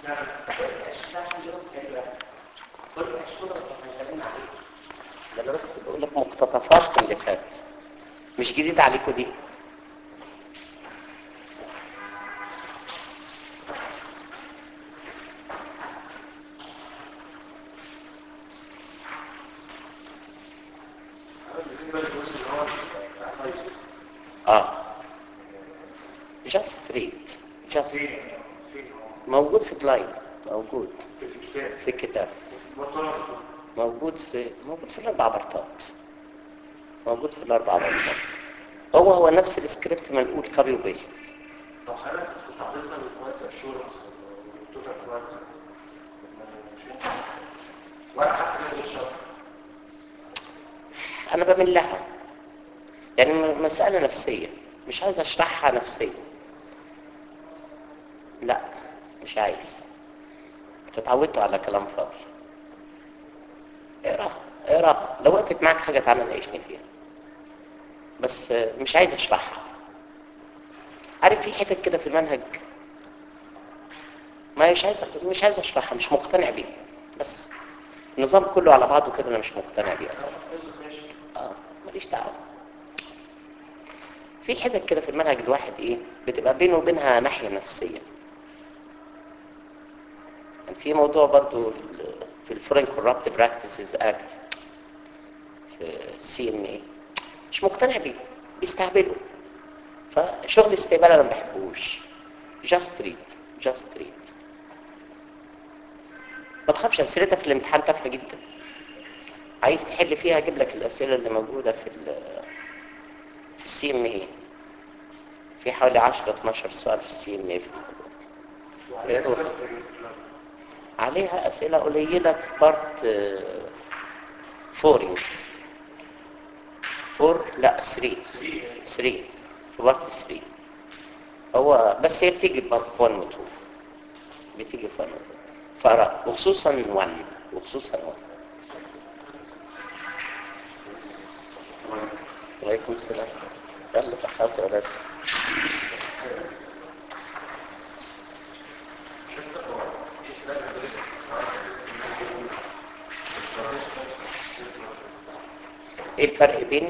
ده انا بس بقول لك مقتطفات من اللي فات مش جديد عليكم دي بالنسبه للجزء اللي هو بتاع فايزر اه جاست ريد جاست فين فين هو موجود في اللاين موجود في الكتاب في الكتاب بطلان موجود في موجود في الاربع بارتات موجود في الاربع بارتات هو هو نفس السكريبت منقول كوبي وبيست طب حضرتك كنت حاططها من وقت الشورى توتال كوارت ولا حتى من الشرط انا بميل لها يعني م- مسألة نفسية مش عايز اشرحها نفسيا لا مش عايز انت اتعودتوا على كلام فاضي اقرا اقرا لو وقفت معاك حاجة تعالى ناقشني فيها بس آه، مش عايز اشرحها عارف في حتت كده في المنهج ما مش عايز مش عايز اشرحها مش مقتنع بيها بس النظام كله على بعضه كده انا مش مقتنع بيه اساسا اه ماليش دعوه في حتت كده في المنهج الواحد ايه بتبقى بينه وبينها ناحيه نفسيه يعني في موضوع برضو ال- في الفورين كورابت براكتسز اكت في سي ام اي مش مقتنع بيه بيستهبلوا فشغل استهبال انا ما بحبوش جاست ريد جاست ريد ما تخافش اسئلتها في الامتحان تافهه جدا عايز تحل فيها اجيب لك الاسئله اللي موجوده في ال في السي ام اي في حوالي 10 12 سؤال في السي ام اي في الموضوع وعليه روح. سؤال في ال- عليها اسئله قليله في بارت فورينج فور لا 3 3 في بارت 3 هو بس هي بتيجي في بارت 1 و 2 بتيجي في 1 و 2 فاقرا وخصوصا 1 وخصوصا 1 وعليكم السلام يلا تحياتي يا ولاد ايه الفرق بين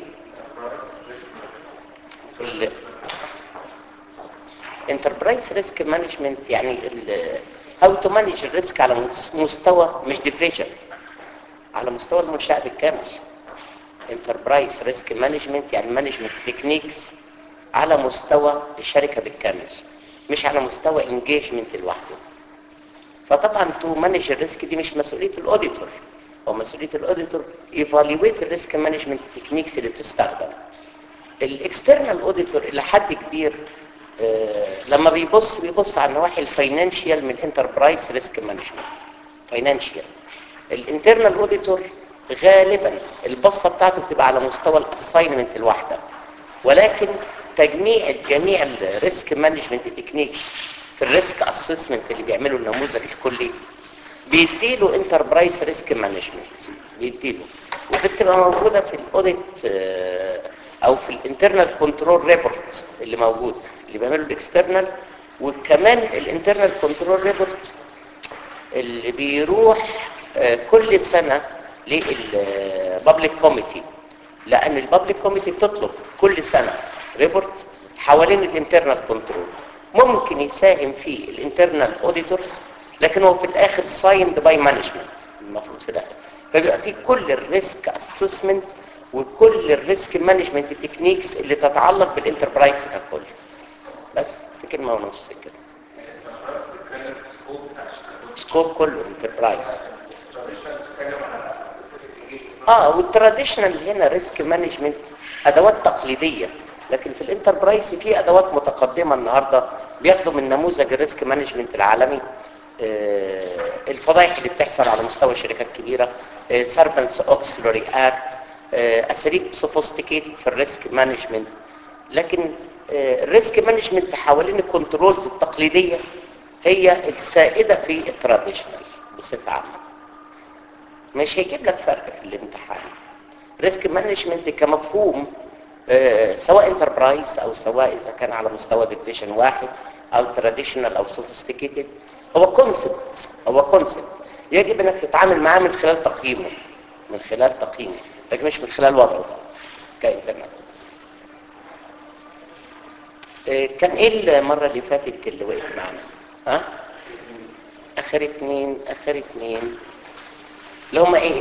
ال enterprise risk management يعني ال how to manage الريسك على مس- مستوى مش ديفريجن على مستوى المنشأة بالكامل enterprise risk management يعني management techniques على مستوى الشركة بالكامل مش على مستوى engagement لوحده فطبعا تو مانج الريسك دي مش مسؤوليه الاوديتور هو مسؤوليه الاوديتور ايفالويت الريسك مانجمنت تكنيكس اللي تستخدم الاكسترنال اوديتور الى حد كبير آه، لما بيبص بيبص على النواحي الفاينانشال من الانتربرايز ريسك مانجمنت فاينانشال الانترنال اوديتور غالبا البصه بتاعته بتبقى على مستوى الاساينمنت الواحده ولكن تجميع جميع الريسك مانجمنت تكنيكس في الريسك اسسمنت اللي بيعمله النموذج الكلي بيديله انتربرايز ريسك مانجمنت بيديله ودي بتبقى موجوده في الاوديت آه، او في الانترنال كنترول ريبورت اللي موجود اللي بيعمله الاكسترنال وكمان الانترنال كنترول ريبورت اللي بيروح آه، كل سنة للبابليك كوميتي لأن البابليك كوميتي بتطلب كل سنة ريبورت حوالين الانترنال كنترول ممكن يساهم فيه الانترنال اوديتورز لكن هو في الاخر سايند باي مانجمنت المفروض في الاخر فبيبقى فيه كل الريسك اسسمنت وكل الريسك مانجمنت تكنيكس اللي تتعلق بالانتربرايز ككل بس في كلمه ونص كده سكوب كله انتربرايز اه والتراديشنال هنا ريسك مانجمنت ادوات تقليديه لكن في الانتربرايز في ادوات متقدمه النهارده بياخدوا من نموذج الريسك مانجمنت العالمي آه، الفضائح اللي بتحصل على مستوى شركات كبيره سيرفنس اوكسلوري اكت اساليب سوفيستيكيت في الريسك مانجمنت لكن الريسك مانجمنت حوالين الكنترولز التقليديه هي السائده في التراديشنال بصفه عامه مش هيجيب لك فرق في الامتحان ريسك مانجمنت كمفهوم آه، سواء انتربرايز او سواء اذا كان على مستوى ديفيجن واحد او تراديشنال او سوفيستيكيتد هو كونسبت هو كونسبت يجب انك تتعامل معاه من خلال تقييمه من خلال تقييمه لكن مش من خلال وضعه كانترنت إيه، كان ايه المره اللي فاتت اللي وقف معانا ها اخر اتنين اخر اتنين اللي هم ايه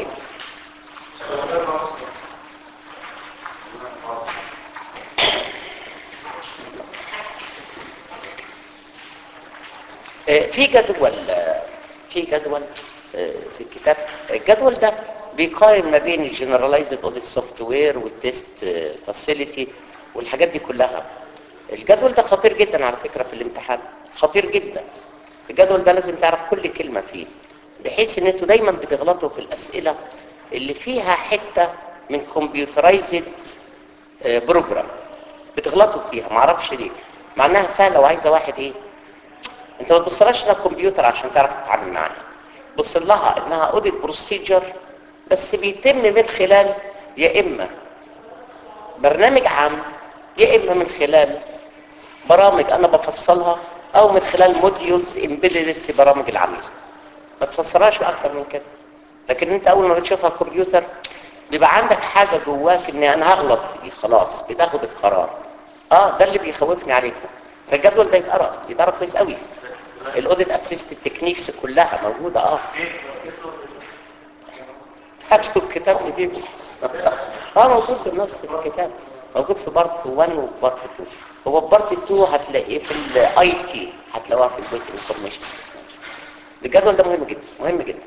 آه، في جدول آه، في جدول آه، في الكتاب الجدول ده بيقارن ما بين الجنرالايزد اوديت سوفت وير والتيست فاسيلتي والحاجات دي كلها الجدول ده خطير جدا على فكرة في الامتحان خطير جدا الجدول ده لازم تعرف كل كلمة فيه بحيث ان انتوا دايما بتغلطوا في الاسئلة اللي فيها حتة من كمبيوترايزد بروجرام بتغلطوا فيها معرفش ليه مع انها سهلة وعايزة واحد ايه انت ما تبصلهاش انها كمبيوتر عشان تعرف تتعامل معاها بص لها انها اوديت بروسيجر بس بيتم من خلال يا اما برنامج عام يا اما من خلال برامج انا بفصلها او من خلال موديولز امبيدد في برامج العميل ما تفسرهاش اكتر من كده لكن انت اول ما بتشوفها كمبيوتر بيبقى عندك حاجة جواك ان انا هغلط فيه خلاص بتاخد القرار اه ده اللي بيخوفني عليكم فالجدول ده يتقرا يتقرا كويس قوي الاوديت اسيست التكنيكس كلها موجوده اه هاتوا الكتاب نجيبه اه موجود بالنص في الكتاب موجود في بارت 1 وبارت 2 هو في بارت 2 هتلاقيه في الاي تي هتلاقوها في الجزء انفورميشن الجدول ده مهم جدا مهم جدا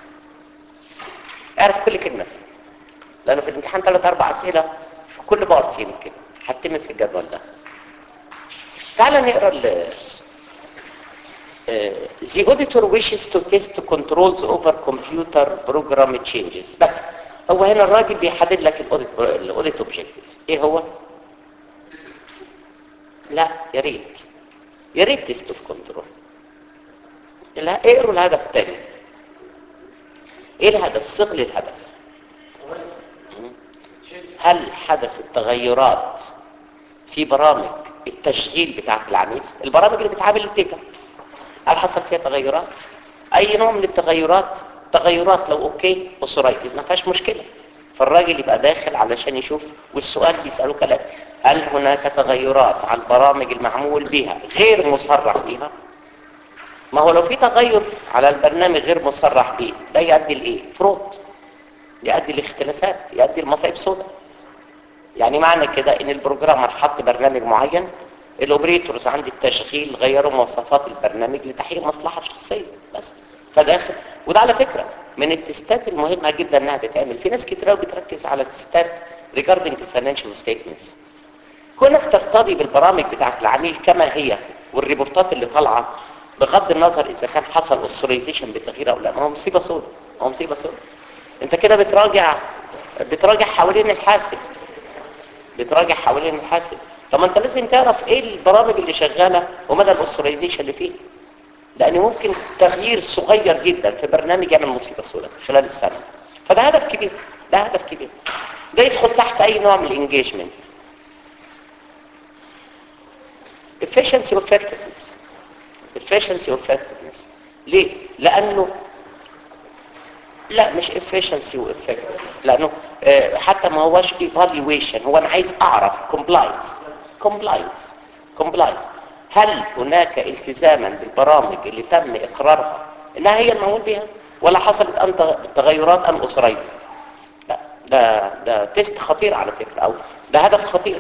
اعرف كل كلمه فيه لانه في الامتحان ثلاث اربع اسئله في كل بارت يمكن هتتم في الجدول ده تعال نقرا ال uh, the auditor wishes to test controls over computer program changes بس هو هنا الراجل بيحدد لك الاوديت الاوديت اوبجيكتيف ايه هو لا يا ريت يا ريت تيست اوف كنترول لا اقروا الهدف الثاني ايه الهدف صغ لي الهدف هل حدثت تغيرات في برامج التشغيل بتاعت العميل البرامج اللي بتعامل الداتا هل حصل فيها تغيرات اي نوع من التغيرات تغيرات لو اوكي اوثرايزد ما فيهاش مشكله فالراجل يبقى داخل علشان يشوف والسؤال بيسالوه كلام هل هناك تغيرات على البرامج المعمول بها غير مصرح بها ما هو لو في تغير على البرنامج غير مصرح به ده يؤدي لايه فرود يؤدي لاختلاسات يؤدي لمصايب سوداء يعني معنى كده ان البروجرامر حط برنامج معين الاوبريتورز عند التشغيل غيروا مواصفات البرنامج لتحقيق مصلحه شخصيه بس فداخل وده على فكره من التستات المهمه جدا انها تتعمل في ناس كتير قوي بتركز على التستات regarding the financial statements كونك ترتضي بالبرامج بتاعت العميل كما هي والريبورتات اللي طالعه بغض النظر اذا كان حصل اوثرايزيشن بالتغيير او لا ما هو مصيبه سوداء ما هو مصيبه سوداء انت كده بتراجع بتراجع حوالين الحاسب بتراجع حوالين الحاسب طب ما انت لازم تعرف ايه البرامج اللي شغاله ومدى الاوثرايزيشن اللي فيه لان ممكن تغيير صغير جدا في برنامج يعمل مصيبه سوداء خلال السنه فده هدف كبير ده هدف كبير ده يدخل تحت اي نوع من الانجيجمنت efficiency effectiveness efficiency effectiveness ليه لانه لا مش efficiency و effectiveness لانه آه، حتى ما هوش evaluation هو انا عايز اعرف compliance compliance compliance هل هناك التزاما بالبرامج اللي تم اقرارها انها هي المعمول بها ولا حصلت انت تغيرات ان اسرايزت لا ده ده تيست خطير على فكره او ده هدف خطير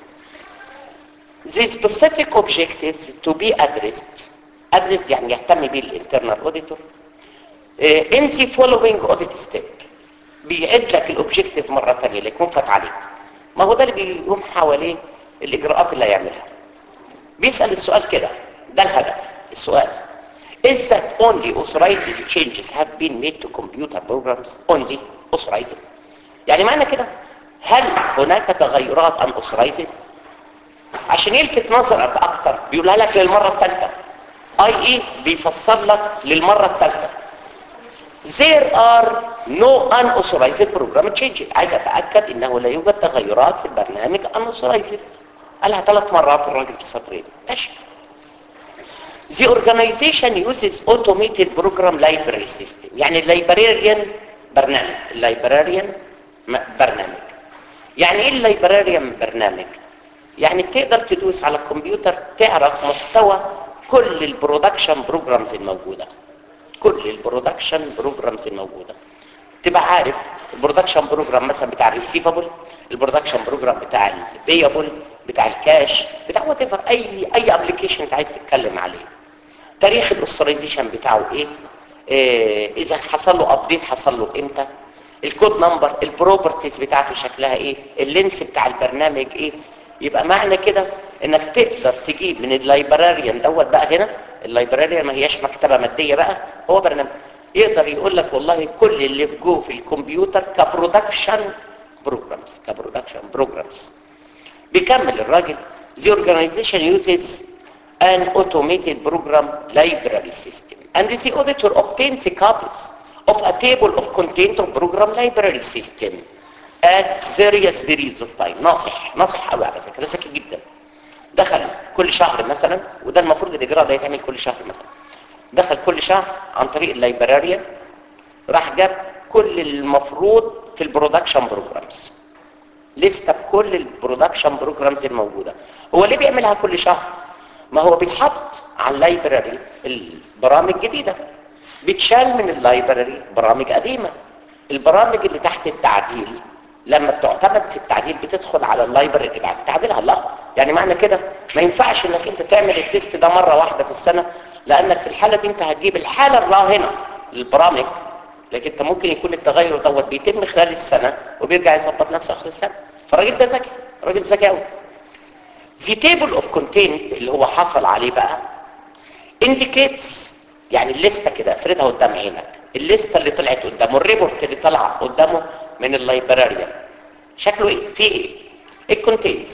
the specific objective to be addressed addressed يعني يهتم به الانترنال auditor uh, in the following audit step بيعد لك الاوبجكتيف مره ثانيه اللي يكون فات عليك ما هو ده اللي بيقوم حواليه الاجراءات اللي هيعملها بيسال السؤال كده ده الهدف السؤال is that only authorized changes have been made to computer programs only authorized يعني معنى كده هل هناك تغيرات ان authorized عشان يلفت نظرك اكتر بيقولها لك للمره الثالثه اي اي بيفسر لك للمره الثالثه there are no unauthorized program changes عايز اتاكد انه لا يوجد تغيرات في البرنامج unauthorized قالها ثلاث مرات الراجل في السطرين ماشي The organization uses automated program library system يعني اللايبراريان برنامج اللايبراريان برنامج يعني ايه اللايبراريان برنامج يعني تقدر تدوس على الكمبيوتر تعرف محتوى كل البرودكشن بروجرامز الموجوده كل البرودكشن بروجرامز الموجوده تبقى عارف البرودكشن بروجرام مثلا بتاع الريسيفبل البرودكشن بروجرام بتاع البيبل بتاع الكاش بتاع وات ايفر اي اي ابلكيشن انت عايز تتكلم عليه تاريخ الاوثرايزيشن بتاعه ايه آه اذا حصل له ابديت حصل له امتى الكود نمبر البروبرتيز بتاعته شكلها ايه اللينس بتاع البرنامج ايه يبقى معنى كده انك تقدر تجيب من اللايبراريان دوت بقى هنا اللايبراريان ما هياش مكتبه ماديه بقى هو برنامج يقدر يقول لك والله كل اللي في جوه في الكمبيوتر كبرودكشن بروجرامز كبرودكشن بروجرامز بيكمل الراجل the organization uses an automated program library system and the auditor obtains copies of a table of content of program library system at various periods of time ناصح ناصح قوي على فكره ذكي جدا دخل كل شهر مثلا وده المفروض الاجراء ده يتعمل كل شهر مثلا دخل كل شهر عن طريق اللايبراريان راح جاب كل المفروض في البرودكشن بروجرامز لسته بكل البرودكشن بروجرامز الموجوده هو ليه بيعملها كل شهر ما هو بيتحط على اللايبراري البرامج جديده بتشال من اللايبراري برامج قديمه البرامج اللي تحت التعديل لما بتعتمد في التعديل بتدخل على اللايبراري اللي بعد تعديلها لا يعني معنى كده ما ينفعش انك انت تعمل التيست ده مره واحده في السنه لانك في الحاله دي انت هتجيب الحاله الراهنه للبرامج لكن انت ممكن يكون التغير دوت بيتم خلال السنه وبيرجع يظبط نفسه اخر السنه فالراجل ده ذكي راجل ذكي قوي The table of content اللي هو حصل عليه بقى indicates يعني الليسته كده افردها قدام عينك الليسته اللي طلعت قدامه الريبورت اللي طلع قدامه من اللايبراريان شكله ايه في ايه it contains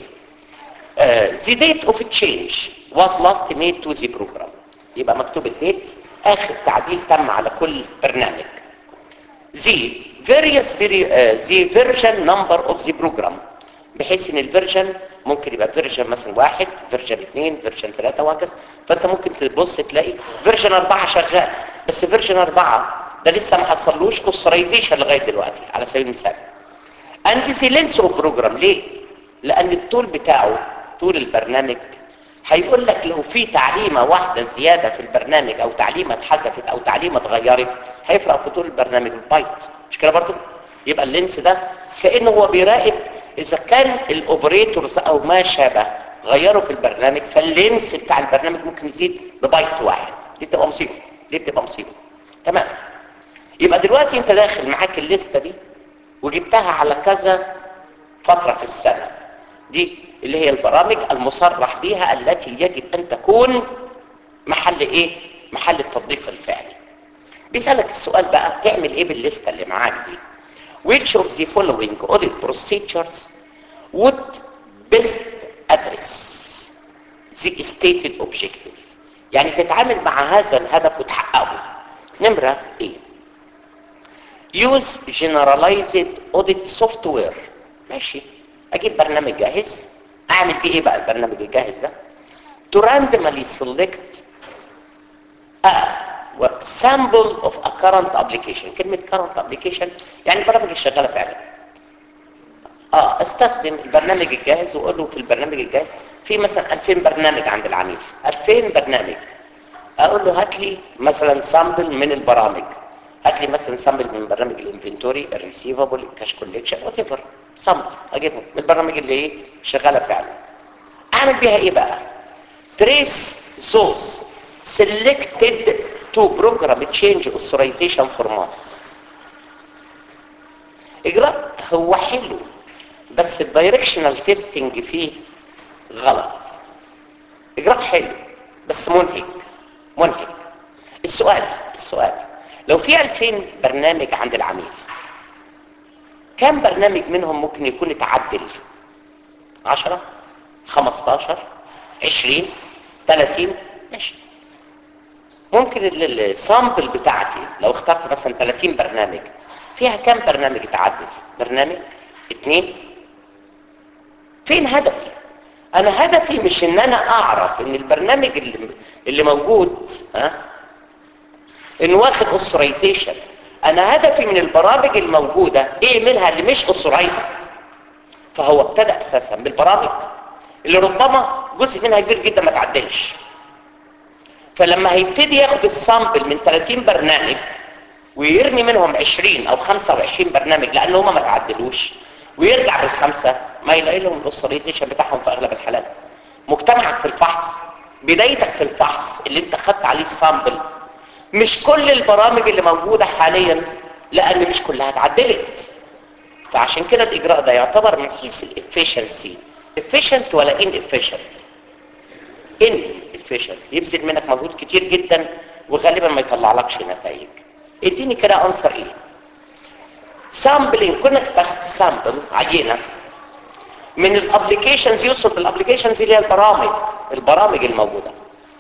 uh, the date of change was last made to the program يبقى مكتوب الديت اخر تعديل تم على كل برنامج the various uh, the version number of the program بحيث ان الفيرجن ممكن يبقى فيرجن مثلا واحد فيرجن اثنين فيرجن ثلاثة وهكذا فانت ممكن تبص تلاقي فيرجن اربعة شغال بس فيرجن اربعة ده لسه ما حصلوش كوسترايزيشن لغاية دلوقتي على سبيل المثال and the length of program ليه؟ لان الطول بتاعه طول البرنامج هيقول لك لو في تعليمة واحدة زيادة في البرنامج او تعليمة اتحذفت او تعليمة اتغيرت هيفرق في طول البرنامج البايت مش كده برضه؟ يبقى اللينس ده كأنه هو بيراقب اذا كان الاوبريتورز او ما شابه غيروا في البرنامج فاللينس بتاع البرنامج ممكن يزيد ببايت واحد دي بتبقى مصيبه دي بتبقى مصيبه تمام يبقى دلوقتي انت داخل معاك الليسته دي وجبتها على كذا فتره في السنه دي اللي هي البرامج المصرح بها التي يجب ان تكون محل ايه محل التطبيق الفعلي بيسالك السؤال بقى تعمل ايه بالليسته اللي معاك دي which of the following audit procedures would best address the stated objective يعني تتعامل مع هذا الهدف وتحققه نمرة ايه use generalized audit software ماشي اجيب برنامج جاهز اعمل بيه ايه بقى البرنامج الجاهز ده to randomly select a sample of a current application كلمة current application يعني البرامج الشغالة فعلا اه استخدم البرنامج الجاهز واقول له في البرنامج الجاهز في مثلا 2000 برنامج عند العميل 2000 برنامج اقول له هات لي مثلا سامبل من البرامج هات لي مثلا سامبل من برنامج الانفنتوري الريسيفبل الكاش كوليكشن وات ايفر سامبل اجيبهم من البرامج اللي ايه شغاله فعلا اعمل بيها ايه بقى تريس زوز selected to program change authorization format اجراء هو حلو بس الدايركشنال تيستنج فيه غلط اجراء حلو بس منهك منهك السؤال السؤال لو في 2000 برنامج عند العميل كم برنامج منهم ممكن يكون اتعدل 10 15 20 30 ماشي ممكن السامبل بتاعتي لو اخترت مثلا 30 برنامج فيها كم برنامج اتعدل برنامج اثنين فين هدفي انا هدفي مش ان انا اعرف ان البرنامج اللي, اللي موجود ها انه واخد اوثرايزيشن انا هدفي من البرامج الموجودة ايه منها اللي مش اوثرايزد فهو ابتدى اساسا بالبرامج اللي ربما جزء منها كبير جدا ما تعدلش فلما هيبتدي ياخد السامبل من 30 برنامج ويرمي منهم 20 او 25 برنامج لان هم ما تعدلوش ويرجع بالخمسه ما يلاقي لهم الاوثرايزيشن بتاعهم في اغلب الحالات مجتمعك في الفحص بدايتك في الفحص اللي انت خدت عليه السامبل مش كل البرامج اللي موجوده حاليا لان مش كلها اتعدلت فعشان كده الاجراء ده يعتبر من حيث الافشنسي efficient ولا inefficient ان efficient يبذل منك مجهود كتير جدا وغالبا ما يطلعلكش نتائج اديني كده انسر ايه سامبلينج كنا تاخد سامبل عينه من الابلكيشنز يوصل بالابلكيشنز اللي هي البرامج البرامج الموجوده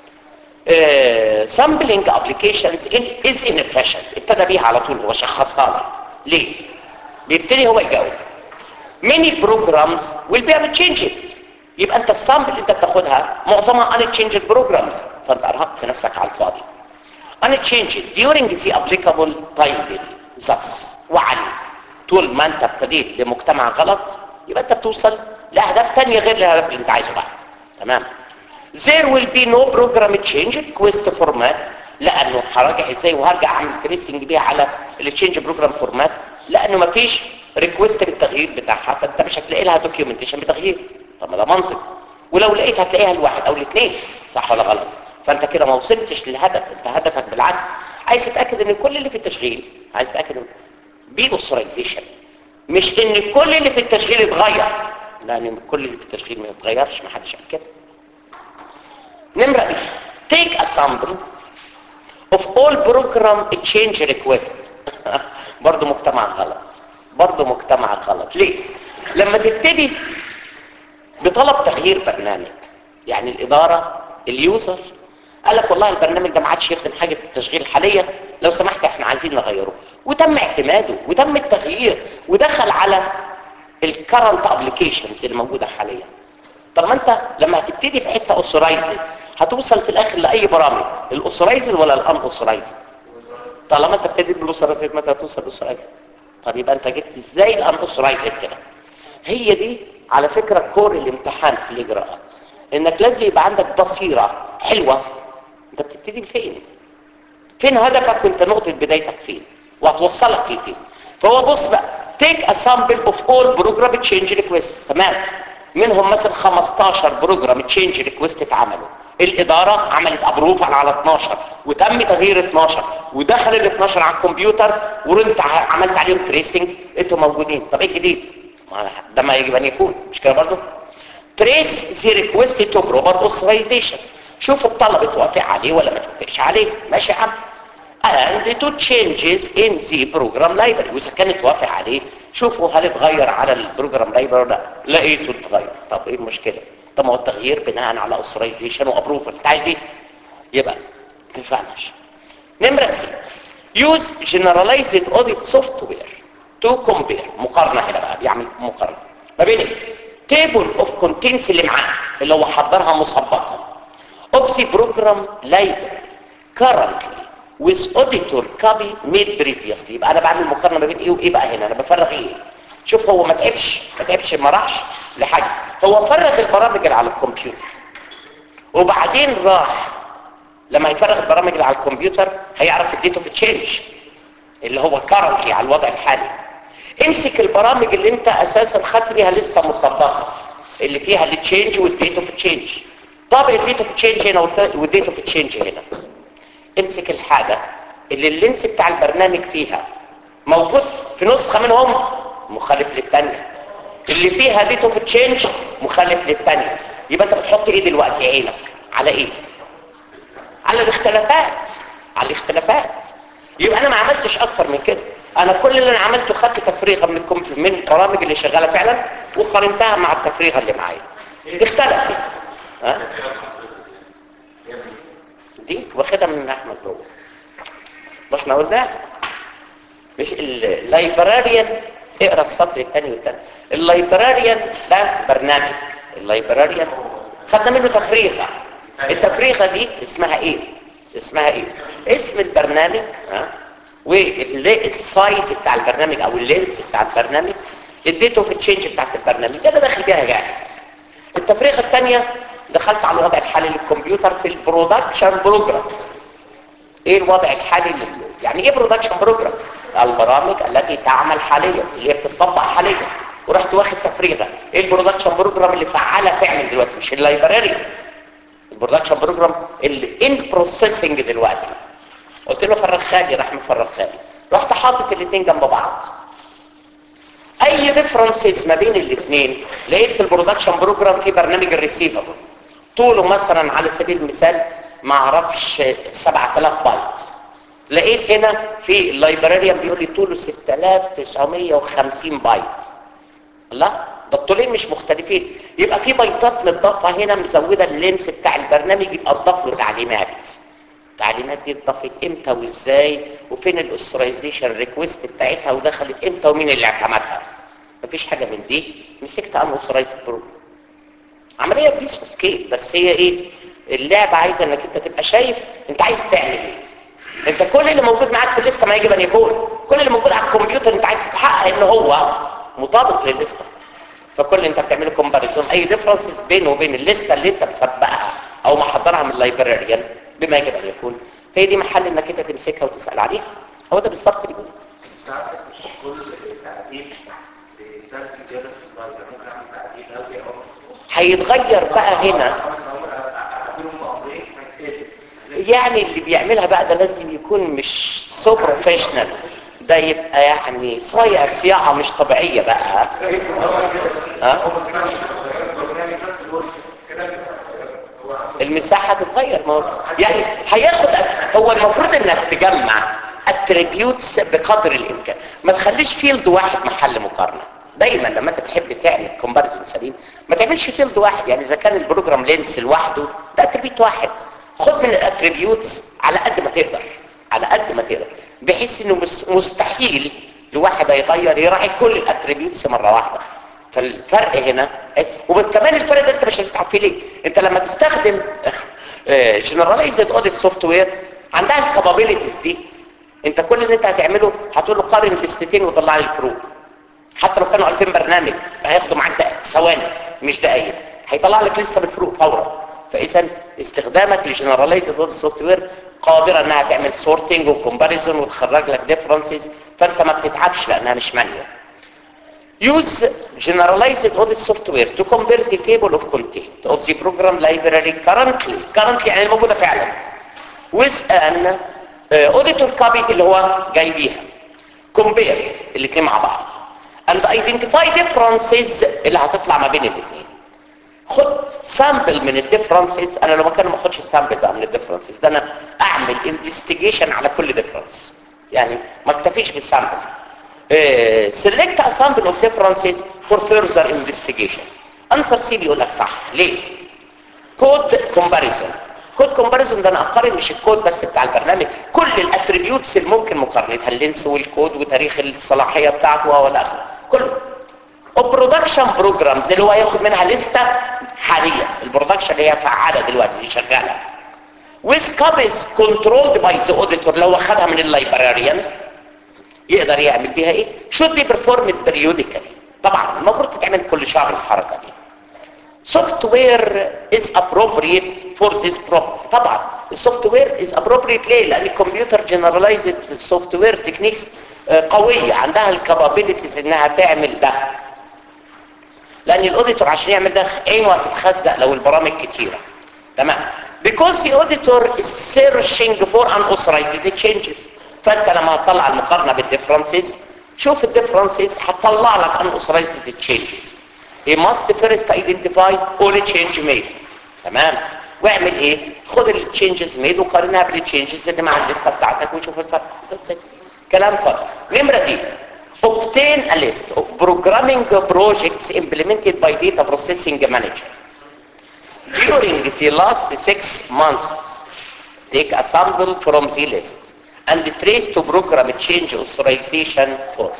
سامبلينج ابلكيشنز از inefficient ابتدى بيها على طول هو شخصها لك ليه بيبتدي هو يجاوب many programs will be unchanged يبقى انت السامبل اللي انت بتاخدها معظمها unchanged programs فانت ارهقت نفسك على الفاضي unchanged during the applicable time thus وعلي طول ما انت ابتديت بمجتمع غلط يبقى انت بتوصل لاهداف تانية غير الاهداف اللي انت عايزه بقى تمام there will be no program change request format لانه هراجع ازاي وهرجع اعمل تريسنج بيها على التشينج بروجرام فورمات لانه مفيش ريكوست للتغيير بتاعها فانت مش هتلاقي لها دوكيومنتيشن بتغيير طب ما ده منطق ولو لقيت هتلاقيها الواحد او الاثنين صح ولا غلط فانت كده ما وصلتش للهدف انت هدفك بالعكس عايز تتاكد ان كل اللي في التشغيل عايز تتاكد ان بيوثرايزيشن مش ان كل اللي في التشغيل اتغير لان كل اللي في التشغيل ما يتغيرش ما حدش قال كده نمرة بي take a sample of all program change request برضو مجتمع غلط برضو مجتمع غلط ليه لما تبتدي بطلب تغيير برنامج يعني الإدارة اليوزر قال لك والله البرنامج ده ما عادش يخدم حاجة التشغيل حاليا لو سمحت احنا عايزين نغيره وتم اعتماده وتم التغيير ودخل على الكرنت ابلكيشنز اللي موجودة حاليا طب ما انت لما هتبتدي في حته اوثرايزد هتوصل في الاخر لاي برامج الاوثرايزد ولا الان اوثرايزد طالما انت ابتديت بالاوثرايزد متى هتوصل بالاوثرايزد طب يبقى انت جبت ازاي الان اوثرايزد كده هي دي على فكره كور الامتحان في الاجراءات انك لازم يبقى عندك بصيره حلوه انت بتبتدي فين فين هدفك وانت نقطه بدايتك فين وهتوصلك فيه فين فهو بص بقى take a sample of all program change request تمام منهم مثلا 15 بروجرام تشينج ريكويست اتعملوا الاداره عملت ابروف على 12 وتم تغيير 12 ودخل ال 12 على الكمبيوتر وانت عملت عليهم تريسنج انتوا موجودين طب ايه الجديد ده ما يجب ان يكون مش كده برضه تريس ذا ريكويست تو بروبر اوثرايزيشن شوف الطلب اتوافق عليه ولا ما توافقش عليه ماشي يا عم and to changes in the program library واذا كان اتوافق عليه شوفوا هل اتغير على البروجرام لايبرري ولا لا لقيته اتغير طب ايه المشكله طب ما هو التغيير بناء على اوثرايزيشن وابروفل انت عايز ايه يبقى ما تنفعناش نمره سي يوز جنرالايزد اوديت سوفت وير تو كومبير مقارنه هنا بقى بيعمل مقارنه ما بين ايه تيبل اوف كونتينتس اللي معاه اللي هو حضرها مسبقا اوف ذا بروجرام لايبرري currently with auditor copy made previously يبقى انا بعمل مقارنه ما بين ايه وايه بقى هنا انا بفرغ ايه شوف هو ما تعبش ما تعبش ما راحش لحاجه هو فرغ البرامج اللي على الكمبيوتر وبعدين راح لما يفرغ البرامج اللي على الكمبيوتر هيعرف الديت اوف تشينج اللي هو كارنتلي على الوضع الحالي امسك البرامج اللي انت اساسا خدت بيها لسته مسبقه اللي فيها التشينج والديت اوف تشينج طب الديت اوف تشينج هنا والديت اوف تشينج هنا امسك الحاجة اللي اللينس بتاع البرنامج فيها موجود في نسخة منهم مخالف للتانية اللي فيها ديت اوف تشينج مخالف للتانية يبقى انت بتحط ايه دلوقتي عينك على ايه على الاختلافات على الاختلافات يبقى انا ما عملتش اكتر من كده انا كل اللي انا عملته خدت تفريغه من الكمبيوتر من البرامج اللي شغاله فعلا وقارنتها مع التفريغه اللي معايا اختلفت ها دي واخدها من احمد جوه واحنا قلنا مش اللايبراريان اقرا السطر الثاني والثاني اللايبراريان ده برنامج اللايبراريان خدنا منه تفريغه التفريغه دي اسمها ايه اسمها ايه اسم البرنامج ها والسايز بتاع البرنامج او اللينث بتاع البرنامج الديت اوف تشينج بتاعت البرنامج ده انا داخل بيها جاهز التفريغه الثانيه دخلت على الوضع الحالي للكمبيوتر في البرودكشن بروجرام ايه الوضع الحالي لل... يعني ايه برودكشن بروجرام البرامج التي تعمل حاليا اللي هي بتطبق حاليا ورحت واخد تفريغه ايه البرودكشن بروجرام اللي فعاله فعلا دلوقتي مش اللايبراري البرودكشن بروجرام اللي ان بروسيسنج دلوقتي قلت له فرغ خالي راح مفرغ خالي رحت حاطط الاثنين جنب بعض اي ديفرنسز ما بين الاثنين لقيت في البرودكشن بروجرام في برنامج الريسيفر طوله مثلا على سبيل المثال ما اعرفش 7000 بايت لقيت هنا في اللايبراريان بيقول لي طوله 6950 بايت لا ده الطولين مش مختلفين يبقى في بايتات متضافه هنا مزوده اللينس بتاع البرنامج يبقى اضاف له تعليمات التعليمات دي اتضافت امتى وازاي وفين الاوثرايزيشن ريكويست بتاعتها ودخلت امتى ومين اللي اعتمدها مفيش حاجه من دي مسكت ان اوثرايز بروجرام عمليه بيس اوف كيك بس هي ايه اللعبه عايزه انك انت تبقى شايف انت عايز تعمل ايه انت كل اللي موجود معاك في الليسته ما يجب ان يكون كل اللي موجود على الكمبيوتر انت عايز تتحقق ان هو مطابق للليسته فكل اللي انت بتعمله كومباريزون اي ديفرنسز بينه وبين الليسته اللي انت مسبقها او محضرها من اللايبراريان بما يجب ان يكون هي دي محل انك انت تمسكها وتسال عليها هو ده بالظبط اللي بيقول ساعتك مش كل تعديل بيستلزم زياده في البايت يعني ممكن اعمل تعديل هاوي او هيتغير بقى هنا اعملهم بامرين فكده يعني اللي بيعملها بقى ده لازم يكون مش سو بروفيشنال ده يبقى يعني صايع صياعه مش طبيعيه بقى ها المساحه تتغير ما هو يعني هياخد هو المفروض انك تجمع اتريبيوتس بقدر الامكان ما تخليش فيلد واحد محل مقارنه دايما لما انت تحب تعمل كومباريزون سليم ما تعملش فيلد واحد يعني اذا كان البروجرام لينس لوحده ده اتريبيوت واحد خد من الاتريبيوتس على قد ما تقدر على قد ما تقدر بحيث انه مس- مستحيل لواحد هيغير يراعي كل الاتريبيوتس مره واحده فالفرق هنا وكمان الفرق ده انت مش هتتعب فيه ليه انت لما تستخدم جنرالايزد اوديت سوفت وير عندها الكابابيلتيز دي انت كل اللي انت هتعمله هتقول له قارن الليستتين وطلع لي الفروق حتى لو كانوا 2000 برنامج هياخدوا معاك دقائق ثواني مش دقايق هيطلع لك لسه بالفروق فورا فاذا استخدامك لجنرالايزد اوديت سوفت وير قادره انها تعمل سورتنج وكومباريزون وتخرج لك ديفرنسز فانت ما بتتعبش لانها مش مانيوال Use generalized audit software to compare the table of content of the program library currently currently يعني الموجودة فعلا with an uh, auditor copy اللي هو جاي بيها compare الاثنين مع بعض and identify differences اللي هتطلع ما بين الاثنين خد سامبل من الديفرنسز انا لو كان ما اخدش سامبل بقى من الديفرنسز ده انا اعمل انفستيجيشن على كل ديفرنس يعني ما اكتفيش بالسامبل select a sample of differences for further investigation answer C بيقول لك صح ليه كود comparison كود comparison ده انا اقارن مش الكود بس بتاع البرنامج كل الاتريبيوتس اللي ممكن مقارنتها اللينس والكود وتاريخ الصلاحيه بتاعته والى اخره كله وبرودكشن بروجرامز اللي هو ياخد منها لسته حاليه البرودكشن اللي هي فعاله دلوقتي اللي شغاله with copies controlled by the auditor لو اخدها من اللايبراريان يقدر يعمل بيها ايه should be performed periodically طبعا المفروض تتعمل كل شهر الحركه دي software is appropriate for this problem طبعا السوفت وير is appropriate ليه لان الكمبيوتر generalized software techniques آه، قويه عندها الكابابيلتيز انها تعمل ده لان الاوديتور عشان يعمل ده عينه هتتخزق لو البرامج كتيره تمام because the auditor is searching for unauthorized changes فانت لما هتطلع المقارنه بالديفرنسز شوف الديفرنسز هتطلع لك unauthorized changes he must first identify all change made تمام واعمل ايه خد التشينجز ميد وقارنها بالتشينجز اللي مع الليسته بتاعتك وشوف الفرق That's it. كلام فرق نمره دي obtain a list of programming projects implemented by data processing manager during the last six months take a sample from the list and trace to program change authorization form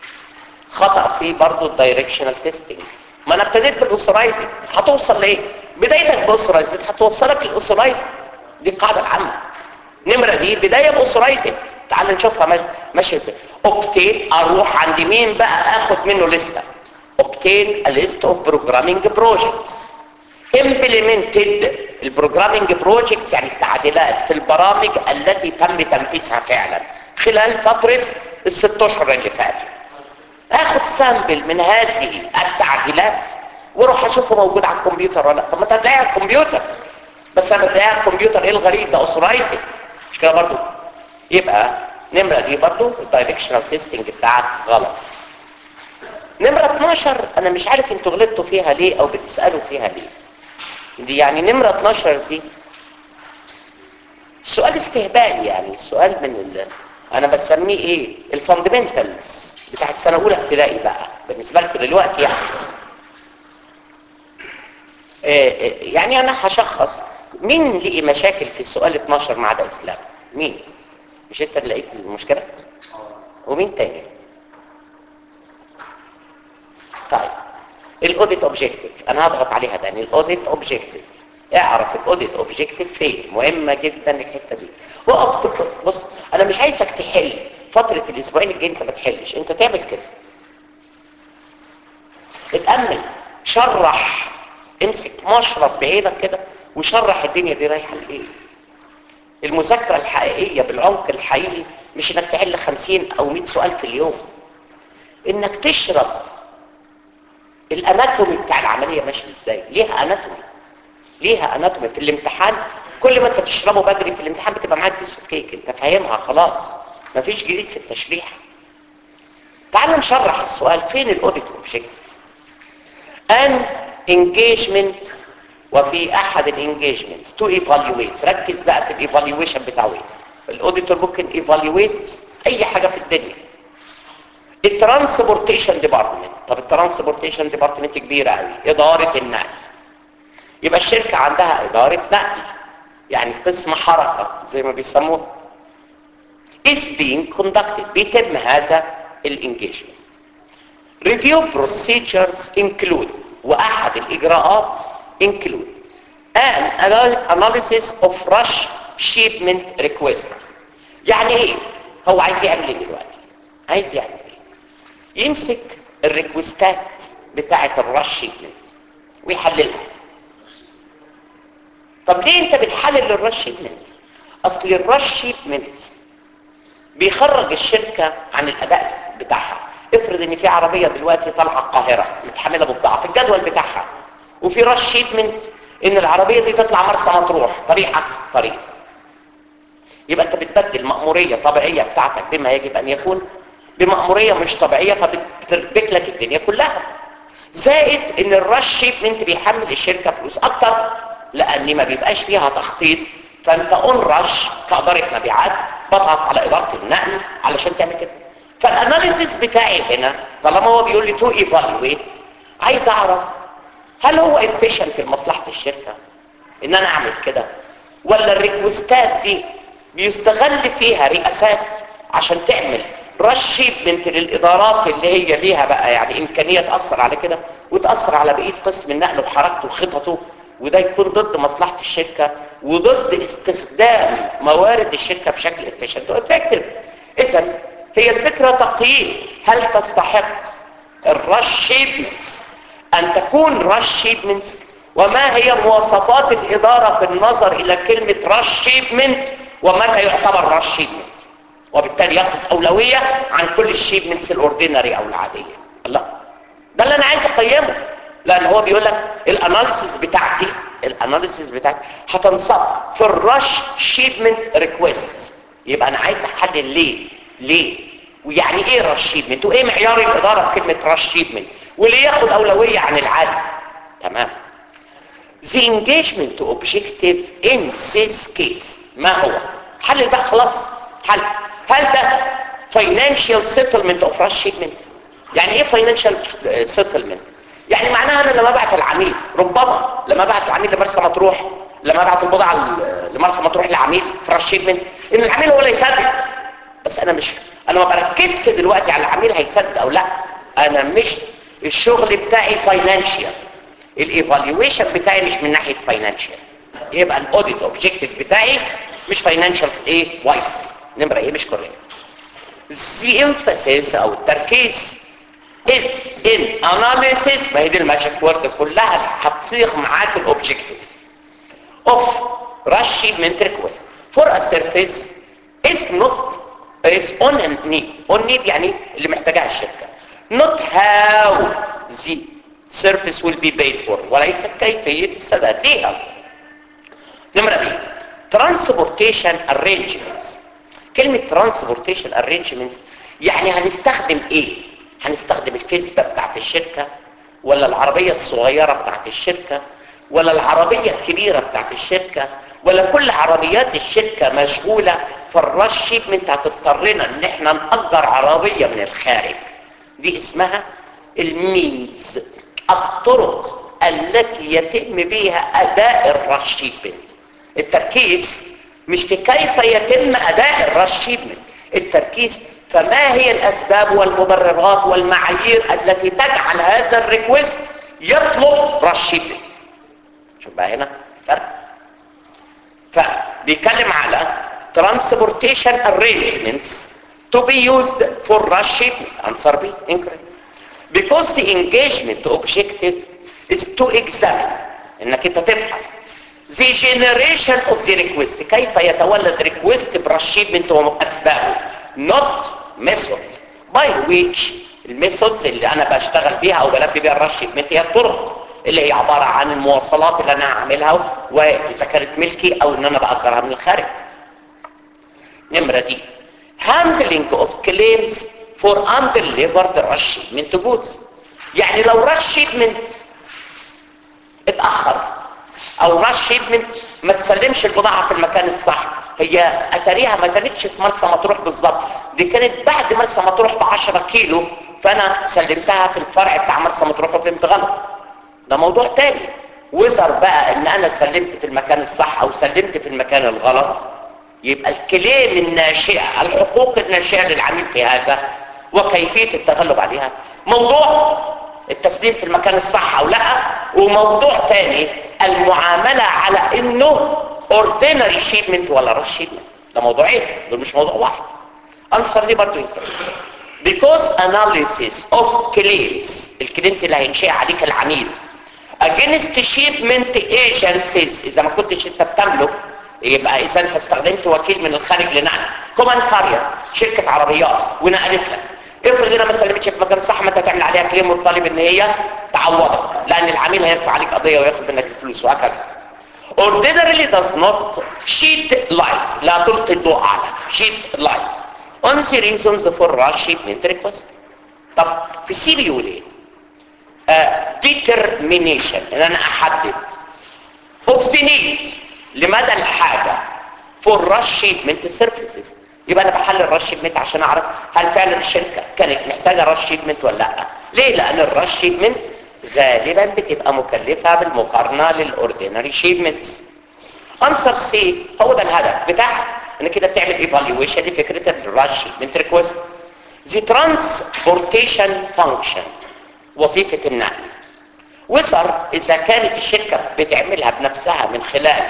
خطأ فيه برضو الدايركشنال تيستنج ما انا ابتديت بالاوثرايزنج هتوصل لايه بدايتك باوثرايزد هتوصلك الاوثرايزد دي القاعده العامه نمره دي بدايه باوثرايزد تعال نشوفها ماشيه ماشيه ازاي اوبتين اروح عند مين بقى اخد منه لسته obtain a list of programming projects implemented البروجرامينج بروجكتس يعني التعديلات في البرامج التي تم تنفيذها فعلا خلال فترة الست اشهر اللي فاتوا اخد سامبل من هذه التعديلات واروح اشوفه موجود على الكمبيوتر ولا لا طب ما انت هتلاقيه على الكمبيوتر بس انا بتلاقيه على الكمبيوتر ايه الغريب ده اوثرايزد مش كده برضه يبقى نمره دي برضه الدايركشنال تيستنج بتاعك غلط نمرة 12 انا مش عارف انتوا غلطتوا فيها ليه او بتسألوا فيها ليه دي يعني نمرة 12 دي سؤال استهبالي يعني سؤال من ال... انا بسميه ايه الفاندمنتالز بتاعت سنة اولى ابتدائي بقى بالنسبة لكم دلوقتي يعني آه، آه، يعني انا هشخص مين لقي مشاكل في السؤال 12 مع ده اسلام مين مش انت اللي لقيت المشكلة ومين تاني طيب الاوديت اوبجيكتيف انا هضغط عليها تاني الاوديت اوبجيكتيف اعرف الاوديت اوبجيكتيف فين مهمه جدا الحته دي وقف تك- بص انا مش عايزك تحل فتره الاسبوعين الجايين انت ما تحلش انت تعمل كده اتامل شرح امسك مشرب بعينك كده وشرح الدنيا دي رايحه لايه المذاكره الحقيقيه بالعمق الحقيقي مش انك تحل 50 او 100 سؤال في اليوم انك تشرب الاناتومي بتاع العمليه ماشي ازاي ليها اناتومي ليها اناتومي في الامتحان كل ما انت تشربه بدري في الامتحان بتبقى معاك بيس اوف كيك انت فاهمها خلاص مفيش جديد في التشريح تعال نشرح السؤال فين الاوديت اوبجيكتيف ان انجيجمنت وفي احد الانجيجمنتس تو ايفالويت ركز بقى في الايفالويشن بتاعه ايه الاوديتور ممكن ايفالويت اي حاجه في الدنيا الترانسبورتيشن ديبارتمنت طب الترانسبورتيشن ديبارتمنت كبيره قوي اداره النقل يبقى الشركه عندها اداره نقل يعني قسم حركه زي ما بيسموه is being conducted بيتم هذا الانجيجمنت review procedures include واحد الاجراءات include an analysis of rush shipment request يعني ايه هو عايز يعمل ايه دلوقتي عايز يعمل ايه يمسك الريكوستات بتاعه الرش شيبمنت ويحللها طب ليه انت بتحلل الرش شيبمنت اصل الرش شيبمنت بيخرج الشركه عن الاداء بتاعها افرض ان في عربيه دلوقتي طالعه القاهره متحمله ببضاعه في الجدول بتاعها وفي رش شيبمنت ان العربيه دي تطلع مرسى مطروح طريق عكس الطريق يبقى انت بتبدل مأمورية طبيعية بتاعتك بما يجب ان يكون بمأمورية مش طبيعية فبتربك لك الدنيا كلها زائد ان الرش شيبمنت بيحمل الشركة فلوس اكتر لان ما بيبقاش فيها تخطيط فانت اون رش كإدارة مبيعات بضغط على ادارة النقل علشان تعمل كده فالاناليسيس بتاعي هنا طالما هو بيقول لي تو ايفالويت عايز اعرف هل هو efficient لمصلحة الشركة ان انا اعمل كده ولا الريكوستات دي بيستغل فيها رئاسات عشان تعمل رش شيبمنت للادارات اللي هي ليها بقى يعني امكانيه تاثر على كده وتاثر على بقيه قسم النقل وحركته وخططه وده يكون ضد مصلحه الشركه وضد استخدام موارد الشركه بشكل افيشنت وافكتيف اذا هي الفكره تقييم هل تستحق الرش شيبمنتس ان تكون رش شيبمنتس وما هي مواصفات الاداره في النظر الى كلمه رش شيبمنت ومتى يعتبر رش شيبمنت وبالتالي ياخذ اولويه عن كل الشيبمنتس الاوردينري او العاديه لا ده اللي انا عايز اقيمه لان هو بيقول لك الاناليسيس بتاعتي الاناليسيس بتاعتي هتنصب في الرش شيبمنت ريكويست يبقى انا عايز احدد ليه ليه ويعني ايه رش شيبمنت وايه معيار الاداره في كلمه رش شيبمنت وليه ياخد اولويه عن العادي تمام the engagement objective in this case ما هو حل بقى خلاص حل هل ده financial settlement of rush shipment يعني ايه financial settlement يعني معناها انا لما ابعت العميل ربما لما ابعت العميل لمرسى مطروح لما ابعت البضاعه لمرسى مطروح لعميل في rush shipment ان العميل هو اللي يسدد بس انا مش انا ما بركزش دلوقتي على العميل هيسدد او لا انا مش الشغل بتاعي financial الايفالويشن بتاعي مش من ناحيه فاينانشال يبقى الاوديت اوبجيكتيف بتاعي مش فاينانشال ايه وايز نمره ايه مش كوريكت the emphasis او التركيز is in analysis ما هي دي الماجيك وورد كلها هتصيغ معاك الاوبجيكتيف of rush shipment request for a service is not is on need on need يعني اللي محتاجها الشركة not how the service will be paid for وليس كيفية السداد ليها نمرة بي transportation arrangements كلمة transportation arrangements يعني هنستخدم ايه هنستخدم الفيسبا بتاعت الشركة ولا العربية الصغيرة بتاعت الشركة ولا العربية الكبيرة بتاعت الشركة ولا كل عربيات الشركة مشغولة فالرش شيبمنت هتضطرنا ان احنا نأجر عربية من الخارج دي اسمها المينز الطرق التي يتم بها اداء الرش شيبمنت التركيز مش في كيف يتم اداء الرش شيبمنت التركيز فما هي الاسباب والمبررات والمعايير التي تجعل هذا الريكوست يطلب رش شيبمنت شوف بقى هنا فرق فبيتكلم على transportation arrangements to be used for rush shipment answer B incorrect because the engagement objective is to examine انك انت تبحث the generation of the request كيف يتولد request brush shipment واسبابه not methods by which الميثودز اللي انا بشتغل بيها او بلبي بيها الرش shipment هي الطرق اللي هي عبارة عن المواصلات اللي انا هعملها واذا كانت ملكي او ان انا بأجرها من الخارج نمرة دي handling of claims for undelivered rush shipment goods يعني لو rush shipment اتأخر او rush shipment ما تسلمش البضاعة في المكان الصح هي اتاريها ما كانتش في مرسى مطروح بالظبط دي كانت بعد مرسى مطروح ب 10 كيلو فانا سلمتها في الفرع بتاع مرسى مطروح وفهمت غلط ده موضوع تاني وزر بقى ان انا سلمت في المكان الصح او سلمت في المكان الغلط يبقى الكليم الناشئة الحقوق الناشئة للعميل في هذا وكيفية التغلب عليها موضوع التسليم في المكان الصح او لا وموضوع تاني المعاملة على انه ordinary shipment ولا rush shipment ده موضوعين دول مش موضوع واحد انصر دي برضو يمكن because analysis of claims الكليمز اللي هينشئ عليك العميل against shipment agencies اذا ما كنتش انت بتملك يبقى اذا انت استخدمت وكيل من الخارج لنقل كومان كارير شركة عربيات ونقلت لك افرض انا ما سلمتش في مكان صح ما انت تعمل عليها كليم وتطالب ان هي تعوضك لان العميل هيرفع عليك قضية وياخد منك الفلوس وهكذا ordinarily does not shed light لا تلقي الضوء على shed light on the reasons for rush shipment request طب في السي بيقول ايه uh, determination ان انا احدد of the need لمدى الحاجة for rush shipment services يبقى انا بحلل الرش شيبمنت عشان اعرف هل فعلا الشركة كانت محتاجة رش شيبمنت ولا لا ليه لان الرش شيبمنت غالبا بتبقى مكلفة بالمقارنة للاوردينري شيبمنتس انسر سي هو ده الهدف بتاعها ان كده بتعمل ايفالويشن لفكرة الرش شيبمنت ريكوست the transportation function وظيفة النقل وصر اذا كانت الشركة بتعملها بنفسها من خلال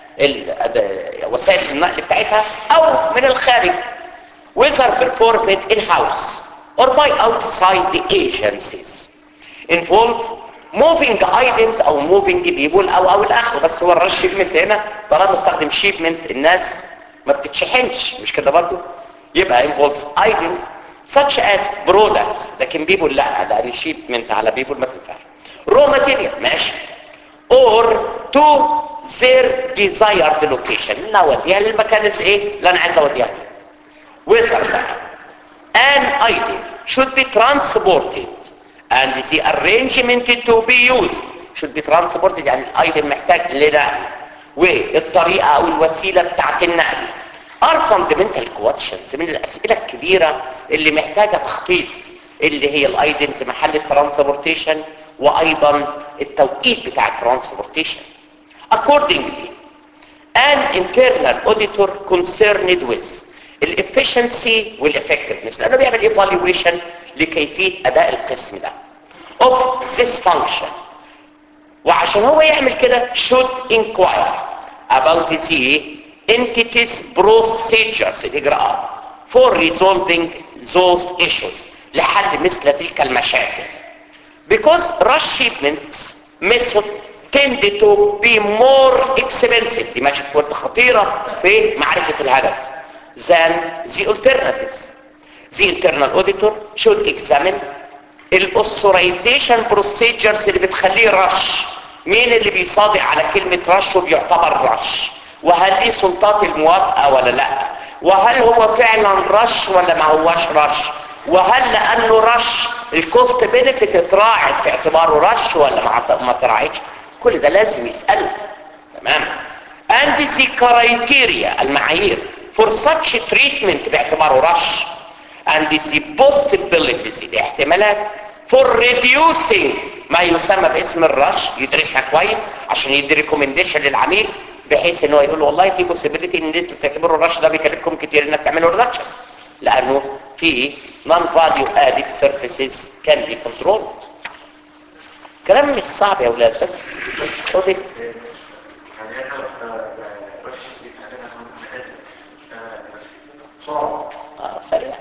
وسائل النقل بتاعتها او من الخارج whether performed in-house or by outside the agencies involve moving items او moving people او او الاخر بس هو الرش شيبمنت هنا طالما استخدم شيبمنت الناس ما بتتشحنش مش كده برضه يبقى involves items such as products لكن people لا لان الشيبمنت على people ما تنفعش raw material ماشي or to their desired location نوديها للمكان اللي ايه اللي انا عايز اوديها whether بقى an item should be transported and the arrangement to be used should be transported يعني الايتم محتاج لنقل والطريقة او الوسيلة بتاعت النقل are fundamental questions من الاسئلة الكبيرة اللي محتاجة تخطيط اللي هي الايتمز محل الترانسبورتيشن وايضا التوقيت بتاع الترانسبورتيشن accordingly an internal auditor concerned with الافشنسي والeffectiveness لانه بيعمل evaluation لكيفية اداء القسم ده of this function وعشان هو يعمل كده should inquire about the entities procedures الإجراءات for resolving those issues لحل مثل تلك المشاكل because rush shipments method tend to be more expensive دي مشاكل خطيرة في معرفة الهدف than the alternatives the internal auditor should examine الاوثورايزيشن بروسيجرز اللي بتخليه رش مين اللي بيصادق على كلمة رش وبيعتبر رش وهل ليه سلطات الموافقة ولا لا وهل هو فعلا رش ولا ما هوش رش وهل لانه رش الكوست بينفيت اتراعت في اعتباره رش ولا ما اتراعتش كل ده لازم يسأله تمام and the criteria المعايير for such treatment باعتباره رش and the possibilities الاحتمالات for reducing ما يسمى باسم الرش يدرسها كويس عشان يدي ريكومنديشن للعميل بحيث ان هو يقول والله في possibility ان انتوا بتعتبروا الرش ده بيكلفكم كتير انك تعملوا ريدكشن لانه في non value added surfaces can be controlled كلام مش صعب يا اولاد بس خد يعني انا رش شديد علينا صعب اه سريع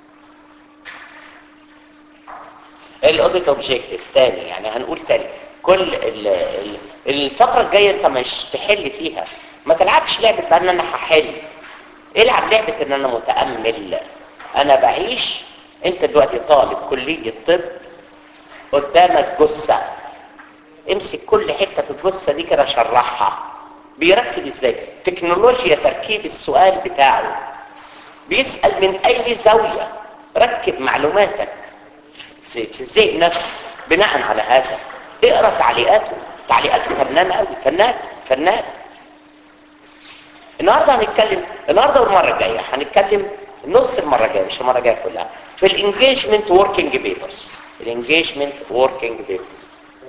الاوديت اوبجيكتيف تاني يعني هنقول تاني كل ال ال الفقره الجايه انت مش تحل فيها ما تلعبش لعبه بقى ان انا هحل العب لعبه ان انا متامل انا بعيش انت دلوقتي طالب كليه طب قدامك جثه امسك كل حته في الجثه دي كده شرحها بيركب ازاي تكنولوجيا تركيب السؤال بتاعه بيسال من اي زاويه ركب معلوماتك في في ذهنك بناء على هذا اقرا تعليقاته تعليقاته فنانه قوي فنان فنان النهارده هنتكلم النهارده والمره الجايه هنتكلم نص المره الجايه مش المره الجايه كلها في الانجيجمنت وركينج بيبرز الانجيجمنت وركينج بيبرز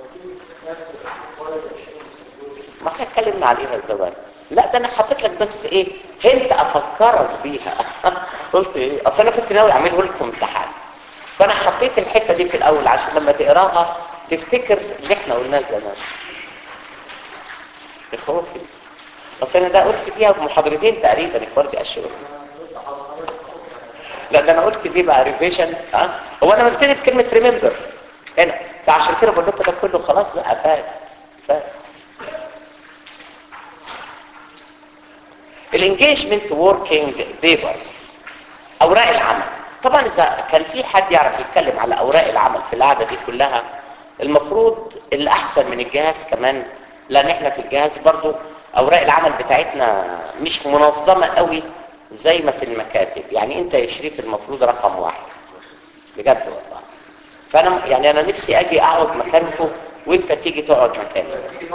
ما احنا اتكلمنا عليها زمان لا ده انا حاطط لك بس ايه هنت افكرك بيها قلت ايه اصل انا كنت ناوي اعمله لكم امتحان فانا حطيت الحته دي في الاول عشان لما تقراها تفتكر اللي احنا قلناه زمان اخوفي اصل انا ده قلت فيها بمحاضرتين تقريبا اخواتي اشهر لا ده انا قلت فيه بقى ريفيجن ها هو انا بكتب كلمه ريمبر هنا فعشان كده بقول لكم ده كله خلاص بقى فات فات الانجيجمنت وركينج بيبرز اوراق العمل طبعا اذا كان في حد يعرف يتكلم على اوراق العمل في القعده دي كلها المفروض اللي احسن من الجهاز كمان لان احنا في الجهاز برضو اوراق العمل بتاعتنا مش منظمه قوي زي ما في المكاتب يعني انت يا شريف المفروض رقم واحد بجد والله فانا يعني انا نفسي اجي اقعد مكانكم وانت تيجي تقعد مكاني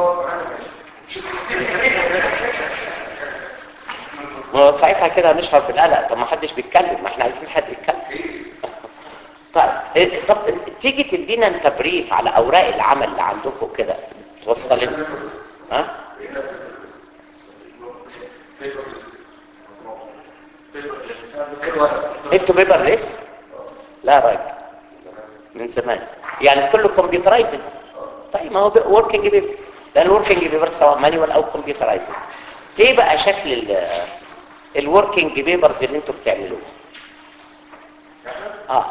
ما هو ساعتها كده هنشعر بالقلق طب ما حدش بيتكلم ما احنا عايزين حد يتكلم طيب إيه، طب تيجي تدينا انت بريف على اوراق العمل اللي عندكم كده توصل لنا ها انتوا بيبرلس لا يا راجل من زمان يعني كله كمبيوترايزد طيب ما هو وركينج بيبر لان الوركينج بيبر سواء مانيوال او كمبيوترايزد ايه بقى شكل الوركينج بيبرز اللي انتوا بتعملوه اه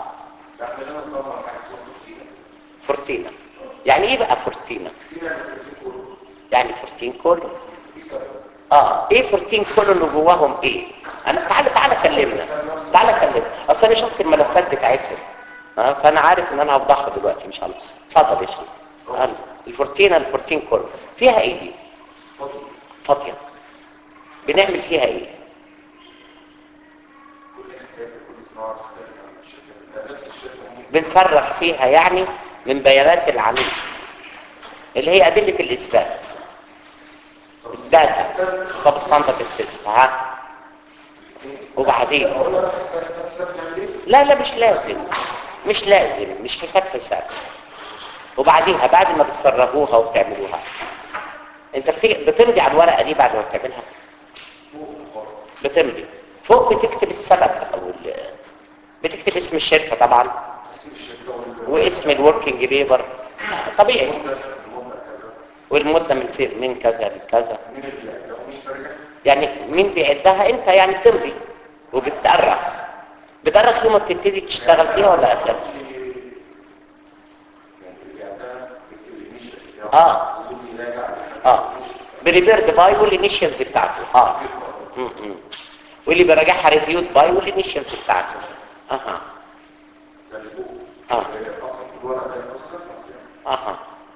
فورتينا يعني ايه بقى فورتينا يعني فورتين كله اه ايه فورتين كله اللي جواهم ايه انا تعالى تعالى كلمنا تعالى كلمنا اصل انا شفت الملفات بتاعتهم آه فانا عارف ان انا هفضحها دلوقتي ان شاء الله اتفضل يا شريف آه الفورتينا الفورتين كله فيها ايه دي فاضيه بنعمل فيها ايه بنفرغ فيها يعني من بيانات العميل اللي هي أدلة الإثبات الداتا سبستانتيف تيست ها وبعدين لا لا مش لازم مش لازم مش حساب حساب وبعديها بعد ما بتفرغوها وبتعملوها انت بتمضي على الورقه دي بعد ما بتعملها بتمضي فوق بتكتب السبب او بتكتب اسم الشركه طبعا واسم الوركينج بيبر طبيعي والمده من في من كذا لكذا مين اللي لو مش فارق يعني مين بيعدها انت يعني بتمضي وبتأرخ بتأرخ يوم ما بتبتدي تشتغل فيها ولا اخر اه اه بريبيرد باي والانيشالز بتاعته اه م -م. واللي براجعها ريفيود باي والانيشالز بتاعته اها اه اها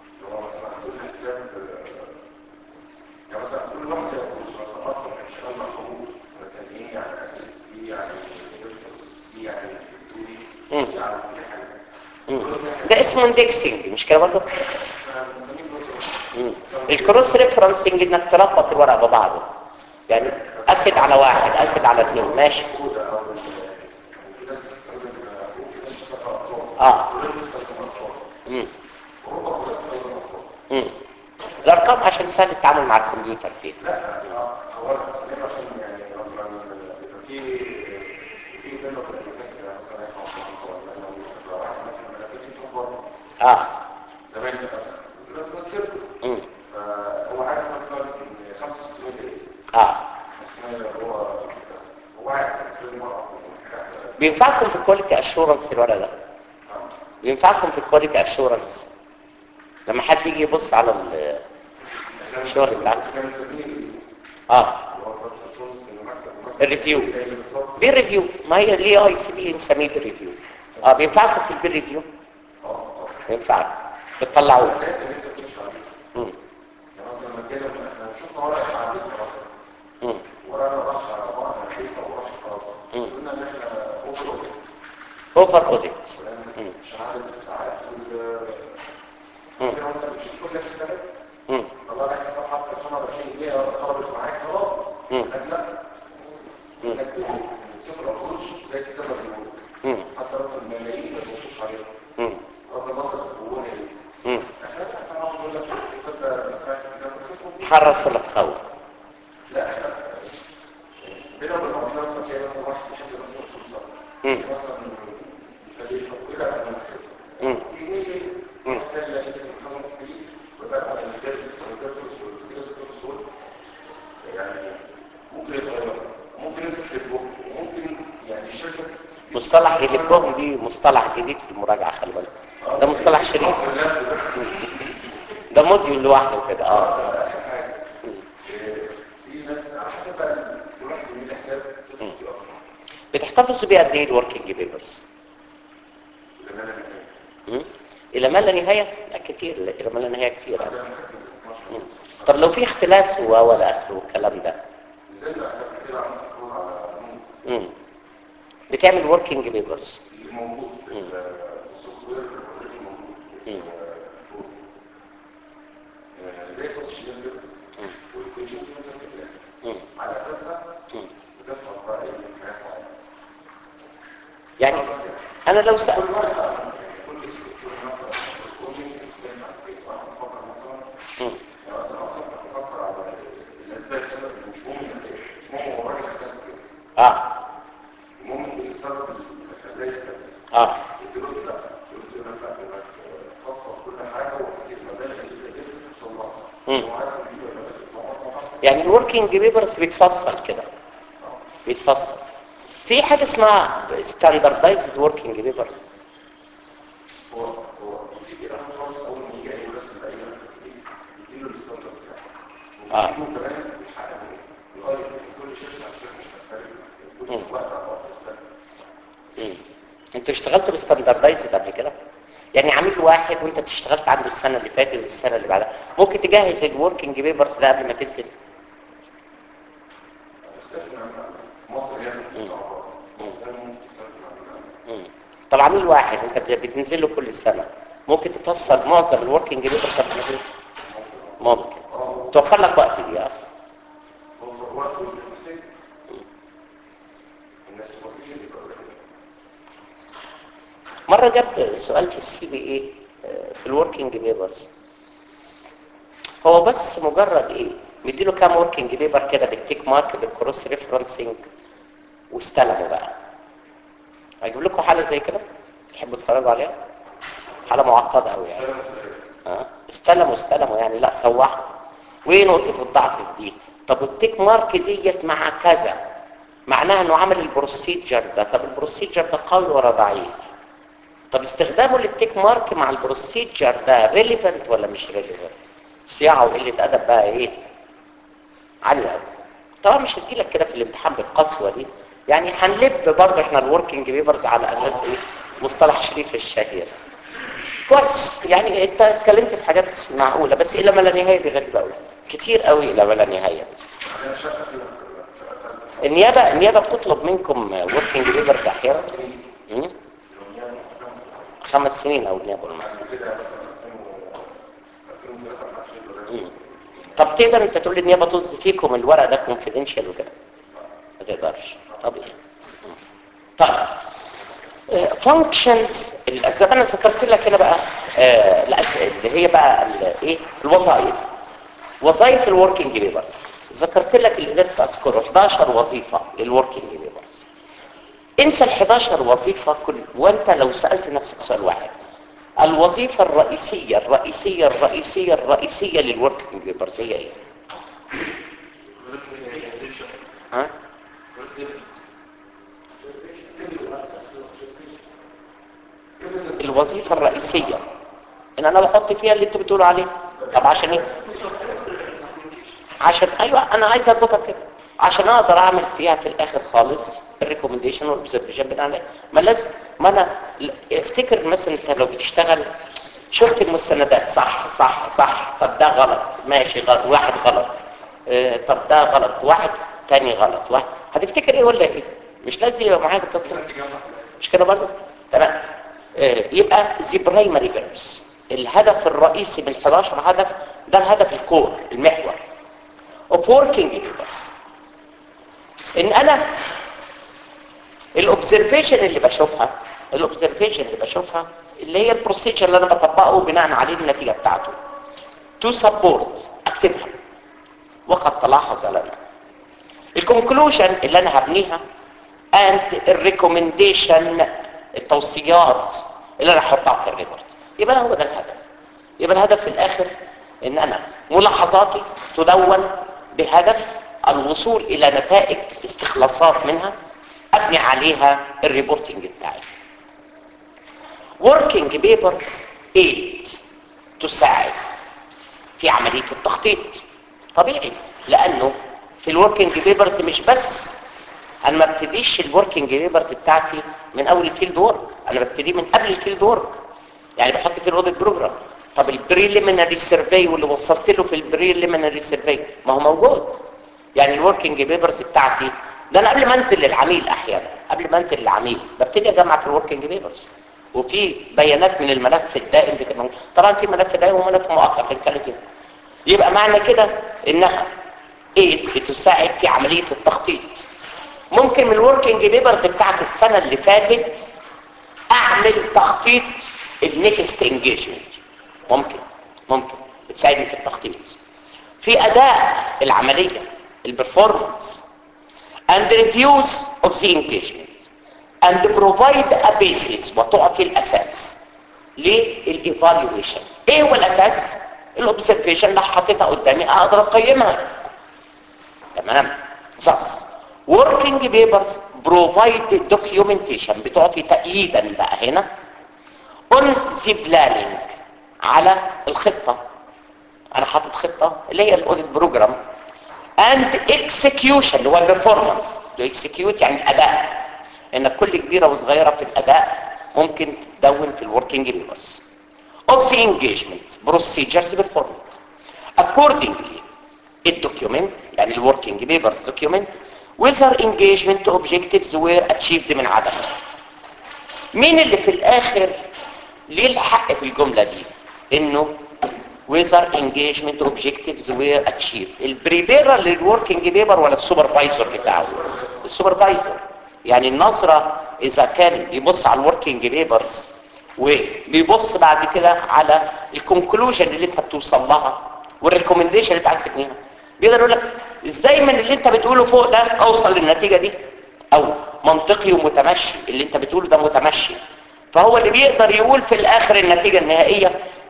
مم. مم. ده اسمه اندكسنج مش كده برضه مم. الكروس ريفرنسنج انك تربط الورق ببعضه يعني اسد على واحد اسد على اثنين ماشي اه مم. مم. الارقام عشان سهل التعامل مع الكمبيوتر فيه اه زمان دلوقتي صفر مم. فهو عارف مثلا ان 65 جنيه اه هو هو عارف مش لازم اقرا بينفعكم في الكواليتي اشورنس الورق ده بينفعكم في الكواليتي اشورنس لما حد يجي يبص على ال- الشغل بتاعك كان سبيل اه اللي هو فتره الشمس من المكتب الريفيو زي بالظبط بير ريفيو ما هي الاي اي سي بي مسميه بير ريفيو اه بينفعكم في البير ريفيو اه اه بينفعكم بتطلعوه اساسا انت بتمشي عليه مم. يعني مثلا لما كده احنا شفنا ورقه عديد خلاص مم. ورقه راح ورقه عديد وراح خلاص مم. قلنا ان احنا اوفر اوفر اوديت مم. عشان عدد الساعات وال مم. كده مثلا بتشوف كل حسابات مم. طلع لك حساب حتى 25 جنيه طلبت معاك خلاص مم. لكن لا مم. لكن صفر القروش زي كده ما بيقولوا مم. حتى مثلا الملايين ما بيبصوش عليهم مم. بغض النظر هو ايه مم. احنا احنا نقعد نقول لك الحساب ده مسمعك في كذا صفر حرص ولا تخوف لا احنا بينا وبين بعضنا مثلا تلاقي مثلا واحد بيحب مثلا فلوس مم. مثلا يخليه كده انا محفظه مم. يجي مم. كان لا اسم محمد كبير وبقى على المجال الفرنسي والكتاب يعني ممكن يتغير ممكن انت تكتبه وممكن يعني الشركه مصطلح يلبهم دي مصطلح جديد في المراجعة خلي بالك ده مصطلح شريف ده موديول لوحده كده اه في ناس على حسب بقى كل واحد من الحساب بتحتفظوا بيه قد ايه الوركينج بيبرز الى ما لا نهايه لا كتير لا، الى ما لا نهايه كتير يعني. مم. طب لو في اختلاس هو ولا اخره والكلام ده نزلنا احنا كتير عن الدكتور على مم. بتعمل وركينج بيبرز الموجود في السوفت وير مم. زي التصميم كده مم. والكويشن مم. على اساسها مم. بتفحص بقى ايه حاجات معينه يعني انا لو سأل كل سكتور مثلا سكتور ممكن تتكلم عن كيف واحد بفكر مثلا مم. يعني مثلا اصلا بفكر على الاسباب سبب اللي مش مهم مش مهم هو راجل اختلس كده اه المهم ايه السبب اللي خلاه يختلس اه قلت له لا قلت له لا انك تفصل كل حاجه وتسيب المبالغ اللي انت قدرت توصل لها مم. هو عارف ان دي مبالغ يعني الوركينج بيبرز بيتفصل كده بيتفصل في حاجه اسمها ستاندردايزد وركينج بيبر هو هو في كده خالص اول ما يجي اي رسم لاي يديله الستاندرد بتاعه آه. ويديله كمان الحق يغير كل شركه عن شركه مختلفه مم. كل وقت عن وقت مختلف مم. انتوا اشتغلتوا بستاندردايزد قبل كده يعني عميل واحد وانت اشتغلت عنده السنه اللي فاتت والسنه اللي بعدها ممكن تجهز الوركينج بيبرز ده قبل ما تنزل مختلف عن مصر هي المستعمره مصر هي مختلف عن مم. طب عميل واحد انت بت- بتنزل له كل سنه ممكن تفصل معظم الوركينج بيبرز قبل ما تنزل ممكن توفر لك وقت دي اه توفر وقت والمحتاج الناس ما فيش اللي يقدر مرة جاب سؤال في السي بي اي في الوركينج بيبرز هو بس مجرد ايه مديله كام وركينج بيبر كده بالتيك مارك بالكروس ريفرنسنج واستلموا بقى هجيب لكم حالة زي كده تحبوا تتفرجوا عليها حالة معقدة قوي يعني ها استلموا استلموا يعني لا صوحوا وايه نقطه الضعف في دي طب التيك مارك ديت مع كذا معناها انه عمل البروسيجر ده طب البروسيجر ده قوي ولا ضعيف طب استخدامه للتيك مارك مع البروسيجر ده ريليفنت ولا مش ريليفنت صياعه وقله ادب بقى ايه عاليه قوي طبعا مش هتجيلك كده في الامتحان بالقسوه دي يعني هنلب برضه احنا الوركينج بيبرز على اساس ايه مصطلح شريف الشهير كويس يعني انت اتكلمت في حاجات معقوله بس الى ما لا نهايه دي غريبه قوي كتير قوي الى ما لا نهايه انا شاكك في النيابه النيابه بتطلب منكم وركينج بيبرز احيانا مم؟ خمس سنين او النيابه والمعنى. كده مثلا 2023 مم. طب تقدر انت تقول النيابه طز فيكم الورق ده كونفيدنشال وكده ما تقدرش طبيعي مم. طيب فانكشنز الاسباب انا ذكرت لك هنا بقى آه، الأس- اللي هي بقى ال- ايه الوظائف وظائف الوركينج ليبرز ذكرت لك اللي قدرت اذكره 11 وظيفه للوركينج ليبرز انسى ال 11 وظيفه كل وانت لو سالت نفسك سؤال واحد الوظيفه الرئيسيه الرئيسيه الرئيسيه الرئيسيه للوركينج ليبرز هي ايه؟ ها؟ الوظيفة الرئيسية ان انا بحط فيها اللي انتوا بتقولوا عليه طب عشان ايه عشان ايوه انا عايز اضبطها كده عشان اقدر اعمل فيها في الاخر خالص الريكومنديشن والاوبزرفيشن بتاع عليه ما لازم ما انا ل- افتكر مثلا انت لو بتشتغل شفت المستندات صح صح صح طب ده غلط ماشي غلط واحد غلط اه طب ده غلط واحد تاني غلط واحد هتفتكر ايه ولا ايه مش لازم يبقى معاك الدكتور مش كده برضه تمام آه، يبقى زي برايمري بيربس الهدف الرئيسي من 11 هدف ده الهدف الكور المحور اوف وركينج بيبرز ان انا الاوبزرفيشن اللي بشوفها الاوبزرفيشن اللي بشوفها اللي هي البروسيجر اللي انا بطبقه بناء عليه النتيجه بتاعته تو سبورت اكتبها وقد تلاحظ لنا الكونكلوجن اللي انا هبنيها and الريكومنديشن التوصيات اللي انا هحطها في الريبورت يبقى هو ده الهدف يبقى الهدف في الاخر ان انا ملاحظاتي تدون بهدف الوصول الى نتائج استخلاصات منها ابني عليها الريبورتنج بتاعي working papers aid تساعد في عملية التخطيط طبيعي لانه في الوركينج بيبرز مش بس انا ما ابتديش الوركينج بيبرز بتاعتي من اول الفيلد وورك انا ببتدي من قبل الفيلد وورك يعني بحط في الاوديت بروجرام طب البريليمينري سيرفي واللي وصلت له في البريليمينري سيرفي ما هو موجود يعني الوركينج بيبرز بتاعتي ده انا قبل ما انزل للعميل احيانا قبل ما انزل للعميل ببتدي اجمع في الوركينج بيبرز وفي بيانات من الملف الدائم بتبقى موجودة. طبعا في ملف دائم وملف مؤقت هنتكلم فيه يبقى معنى كده انها ايه بتساعد في عمليه التخطيط ممكن من الوركينج بيبرز بتاعت السنه اللي فاتت اعمل تخطيط النكست انجيجمنت ممكن ممكن بتساعدني في التخطيط في اداء العمليه البرفورمانس and reviews of the engagement and provide a basis وتعطي الاساس للايفالويشن ايه هو الاساس الاوبزرفيشن اللي حطيتها قدامي اقدر اقيمها تمام thus working papers provide documentation بتعطي تأييدا بقى هنا on the planning على الخطة انا حاطط خطة اللي هي الاوديت بروجرام and execution اللي هو البرفورمانس to execute يعني الاداء ان كل كبيرة وصغيرة في الاداء ممكن تدون في الوركينج بيبرز of the engagement procedures performed accordingly الدوكيومنت يعني الوركينج بيبرز دوكيومنت whether engagement objectives were achieved من عدم مين اللي في الاخر ليه الحق في الجملة دي انه whether engagement objectives were achieved البريبيرر للوركينج بيبر ولا السوبرفايزر بتاعه السوبرفايزر يعني النظرة اذا كان بيبص على الوركينج بيبرز وبيبص بعد كده على الكونكلوجن اللي انت بتوصل لها والريكومنديشن اللي انت عايز تبنيها بيقدر يقول لك ازاي من اللي انت بتقوله فوق ده اوصل للنتيجه دي او منطقي ومتمشي اللي انت بتقوله ده متمشي فهو اللي بيقدر يقول في الاخر النتيجه النهائيه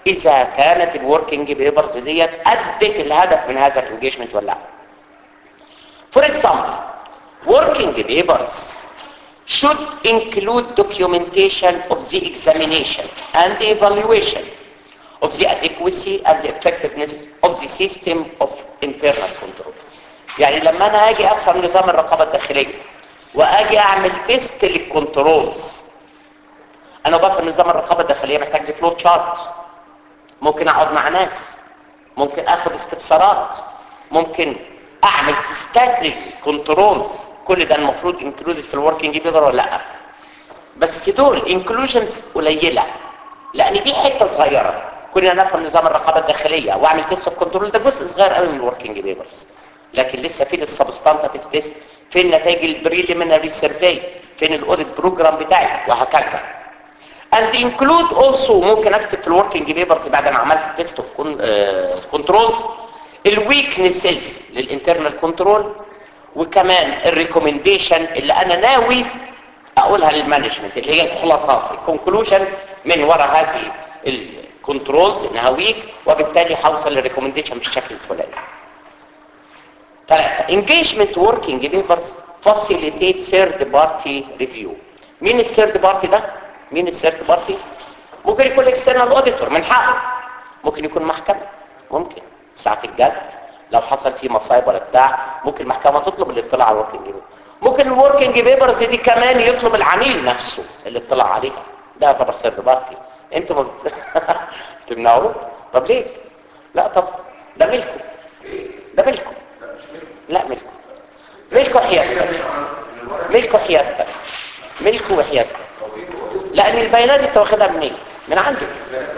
اذا كانت الوركينج بيبرز ديت ادت الهدف من هذا الانجيجمنت ولا لا For example, working papers should include documentation of the examination and the evaluation of the adequacy and the effectiveness of the system of internal control. يعني لما انا اجي افهم نظام الرقابه الداخليه واجي اعمل تيست للكنترولز انا بفهم نظام الرقابه الداخليه محتاج لي فلو تشارت ممكن اقعد مع ناس ممكن اخد استفسارات ممكن اعمل تستات للكنترولز كل ده المفروض انكلودد في الوركينج بيبر ولا لا بس دول انكلوجنز قليله لان دي حته صغيره كنا نفهم نظام الرقابه الداخليه واعمل تيست اوف كنترول ده جزء صغير قوي من الوركينج بيبرز لكن لسه فين السبستانتيف تيست فين نتائج البريليمينري سيرفي فين الاوديت بروجرام بتاعي وهكذا and include also ممكن اكتب في الوركينج بيبرز بعد ما عملت تيست اوف كنترولز الويكنسز للانترنال كنترول وكمان الريكومنديشن اللي انا ناوي اقولها للمانجمنت اللي هي الخلاصات الكونكلوجن من وراء هذه الكنترولز انها ويك وبالتالي هوصل للريكومنديشن بالشكل الفلاني ثلاثة engagement working papers facilitate third party review مين الثيرد بارتي ده؟ مين الثيرد بارتي؟ ممكن يكون اكسترنال اوديتور من حقه ممكن يكون محكمة ممكن ساعة الجد لو حصل فيه مصايب ولا بتاع ممكن المحكمة تطلب الاطلاع على الوركينج بيبر ممكن الوركينج بيبرز دي كمان يطلب العميل نفسه الاطلاع عليها ده يعتبر ثيرد بارتي انتوا ما بت... بتمنعوه طب ليه؟ لا طب ده ملكه ده ملكه لا ملكه ملكه حيازتك ملكه حيازتك ملكه وحيازتك لان البيانات انت واخدها منين من عندك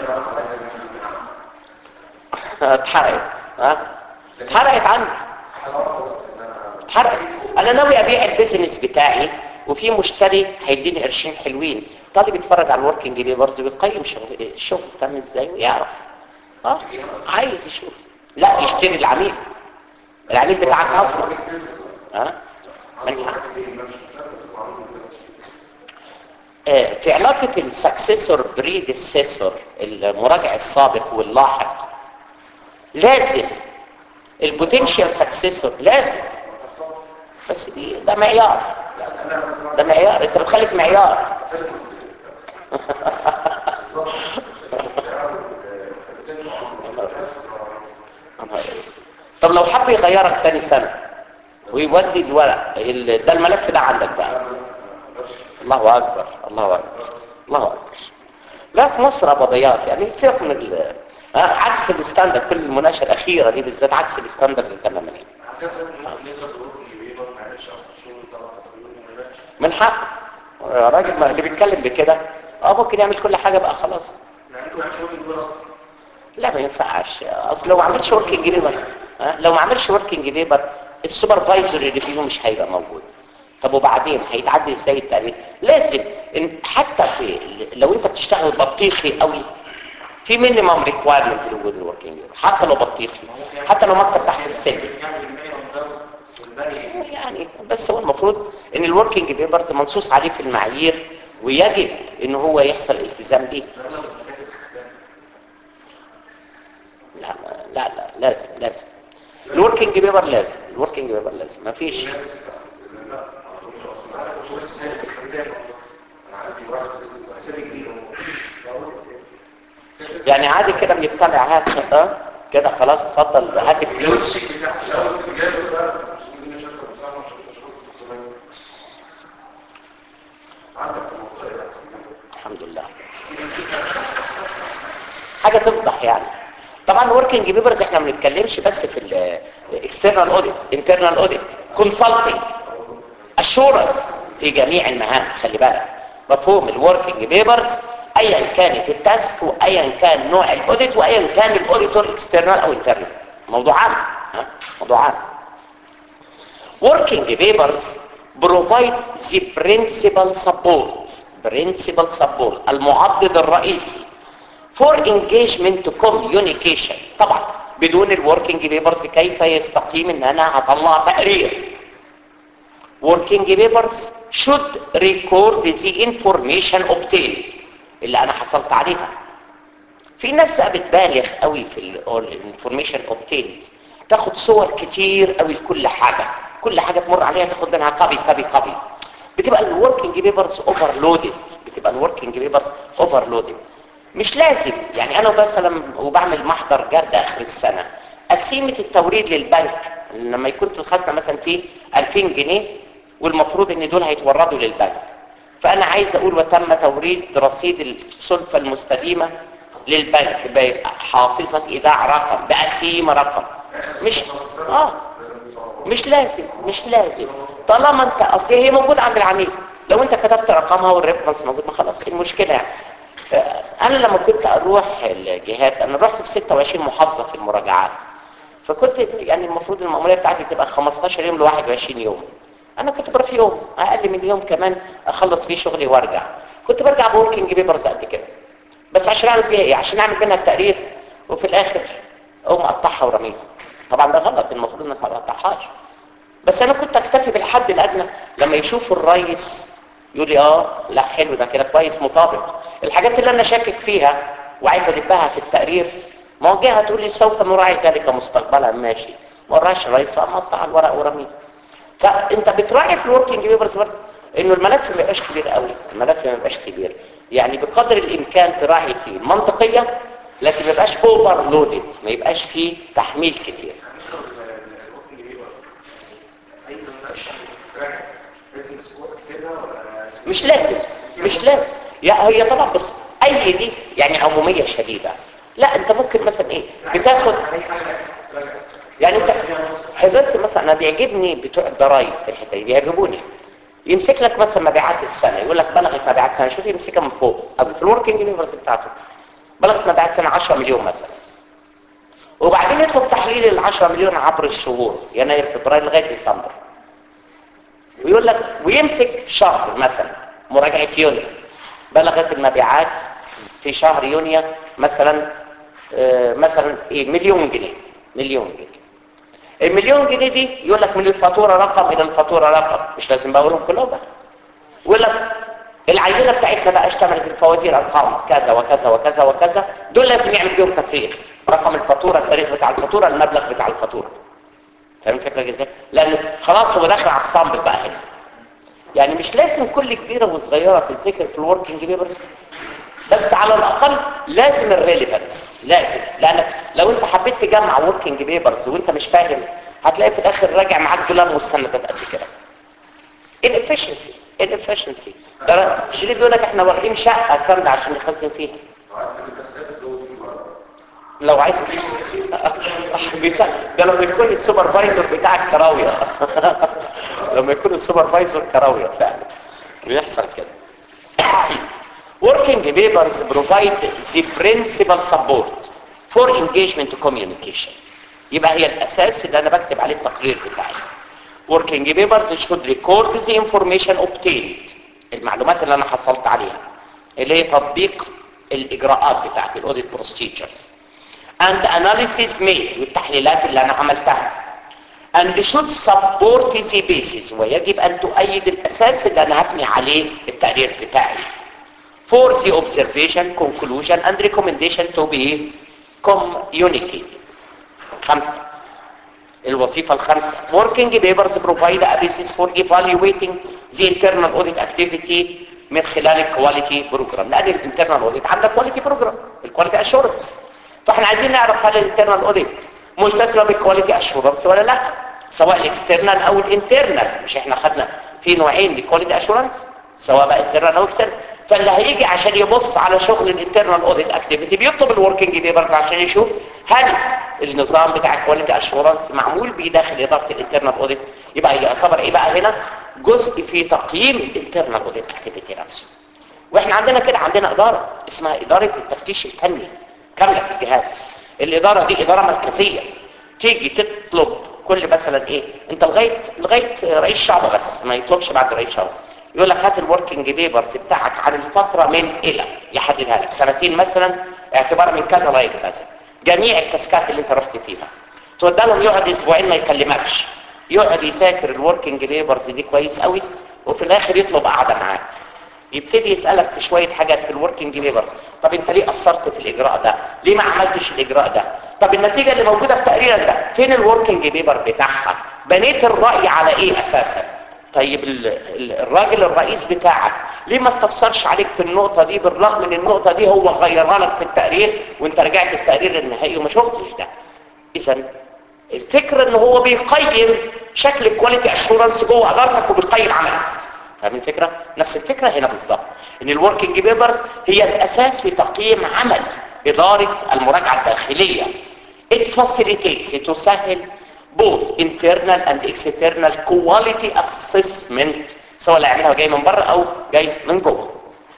اتحرقت ها اتحرقت عندي اتحرقت انا ناوي ابيع البيزنس بتاعي وفي مشتري هيديني قرشين حلوين طالب يتفرج على الوركينج بيبرز ويقيم شغل الشغل تم ازاي ويعرف اه عايز يشوف لا يشتري العميل العميل بتاعك اصلا ها من حق. آه، في علاقة السكسيسور بريدسيسور المراجع السابق واللاحق لازم البوتنشال سكسيسور لازم بس دي ده معيار ده معيار انت بتخلف معيار طب لو حب يغيرك تاني سنة ويودي الورق ال- ده الملف ده عندك بقى الله اكبر الله اكبر الله اكبر لا في مصر ابضيات يعني سيبك من ال- آه، عكس الستاندرد كل المناقشه الاخيره دي بالذات عكس الستاندرد تماما يعني. من حق يا راجل ما اللي بيتكلم بكده اه ممكن يعمل كل حاجه بقى خلاص لا ما ينفعش اصل لو ما عملش وركينج ليبر ها لو ما عملش وركينج ليبر السوبرفايزر اللي فيه مش هيبقى موجود طب وبعدين هيتعدي ازاي التقرير لازم إن حتى في لو انت بتشتغل بطيخي قوي في مينيمم ريكوايرمنت لوجود الوركينج ليبر حتى لو بطيخي حتى لو مكتب تحت السلم يعني بس هو المفروض ان الوركينج بيبرز منصوص عليه في المعايير ويجب ان هو يحصل التزام بيه لا لا لا لازم لازم الوركينج بيبر لازم الوركينج بيبر لازم ما فيش يعني عادي كده بنطلع هات اه كده خلاص اتفضل هات الفلوس الحمد لله حاجه تفضح يعني طبعا وركينج بيبرز احنا ما بنتكلمش بس في الاكسترنال اوديت انترنال اوديت كونسلتنج اشورنس في جميع المهام خلي بالك مفهوم الوركينج بيبرز ايا كانت التاسك وايا كان نوع الاوديت وايا كان الاوديتور اكسترنال او انترنال موضوع عام ها موضوع عام working papers provide the principal support principal support المعضد الرئيسي for engagement communication طبعا بدون الوركينج بيبرز كيف يستقيم ان انا هطلع تقرير working papers should record the information obtained اللي انا حصلت عليها في ناس بقى بتبالغ قوي في الانفورميشن اوبتيند تاخد صور كتير قوي لكل حاجه كل حاجه تمر عليها تاخد منها كابي كابي كابي بتبقى الوركينج بيبرز اوفرلودد بتبقى الوركينج بيبرز اوفرلودد مش لازم يعني انا مثلا وبعمل محضر جرد اخر السنه قسيمه التوريد للبنك لما يكون في الخزنه مثلا في 2000 جنيه والمفروض ان دول هيتوردوا للبنك فانا عايز اقول وتم توريد رصيد السلفه المستديمه للبنك بحافظه ايداع رقم بقسيمه رقم مش اه مش لازم مش لازم طالما انت اصل هي موجوده عند العميل لو انت كتبت رقمها والريفرنس موجود ما خلاص ايه المشكله يعني آه، انا لما كنت اروح الجهات انا رحت ال 26 محافظه في المراجعات فكنت يعني المفروض المأمورية بتاعتي تبقى 15 يوم ل 21 يوم انا كنت بروح يوم اقل من يوم كمان اخلص فيه شغلي وارجع كنت برجع بوركينج بيبرز قد كده بس عشان اعمل بيها ايه عشان اعمل منها التقرير وفي الاخر اقوم اقطعها ورميها طبعا ده غلط المفروض انك ما تقطعهاش بس انا كنت اكتفي بالحد الادنى لما يشوف الرئيس يقول لي اه لا حلو ده كده كويس مطابق الحاجات اللي انا شاكك فيها وعايز البها في التقرير موجهه تقول لي سوف نراعي ذلك مستقبلا ماشي ما وراش الرئيس فمقطع الورق ورميه فانت بتراعي في الوركينج بيبرز برضه انه الملف ما يبقاش كبير قوي الملف ما يبقاش كبير يعني بقدر الامكان تراعي فيه منطقيه لكن ما يبقاش اوفر لودد ما يبقاش فيه تحميل كتير مش لازم مش لازم يا هي طبعا بص اي دي يعني عموميه شديده لا انت ممكن مثلا ايه بتاخد يعني انت حضرت مثلا انا بيعجبني بتوع الضرايب في الحته دي بيعجبوني يمسك لك مثلا مبيعات السنه يقول لك بلغت مبيعات السنه شوف يمسكها من فوق او في الوركينج يونيفرس بتاعته بلغت مبيعات السنه 10 مليون مثلا وبعدين يدخل تحليل ال 10 مليون عبر الشهور يناير فبراير لغايه ديسمبر ويقول لك ويمسك شهر مثلا مراجعه يونيو بلغت المبيعات في شهر يونيو مثلا آه مثلا ايه مليون جنيه مليون جنيه المليون جنيه دي يقول لك من الفاتوره رقم الى الفاتوره رقم مش لازم بقولهم كلهم بقى يقول لك العينه بتاعتنا بقى اشتملت الفواتير ارقام كذا وكذا وكذا وكذا دول لازم يعمل بيهم تفريغ رقم الفاتوره التاريخ بتاع الفاتوره المبلغ بتاع الفاتوره فاهم الفكره ازاي لان خلاص هو داخل على الصامبل بقى هنا يعني مش لازم كل كبيره وصغيره تتذكر في الوركينج بيبرز بس على الاقل لازم الريليفنس لازم لانك لو انت حبيت تجمع وركينج بيبرز وانت مش فاهم هتلاقي في الاخر راجع معاك دولار مستندات قد كده inefficiency inefficiency ده شريف بيقول لك احنا واخدين شقه كامله عشان نخزن فيها لو عايز بتاع ده لما يكون السوبرفايزر بتاعك كراويه لما يكون السوبرفايزر كراويه فعلا بيحصل كده working papers provide the principal support for engagement communication يبقى هي الاساس اللي انا بكتب عليه التقرير بتاعي working papers should record the information obtained المعلومات اللي انا حصلت عليها اللي هي تطبيق الاجراءات بتاعت الاوديت procedures and analysis made والتحليلات اللي انا عملتها and should support the basis ويجب ان تؤيد الاساس اللي انا هبني عليه التقرير بتاعي for the observation conclusion and recommendation to be communicated خمسة الوظيفة الخامسة working papers provide a basis for evaluating the internal audit activity من خلال الكواليتي بروجرام لان الانترنال اوديت عندك كواليتي بروجرام الكواليتي اشورنس فاحنا عايزين نعرف هل الانترنال اوديت ملتزمه بالكواليتي اشورنس ولا لا سواء الاكسترنال او الانترنال مش احنا خدنا في نوعين للكواليتي اشورنس سواء بقى انترنال او اكسترنال فاللي هيجي عشان يبص على شغل الانترنال اوديت اكتيفيتي بيطلب الوركينج بيبرز عشان يشوف هل النظام بتاع الكواليتي اشورنس معمول بيه داخل اداره الانترنال اوديت يبقى يعتبر ايه بقى هنا جزء في تقييم الانترنال اوديت اكتيفيتي نفسه واحنا عندنا كده عندنا اداره اسمها اداره التفتيش الفني كامله في الجهاز الاداره دي اداره مركزيه تيجي تطلب كل مثلا ايه انت لغايه لغايه رئيس شعب بس ما يطلبش بعد رئيس شعب يقول لك هات الوركينج بيبرز بتاعك عن الفتره من الى يحددها لك سنتين مثلا اعتبار من كذا لغايه كذا جميع التاسكات اللي انت رحت فيها تودى لهم يقعد اسبوعين ما يكلمكش يقعد يذاكر الوركينج بيبرز دي كويس قوي وفي الاخر يطلب قعده معاك يبتدي يسالك في شويه حاجات في الوركينج بيبرز طب انت ليه قصرت في الاجراء ده ليه ما عملتش الاجراء ده طب النتيجه اللي موجوده في تقريرك ده فين الوركينج بيبر بتاعها بنيت الراي على ايه اساسا طيب ال- ال- الراجل الرئيس بتاعك ليه ما استفسرش عليك في النقطه دي بالرغم ان النقطه دي هو غيرها لك في التقرير وانت رجعت التقرير النهائي وما شفتش ده اذا الفكره ان هو بيقيم شكل الكواليتي اشورنس جوه ادارتك وبيقيم عملك فاهم الفكره نفس الفكره هنا بالظبط ان الوركينج بيبرز هي الاساس في تقييم عمل اداره المراجعه الداخليه it facilitates تسهل both internal and external quality assessment سواء اللي هيعملها جاي من بره او جاي من جوه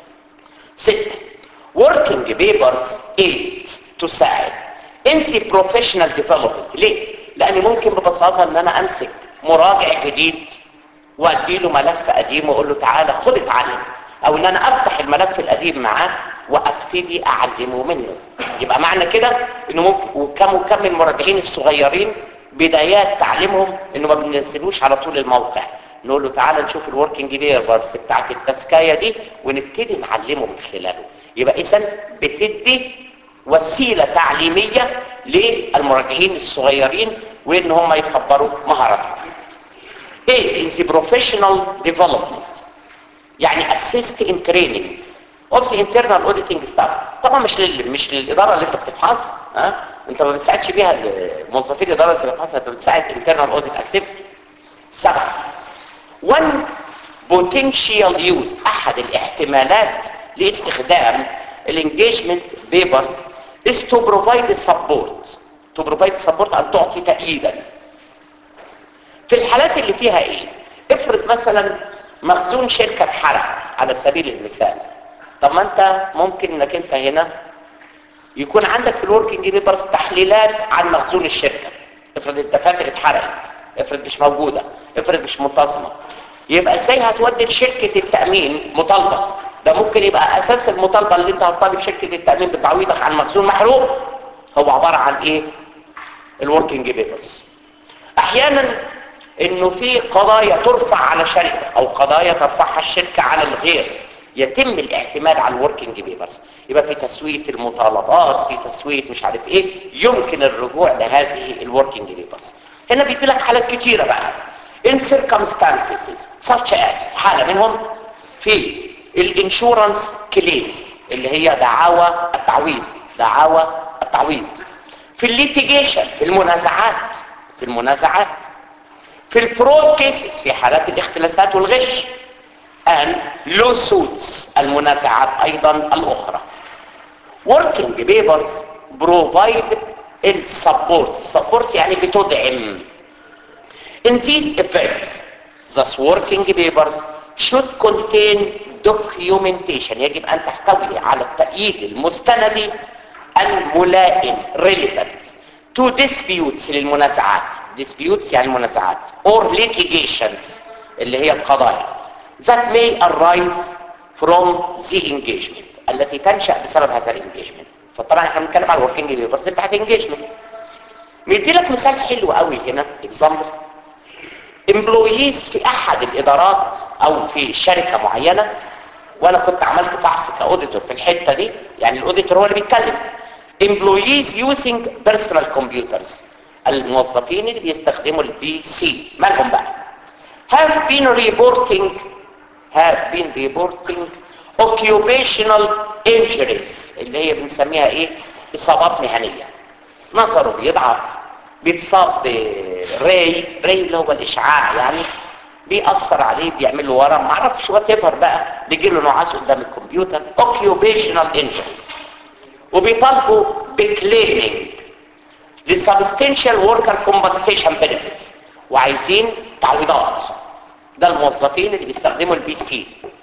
ستة working papers aid تساعد in the professional development ليه؟ لأن ممكن ببساطة ان انا امسك مراجع جديد واديله ملف قديم واقول له تعالى خد اتعلم او ان انا افتح الملف القديم معاه وابتدي اعلمه منه يبقى معنى كده انه ممكن وكم وكم من المراجعين الصغيرين بدايات تعليمهم انه ما بننزلوش على طول الموقع نقول له تعالى نشوف الوركينج بيرفرز بتاعت التسكايه دي ونبتدي نعلمه من خلاله يبقى اذا بتدي وسيله تعليميه للمراجعين الصغيرين وان هم يكبروا مهاراتهم ايه in the professional development يعني assist in training of the internal auditing staff طبعا مش لل... مش للاداره اللي انت بتفحصها ها انت ما بتساعدش بيها الموظفين الاداره اللي انت بتفحصها انت بتساعد internal audit activity سبعه one potential use احد الاحتمالات لاستخدام الانجيجمنت بيبرز is to provide support to provide support ان تعطي تأييدا في الحالات اللي فيها ايه افرض مثلا مخزون شركة اتحرق على سبيل المثال طب ما انت ممكن انك انت هنا يكون عندك في الوركينج بيبرز تحليلات عن مخزون الشركة افرض الدفاتر اتحرقت افرض مش موجودة افرض مش منتظمة يبقى ازاي هتودي لشركة التأمين مطالبة ده ممكن يبقى اساس المطالبة اللي انت هتطالب شركة التأمين بتعويضك عن مخزون محروق هو عبارة عن ايه الوركينج بيبرز احيانا انه في قضايا ترفع على شركة او قضايا ترفعها الشركة على الغير يتم الاعتماد على الوركينج بيبرز يبقى في تسوية المطالبات في تسوية مش عارف ايه يمكن الرجوع لهذه الوركينج بيبرز هنا بيدي لك حالات كتيرة بقى in circumstances such as حالة منهم في الانشورنس كليمز اللي هي دعاوى التعويض دعاوى التعويض في الليتيجيشن في المنازعات في المنازعات في الفرود كيسز في حالات الاختلاسات والغش and lawsuits المنازعات ايضا الاخرى working papers provide السبورت السبورت يعني بتدعم in these effects thus working papers should contain documentation يجب ان تحتوي على التأييد المستندي الملائم relevant to disputes للمنازعات disputes يعني منازعات or litigations اللي هي القضايا that may arise from the engagement التي تنشأ بسبب هذا الانجيجمنت فطبعا احنا بنتكلم على الوركينج بيبرز بتاعت انجيجمنت مدي لك مثال حلو قوي هنا اكزامبل امبلويز في احد الادارات او في شركه معينه وانا كنت عملت فحص كاوديتور في الحته دي يعني الاوديتور هو اللي بيتكلم employees using personal computers الموظفين اللي بيستخدموا البي سي مالهم بقى have been reporting have been reporting occupational injuries اللي هي بنسميها ايه اصابات مهنيه نظره بيضعف بيتصاب بري ري اللي هو الاشعاع يعني بيأثر عليه بيعمل له ورم معرفش وات ايفر بقى بيجي له نعاس قدام الكمبيوتر occupational injuries وبيطالبوا بكليمنج لسبستنشال وركر كومبنسيشن بنفيتس وعايزين تعويضات ده الموظفين اللي بيستخدموا البي سي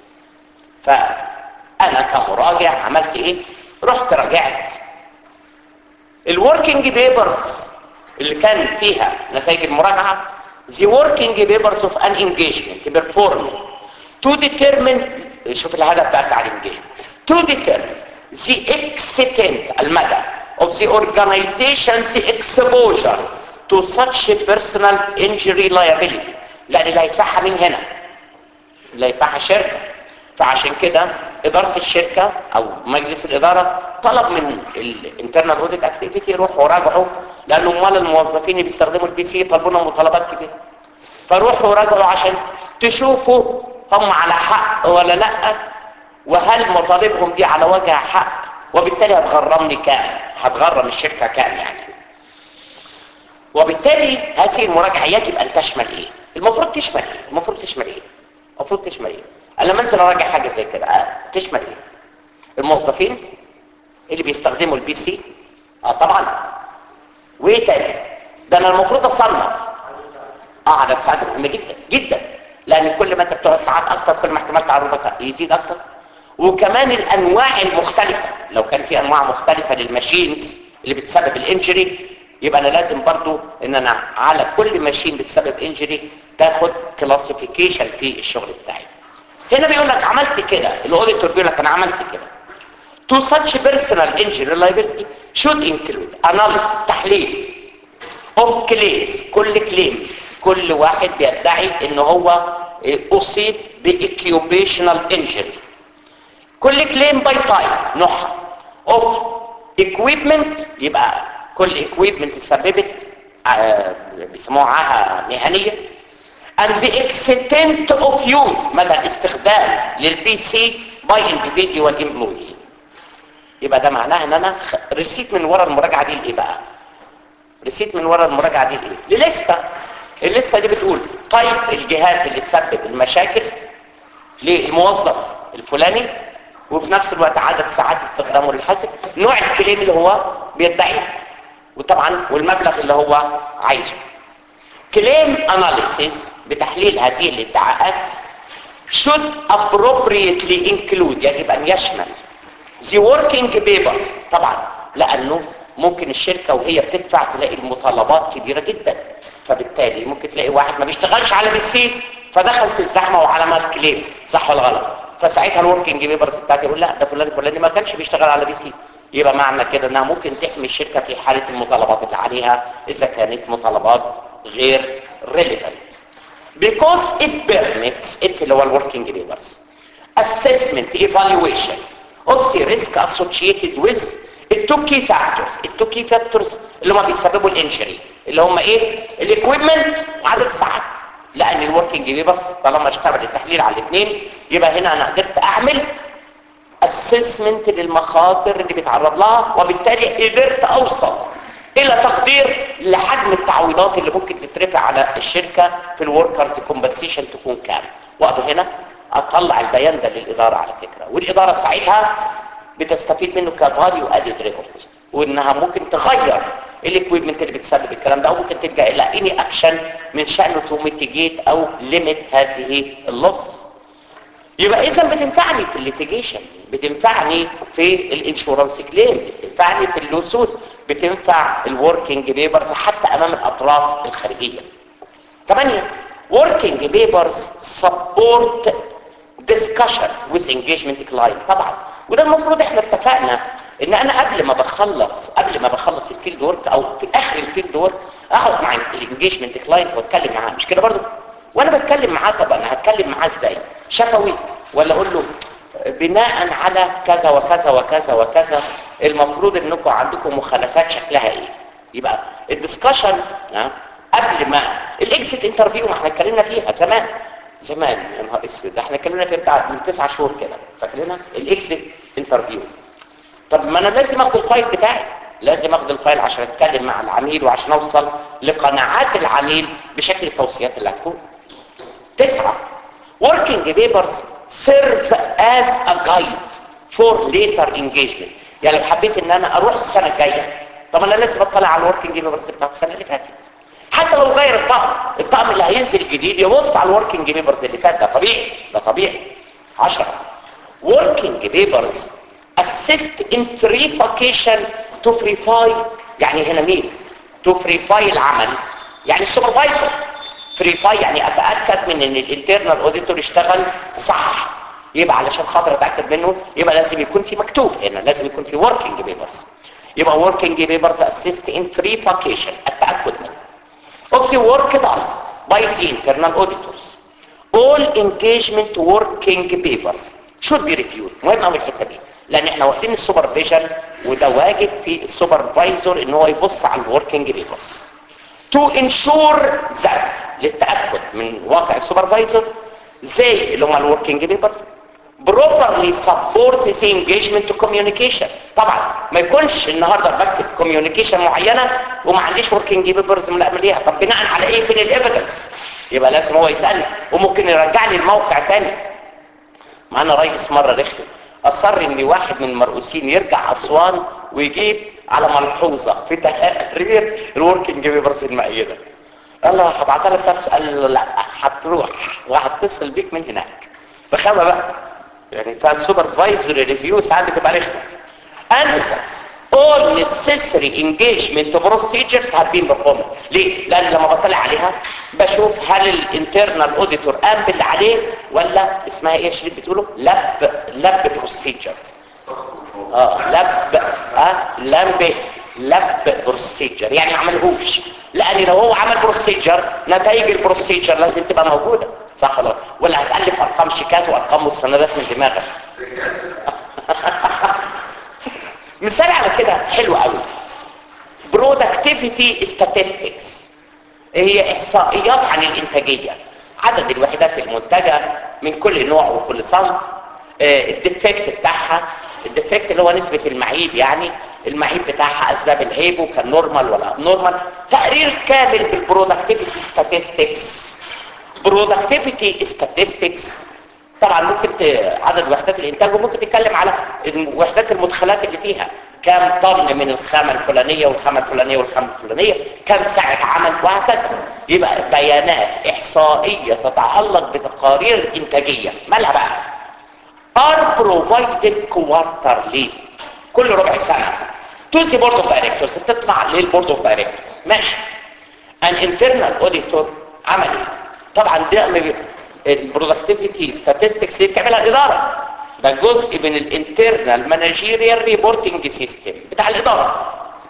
فانا كمراجع عملت ايه رحت راجعت الوركينج بيبرز اللي كان فيها نتائج المراجعه the working papers of an engagement performed to determine شوف الهدف بقى بتاع الانجيجمنت to determine the extent المدى of the organization's exposure to such personal injury liability لان اللي هيدفعها من هنا اللي هيدفعها الشركه فعشان كده اداره الشركه او مجلس الاداره طلب من الانترنال اوديت اكتيفيتي يروحوا راجعوا لانه امال الموظفين اللي بيستخدموا البي سي يطلبوا لهم مطالبات كتير فروحوا راجعوا عشان تشوفوا هم على حق ولا لا وهل مطالبهم دي على وجه حق وبالتالي هتغرمني كام هتغرم الشركه كام يعني وبالتالي هذه المراجعه يجب ان تشمل ايه المفروض تشمل ايه المفروض تشمل ايه المفروض تشمل ايه انا لما انزل اراجع حاجه زي كده آه، تشمل ايه الموظفين اللي بيستخدموا البي سي اه طبعا وايه تاني ده انا المفروض اصنف اه عدد ساعات مهم جدا جدا لان كل ما انت بتقعد ساعات اكتر كل ما احتمال تعرضك يزيد اكتر وكمان الانواع المختلفه لو كان في انواع مختلفه للماشينز اللي بتسبب الانجري يبقى انا لازم برضو ان انا على كل ماشين بتسبب انجري تاخد كلاسيفيكيشن في الشغل بتاعي هنا بيقول لك عملت كده الاوديتور بيقول لك انا عملت كده to such personal injury liability should include analysis تحليل of claims كل كليم كل واحد بيدعي ان هو اصيب باكيوبيشنال انجري كل كليم باي تايب نوعها اوف equipment يبقى كل equipment سببت آه، بيسموها عاهه مهنيه and the extent of use مدى الاستخدام للبي سي by individual employee يبقى ده معناه ان انا خ- رسيت من ورا المراجعه دي لايه بقى رسيت من ورا المراجعه دي لايه لليسته الليسته دي بتقول طيب الجهاز اللي سبب المشاكل للموظف الفلاني وفي نفس الوقت عدد ساعات استخدامه للحاسب نوع الكليم اللي هو بيدعيه وطبعا والمبلغ اللي هو عايزه كليم اناليسيس بتحليل هذه الادعاءات should appropriately include يجب ان يشمل the working papers طبعا لانه ممكن الشركه وهي بتدفع تلاقي المطالبات كبيره جدا فبالتالي ممكن تلاقي واحد ما بيشتغلش على بالسي فدخل في الزحمه وعلى كليم صح ولا غلط فساعتها الوركينج بيبرز بتاعتي يقول لا ده فلان فلاني ما كانش بيشتغل على بي سي يبقى معنى كده انها ممكن تحمي الشركه في حاله المطالبات اللي عليها اذا كانت مطالبات غير relevant because it permits it اللي هو الوركينج بيبرز assessment evaluation of the risk associated with التو كي فاكتورز التو كي فاكتورز اللي هم بيسببوا الانجري اللي هم ايه الاكويبمنت وعدد الساعات لان الوركينج بيبرز طالما اشتغل التحليل على الاثنين يبقى هنا انا قدرت اعمل اسسمنت للمخاطر اللي بيتعرض لها وبالتالي قدرت اوصل الى تقدير لحجم التعويضات اللي ممكن تترفع على الشركه في الوركرز كومبنسيشن تكون كام واقدر هنا اطلع البيان ده للاداره على فكره والاداره ساعتها بتستفيد منه كفاليو ادد ريبورت وانها ممكن تغير الاكويبمنت اللي بتسبب الكلام ده او ممكن تلجا الى اني اكشن من شانه تو ميتيجيت او ليميت هذه اللص يبقى اذا بتنفعني في الليتيجيشن بتنفعني في الانشورنس كليمز بتنفعني في اللوسوس بتنفع الوركينج بيبرز حتى امام الاطراف الخارجيه ثمانية working papers support discussion with engagement client طبعا وده المفروض احنا اتفقنا ان انا قبل ما بخلص قبل ما بخلص الفيلد ورك او في اخر الفيلد ورك اقعد مع الانجيجمنت كلاينت واتكلم معاه مش كده برضه وانا بتكلم معاه طب انا هتكلم معاه ازاي شفوي ولا اقول له بناء على كذا وكذا وكذا وكذا المفروض انكم عندكم مخالفات شكلها ايه يبقى الدسكشن قبل ما الاكزيت انترفيو ما احنا اتكلمنا فيها زمان زمان يا نهار اسود ده احنا اتكلمنا فيها بتاع من تسع شهور كده فاكرينها الاكزيت انترفيو طب ما انا لازم اخد الفايل بتاعي لازم اخد الفايل عشان اتكلم مع العميل وعشان اوصل لقناعات العميل بشكل التوصيات اللي هتكون تسعة working papers serve as a guide for later engagement يعني لو حبيت ان انا اروح السنة الجاية طب انا لازم اطلع على الوركينج بيبرز بتاعت السنة اللي فاتت حتى لو غير الطقم الطقم اللي هينزل جديد يبص على الوركينج بيبرز اللي فات ده طبيعي ده طبيعي 10 working papers assist in verification to verify يعني هنا مين to verify العمل يعني السوبرفايزر verify يعني اتاكد من ان الانترنال اوديتور اشتغل صح يبقى علشان خاطر اتاكد منه يبقى لازم يكون في مكتوب هنا لازم يكون في working papers يبقى working papers assist in verification التاكد منه of the work done by the internal auditors all engagement working papers should be reviewed مهم قوي الحته دي لان احنا واخدين السوبرفيجن وده واجب في السوبرفايزر ان هو يبص على الوركينج بيبرز to ensure that للتاكد من واقع السوبرفايزر زي اللي هم الوركينج بيبرز properly support the engagement to communication طبعا ما يكونش النهارده بكتب communication معينه وما عنديش working papers مليها طب بناء على ايه فين الايفيدنس يبقى لازم هو يسالني وممكن يرجع لي الموقع تاني معانا رئيس مره رخم اصر ان واحد من المرؤوسين يرجع اسوان ويجيب على ملحوظه في تقرير الوركينج بيبرز المؤيده قال له هبعتها لك فاكس قال له لا هتروح وهتصل بيك من هناك بخامه بقى يعني فالسوبرفايزري ريفيو ساعات بتبقى رخمه انسى all necessary engagement procedures have been performed ليه؟ لان لما بطلع عليها بشوف هل الانترنال اوديتور قام باللي عليه ولا اسمها ايه شريط بتقوله لب لب بروسيجرز اه لب اه لب لب بروسيجر يعني ما عملهوش لان لو هو عمل بروسيجر نتائج البروسيجر لازم تبقى موجوده صح ولا ولا هتالف ارقام شيكات وارقام مستندات من دماغك مثال على كده حلو قوي برودكتيفيتي statistics هي احصائيات عن الانتاجيه عدد الوحدات المنتجه من كل نوع وكل صنف الديفكت بتاعها الديفكت اللي هو نسبه المعيب يعني المعيب بتاعها اسباب العيب وكان نورمال ولا نورمال تقرير كامل بالبرودكتيفيتي statistics برودكتيفيتي statistics طبعا ممكن عدد وحدات الانتاج وممكن تتكلم على وحدات المدخلات اللي فيها كم طن من الخامه الفلانيه والخامه الفلانيه والخامه الفلانيه كم ساعه عمل وهكذا يبقى بيانات احصائيه تتعلق بتقارير الانتاجيه مالها بقى are provided quarterly كل ربع سنه to the board of directors تطلع للبورد اوف دايركتورز ماشي an internal auditor عمل ايه طبعا ده البرودكتيفيتي statistics اللي بتعملها الاداره ده جزء من الانترنال مانجيريال ريبورتنج سيستم بتاع الاداره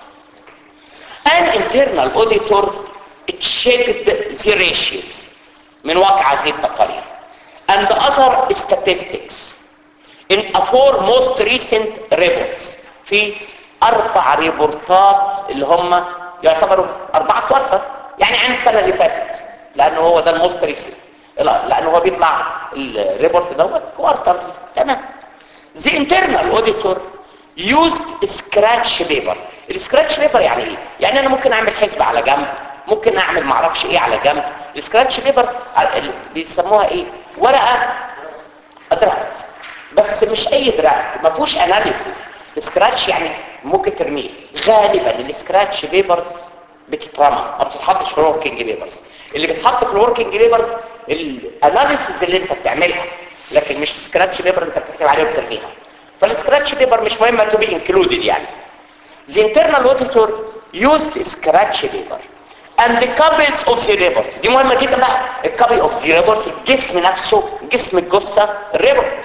an internal auditor checked the ratios من واقع هذه التقارير and other statistics in a four most recent reports في اربع ريبورتات اللي هم يعتبروا اربعه كوارتر يعني عن السنه اللي فاتت لانه هو ده الموست ريسنت لانه هو بيطلع الريبورت دوت كوارتر تمام the internal auditor used scratch paper السكراتش بيبر يعني ايه يعني انا ممكن اعمل حسبة على جنب ممكن اعمل معرفش ايه على جنب السكراتش بيبر بيسموها ايه ورقة درافت بس مش اي درافت ما فيهوش اناليسيس السكراتش يعني ممكن ترميه غالبا السكراتش بيبرز بتترمى ما بتتحطش في الوركينج بيبرز اللي بيتحط في الوركينج بيبرز الاناليسيس اللي انت بتعملها لكن مش سكراتش بيبر انت بتكتب عليه وبترميها فالسكراتش بيبر مش مهمه تو بي انكلودد يعني The internal auditor used scratch paper and the copies of the report دي مهمة جدا بقى الكوبي of the report الجسم نفسه جسم الجثة الريبورت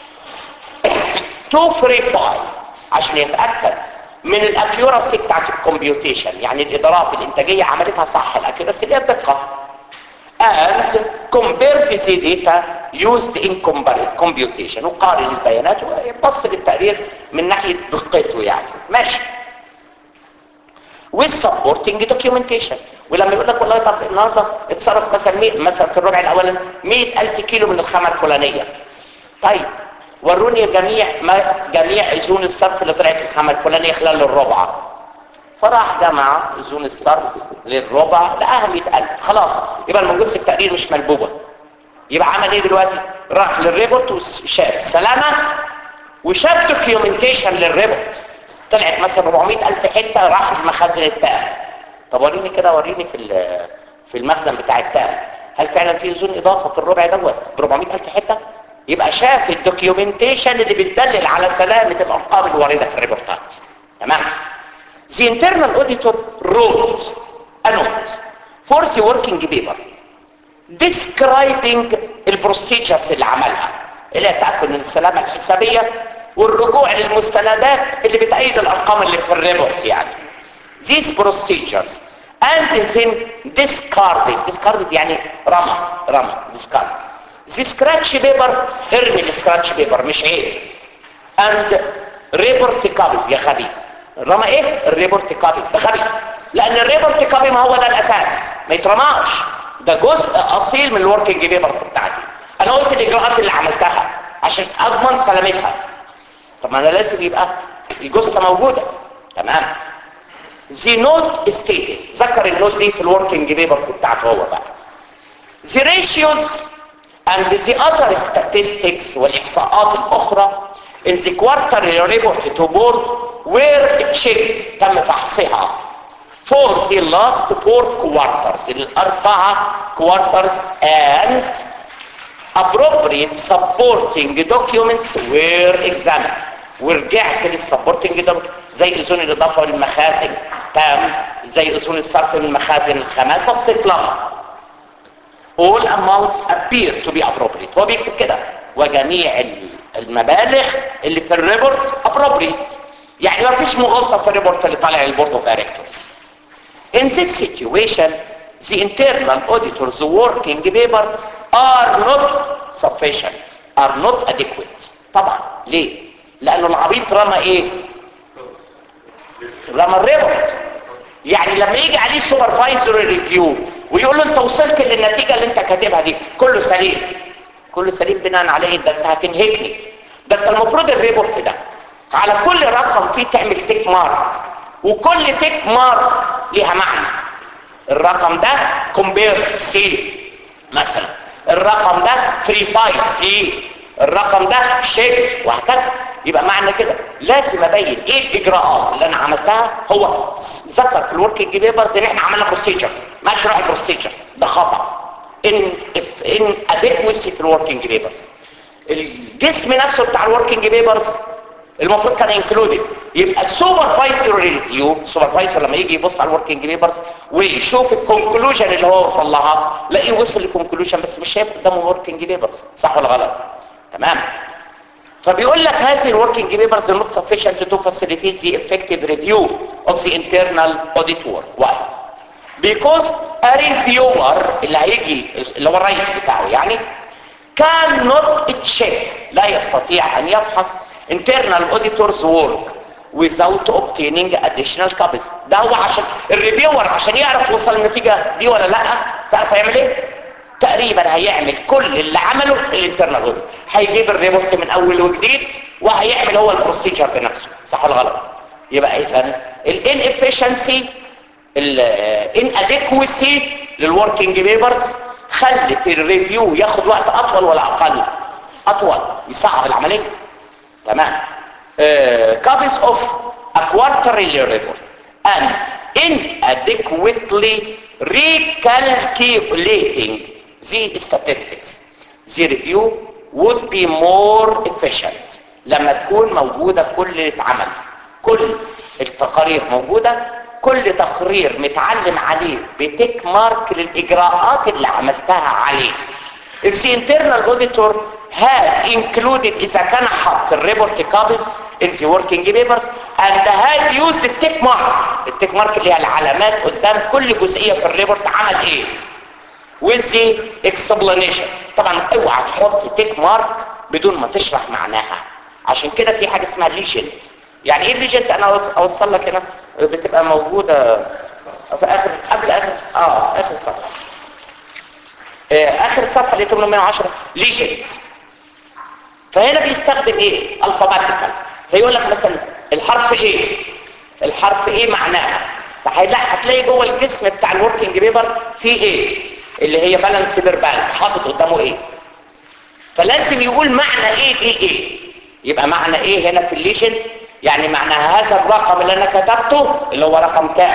to verify عشان يتأكد من الاكيوراسي بتاعت الكمبيوتيشن يعني الادارات الانتاجية عملتها صح الاكيوراسي اللي هي الدقة and compare the data used in computation وقارن البيانات ويبص للتقرير من ناحية دقته يعني ماشي with supporting documentation ولما يقول لك والله طب النهارده اتصرف مثلا 100 مثلا في الربع الاولاني 100000 كيلو من الخامه الفلانيه طيب وروني جميع ما جميع اذون الصرف اللي طلعت الخامه الفلانيه خلال الربع فراح جمع اذون الصرف للربع لقاها 100000 خلاص يبقى الموجود في التقرير مش ملبوبه يبقى عمل ايه دلوقتي راح للريبورت وشاف سلامه وشاف دوكيومنتيشن للريبورت طلعت مثلا 400000 حته راحت المخازن التام طب وريني كده وريني في في المخزن بتاع التام هل فعلا في اذون اضافه في الربع دوت ب 400000 حته يبقى شاف الدوكيومنتيشن اللي بتدلل على سلامه الارقام الوارده في الريبورتات تمام The internal auditor wrote a note for the working paper describing البروسيجرز اللي عملها اللي هي تأكد من السلامة الحسابية والرجوع للمستندات اللي بتأيد الأرقام اللي في الريبورت يعني these procedures and then discarded discarded يعني رمى رمى discarded the scratch paper ارمي السكراتش بيبر مش عيب and report copies يا غبي رمى ايه الريبورت كوبي ده غبي لان الريبورت كوبي ما هو ده الاساس ما يترماش ده جزء اصيل من الوركينج بيبرز بتاعتي انا قلت الاجراءات اللي عملتها عشان اضمن سلامتها طب ما انا لازم يبقى الجثه موجوده تمام The note stated ذكر النوت دي في الوركينج بيبرز بتاعته هو بقى The ratios and the other statistics والإحصاءات الأخرى in the quarterly report to board were checked تم فحصها for the last four quarters الأربعة quarters and appropriate supporting documents were examined ورجعت للسبورتنج ده زي اذون الاضافه للمخازن تام زي اذون الصرف من مخازن الخامات بصيت لها all amounts appear to be appropriate هو بيكتب كده وجميع المبالغ اللي في الريبورت appropriate يعني ما فيش مغالطه في الريبورت اللي طالع البورد اوف دايركتورز in this situation the internal auditors working paper are not sufficient are not adequate طبعا ليه لانه العبيط رمى ايه رمى الريبورت يعني لما يجي عليه سوبرفايزر ريفيو ويقول له انت وصلت للنتيجه اللي انت كاتبها دي كله سليم كله سليم بناء على ايه ده انت هتنهكني ده انت المفروض الريبورت ده على كل رقم فيه تعمل تيك مارك وكل تيك مارك ليها معنى الرقم ده كومبير سي مثلا الرقم ده فري فايل في الرقم ده شيك وهكذا يبقى معنى كده لازم ابين ايه الاجراءات اللي انا عملتها هو ذكر في الوركينج بيبرز ان احنا عملنا بروسيجرز ما شرح البروسيجرز ده خطا ان ان اديكوسي في الوركينج بيبرز الجسم نفسه بتاع الوركينج بيبرز المفروض كان انكلودد يبقى السوبرفايزر ريفيو السوبرفايزر لما يجي يبص على الوركينج بيبرز ويشوف الكونكلوجن اللي هو وصل لها لاقيه وصل للكونكلوجن بس مش شايف قدامه الوركينج بيبرز صح ولا غلط تمام فبيقول لك هذه الوركينج بيبرز not sufficient to facilitate the effective review of the internal audit work why because a reviewer اللي هيجي اللي هو الرئيس بتاعه يعني cannot check لا يستطيع ان يفحص internal auditors work without obtaining additional copies ده هو عشان الريفيور عشان يعرف يوصل النتيجة دي ولا لا تعرف هيعمل ايه تقريبا هيعمل كل اللي عمله الانترنال اوديت هيجيب الريبورت من اول وجديد وهيعمل هو البروسيجر بنفسه صح ولا غلط يبقى اذا الان افشنسي الان اديكوسي للوركينج بيبرز خلت الريفيو ياخد وقت اطول ولا اقل اطول يصعب العمليه تمام copies of a quarterly report and inadequately recalculating the statistics the review would be more efficient لما تكون موجودة كل اللي اتعمل كل التقارير موجودة كل تقرير متعلم عليه بتيك مارك للإجراءات اللي عملتها عليه if the internal auditor had included إذا كان حط الريبورت copies in the working papers and had used the tick mark التيك مارك اللي هي العلامات قدام كل جزئية في الريبورت عمل ايه with the explanation طبعا اوعى تحط تيك مارك بدون ما تشرح معناها عشان كده في حاجة اسمها ليجند يعني ايه الليجند انا اوصل لك هنا بتبقى موجودة في اخر قبل اخر اه اخر صفحة آه اخر صفحة اللي 810 ليجند فهنا بيستخدم ايه الفاباتيكال فيقول لك مثلا الحرف ايه الحرف ايه معناها هتلاقي جوه الجسم بتاع الوركينج بيبر فيه ايه اللي هي بالانس فيربال حاطط قدامه ايه فلازم يقول معنى ايه دي ايه يبقى معنى ايه هنا في الليجن يعني معنى هذا الرقم اللي انا كتبته اللي هو رقم كام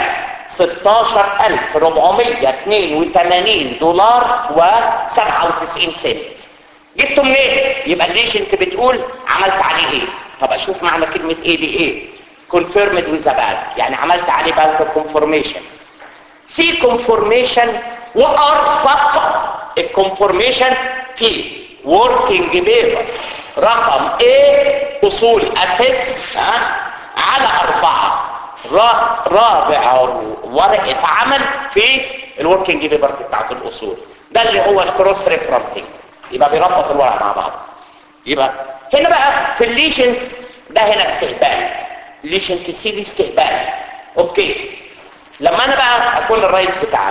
16482 دولار و97 سنت جبته منين يبقى الليجنت بتقول عملت عليه ايه طب اشوف معنى كلمه ايه دي ايه confirmed with a bank يعني عملت عليه بانك كونفورميشن سي كونفورميشن وارفق الكونفورميشن في working paper رقم ايه اصول اسيتس ها على اربعة رابع ورقة عمل في الوركينج بيبرز بتاعت الاصول ده اللي هو الكروس ريفرنسنج يبقى بيربط الورق مع بعض يبقى هنا بقى في الليجنت ده هنا استهبال ليجنت سي دي استهبال اوكي لما انا بقى اكون الرئيس بتاعك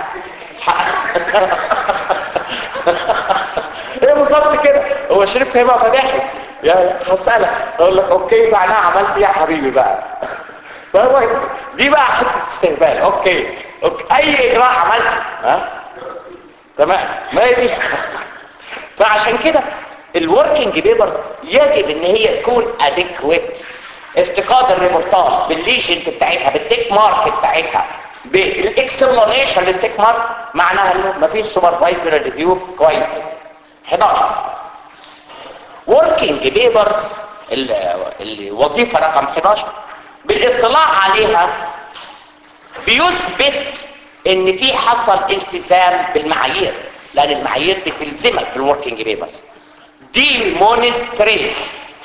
ايه بالظبط كده هو شريف هيبقى فضاحك يا هسألك اقول لك اوكي معناها عملت ايه يا حبيبي بقى فهو دي بقى حته استهبال اوكي اوكي اي اجراء عملته ها تمام ما هي دي فعشان كده الوركينج بيبرز يجب ان هي تكون اديكويت افتقاد الريبورتات بالليجنت بتاعتها بالتيك مارك بتاعتها بالاكسبلانيشن للتيك مارك معناها انه مفيش سوبرفايزر ريفيو كويس 11 working papers الوظيفة رقم 11 بالاطلاع عليها بيثبت ان في حصل التزام بالمعايير لان المعايير بتلزمك بالوركينج بيبرز ديمونستريت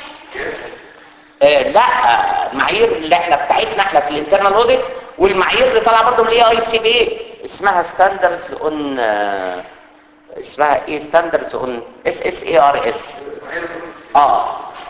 آه لا المعايير اللي احنا بتاعتنا احنا في الانترنال اوديت والمعايير اللي طالعه برضه من الاي اي سي بي اسمها ستاندردز اون اسمها ايه ستاندردز اون اس اس اي ار اس اه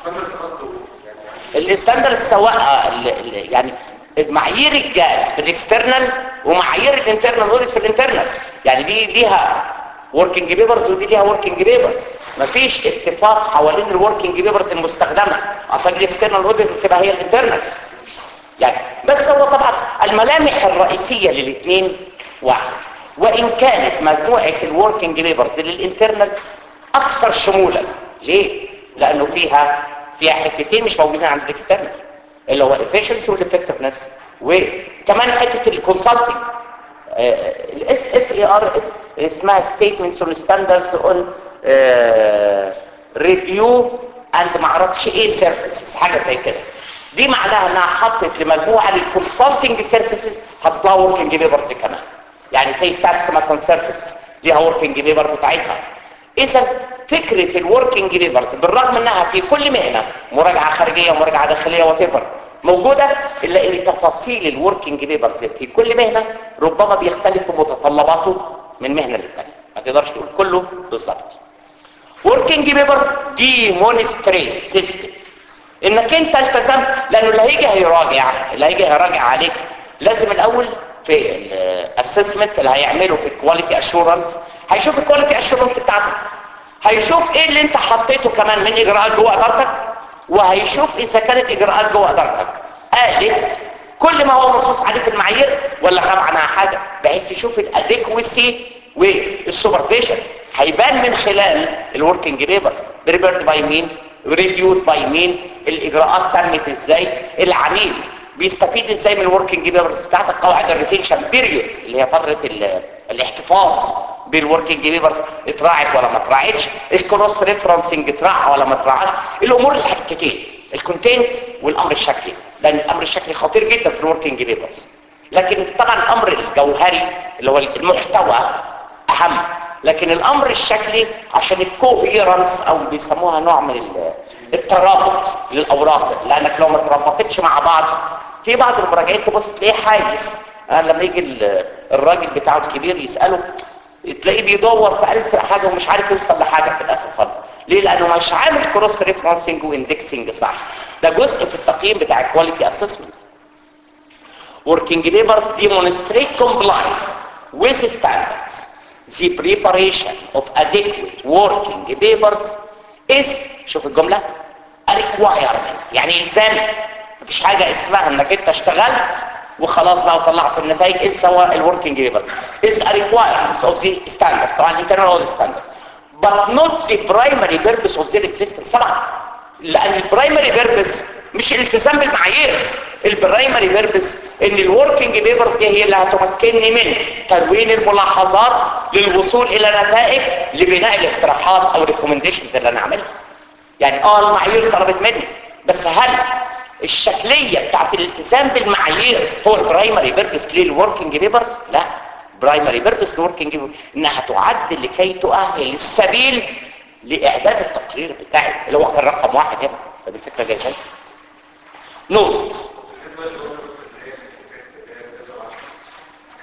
الستاندرد سواء يعني معايير الجاز في الاكسترنال ومعايير الانترنال اوديت في الانترنال يعني دي ليها وركينج بيبرز ودي ليها وركينج بيبرز مفيش اتفاق حوالين الوركينج بيبرز المستخدمه عشان الاكسترنال اوديت بتبقى هي الانترنال يعني بس هو طبعا الملامح الرئيسيه للاثنين واحد وان كانت مجموعه الوركينج بيبرز للانترنال اكثر شمولا ليه لانه فيها فيها حتتين مش موجودين عند الاكسترنال اللي هو الافشنسي والافكتفنس وكمان حته الكونسلتنج الاس اس اي ار اس اسمها ستيتمنتس اون ستاندردز اون ريفيو اند ما اعرفش ايه سيرفيسز حاجه زي كده دي معناها انها حطت لمجموعه للكونسلتنج سيرفيسز حطها وركينج بيبرز كمان يعني زي تاكس مثلا سيرفيسز ليها وركينج بيبر بتاعتها اذا فكره الوركينج بيبرز بالرغم انها في كل مهنه مراجعه خارجيه ومراجعه داخليه وات موجوده الا ان تفاصيل الوركينج بيبرز في كل مهنه ربما بيختلف متطلباته من مهنه للثانيه ما تقدرش تقول كله بالظبط وركينج بيبرز ديمونستريت تثبت انك انت التزمت لانه اللي هيجي هيراجع اللي هيجي هيراجع عليك لازم الاول في الاسسمنت اللي هيعمله في الكواليتي اشورنس هيشوف الكواليتي اشورنس بتاعتك هيشوف ايه اللي انت حطيته كمان من اجراءات جوه ادارتك وهيشوف اذا كانت اجراءات جوه ادارتك قالت كل ما هو منصوص عليه في المعايير ولا غاب عنها حاجه بحيث يشوف الاديكوسي والسوبرفيشن هيبان من خلال الوركينج بيبرز بريبيرد باي مين ريفيود باي مين الاجراءات تمت ازاي العميل بيستفيد ازاي من الوركينج بيبرز بتاعتك قواعد الريتنشن بيريود اللي هي فتره الاحتفاظ بالوركينج بيبرز اتراعت ولا ما اتراعتش الكروس ريفرنسنج اتراع ولا ما اتراعش الامور الحتتين الكونتنت والامر الشكلي لان الامر الشكلي خطير جدا في الوركينج بيبرز لكن طبعا الامر الجوهري اللي هو المحتوى اهم لكن الامر الشكلي عشان الكوهيرنس او بيسموها نوع من الترابط للاوراق لانك لو ما ترابطتش مع بعض في بعض المراجعين تبص تلاقيه حاجز أنا لما يجي الراجل بتاعه الكبير يساله تلاقيه بيدور في ألف حاجه ومش عارف يوصل لحاجه في الاخر خالص ليه لانه مش عامل كروس ريفرنسنج واندكسنج صح ده جزء في التقييم بتاع الكواليتي اسسمنت working papers demonstrate compliance with standards the preparation of adequate working papers is شوف الجملة a requirement يعني إلزامي مفيش حاجة اسمها انك انت اشتغلت وخلاص بقى وطلعت النتائج انسى هو الوركينج بيبرز is a requirement of the standards طبعا internal audit standards but not the primary purpose of their existence طبعا لان البرايمري بيربس مش الالتزام بالمعايير البرايمري بيربس ان الوركينج بيبرز دي هي اللي هتمكنني من تدوين الملاحظات للوصول الى نتائج لبناء الاقتراحات او الريكومنديشنز اللي انا اعملها يعني اه المعايير طلبت مني بس هل الشكليه بتاعت الالتزام بالمعايير هو البرايمري بيربس للوركينج بيبرز لا برايمري بيربس للوركينج انها تعد لكي تؤهل السبيل لاعداد التقرير بتاعي اللي هو كان رقم واحد هنا فدي الفكره جايه ازاي نوتس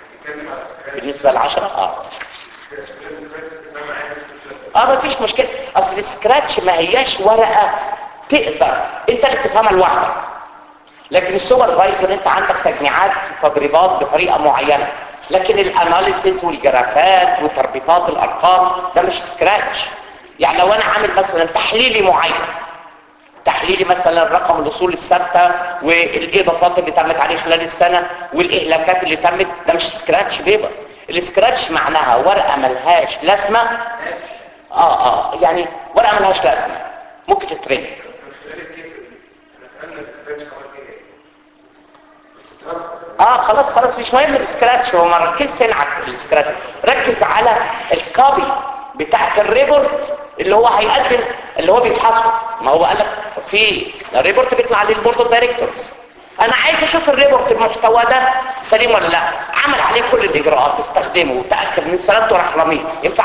بالنسبه للعشرة اه اه ما فيش مشكله اصل السكراتش ما هياش ورقه تقدر انت اللي تفهمها لوحدك لكن السوبرفايزر انت عندك تجميعات تدريبات بطريقه معينه لكن الاناليسيس والجرافات وتربيطات الارقام ده مش سكراتش يعني لو انا عامل مثلا تحليلي معين تحليلي مثلا رقم الاصول الثابته والاضافات اللي تمت عليه خلال السنه والاهلاكات اللي تمت ده مش سكراتش بيبر السكراتش معناها ورقه ملهاش لازمه اه اه يعني ورقه ملهاش لازمه ممكن تترمي اه خلاص خلاص مش مهم السكراتش هو ما ركزش هنا على السكراتش ركز على الكوبي بتاعت الريبورت اللي هو هيقدم اللي هو بيتحصل ما هو قال لك في الريبورت بيطلع عليه البورد اوف دايركتورز انا عايز اشوف الريبورت المحتوى ده سليم ولا لا عمل عليه كل الاجراءات استخدمه وتاكد من سلامته وراح رميه ينفع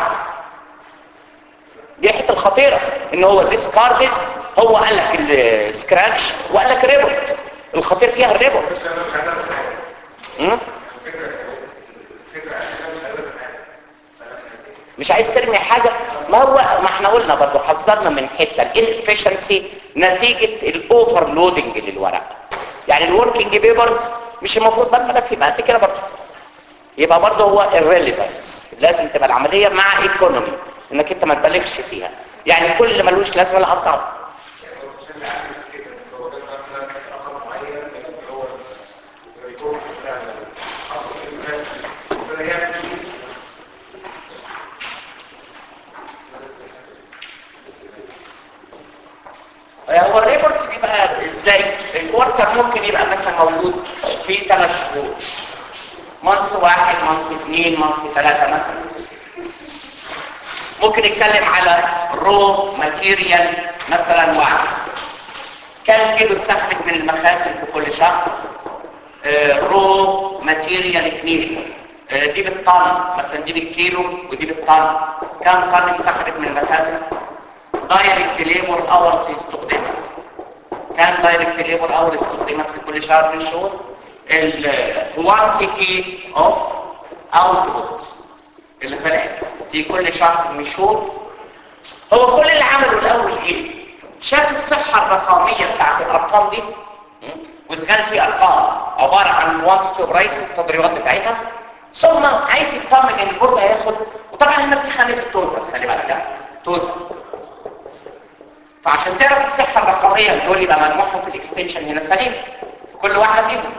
دي الحته الخطيره ان هو ديسكاردد هو قال لك السكراتش وقال لك ريبورت الخطير فيها الريبورت م? مش عايز ترمي حاجة ما هو ما احنا قلنا برضو حذرنا من حتة الانفشنسي نتيجة الاوفر لودنج للورق يعني الوركينج بيبرز مش المفروض بقى الملف يبقى قد كده برضو يبقى برضو هو الريليفنس لازم تبقى العملية مع ايكونومي انك انت ما تبالغش فيها يعني كل اللي ملوش لازمه لا قطعه هو الريبورت بيبقى ازاي الكوارتر ممكن يبقى مثلا موجود في ثلاث شهور مانس واحد مانس اثنين مانس ثلاثة مثلا ممكن نتكلم على رو ماتيريال مثلا واحد كم كيلو اتسحبت من المخازن في كل شهر آه رو ماتيريال اثنين آه دي بالطن مثلا دي بالكيلو ودي بالطن كم طن اتسحبت من المخازن دايركت ليبر اورز استخدمت كان دايركت ليبر اورز استخدمت في كل شهر من الشهور الكوانتيتي اوف اوتبوت اللي طلعت في كل شهر من الشهور هو كل اللي عمله الاول ايه شاف الصحه الرقميه بتاعت الارقام دي واذا كانت في ارقام عباره عن كوانتيتي برايس التدريبات بتاعتها ثم عايز يطمن ان البورد هياخد وطبعا هنا في خانه التوتال خلي بالك توتال فعشان تعرف الصحة الرقمية دول يبقى مجموعهم في الاكستنشن هنا سليم في كل واحدة فيهم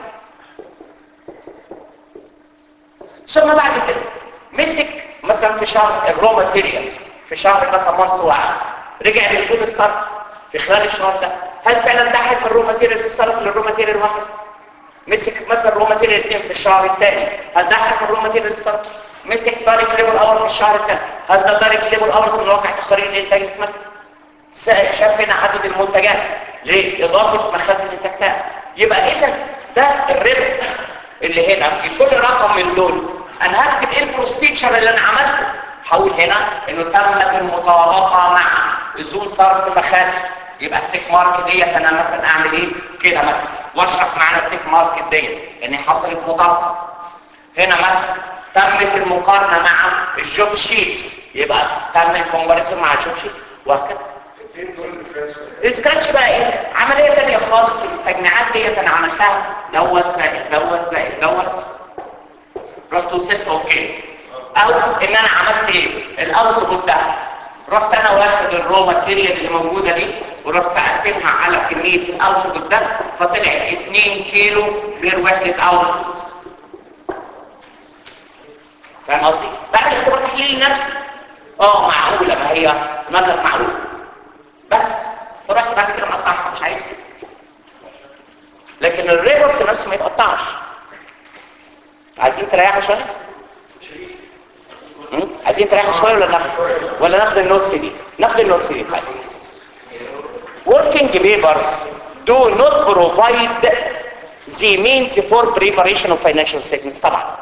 ثم بعد كده مسك مثلا في شهر الرو ماتيريال في شهر مثلا مارس واحد رجع للفود الصرف في خلال الشهر ده هل فعلا دخل في الرو ماتيريال في الصرف للرو ماتيريال واحد مسك مثلا الرو ماتيريال اثنين في الشهر الثاني هل دخل في الرو ماتيريال الصرف مسك دايركت ليبل اور في الشهر الثاني هل ده دايركت ليبل اور من واقع تقارير الانتاج الكمالي شاف هنا عدد المنتجات ليه؟ إضافة مخازن التكتاب يبقى إذا ده الربح اللي هنا في كل رقم من دول أنا هكتب إيه البروسيجر اللي أنا عملته هقول هنا إنه تمت المطابقة مع أذون صرف مخازن يبقى التيك مارك ديت أنا مثلا أعمل إيه؟ كده مثلا واشرح معنى التيك مارك ديت إن حصلت مطابقة هنا مثلا تمت المقارنة مع الجوب شيتس يبقى تم الكومباريزون مع الجوب شيت وهكذا السكراتش بقى ايه عمليه ثانيه خالص التجميعات ديت انا عملتها دوت زائد دوت زائد دوت رحت وصلت اوكي او ان انا عملت ايه الاوتبوت ده رحت انا واخد الرو ماتيريال اللي موجوده دي ورحت اقسمها على كميه الاوتبوت ده فطلع 2 كيلو غير وحده اوتبوت فاهم قصدي؟ بعد اختبار تحليل نفسي اه معقوله ما هي مبلغ معقول بس فرحت بعد كده مقطعها مش عايز لكن الريبورت نفسه ما يتقطعش عايزين تريحوا شويه عايزين تريحوا شويه ولا ناخد ولا ناخد النوتس دي ناخد النوتس دي طيب working papers do not provide the means for preparation of financial statements طبعا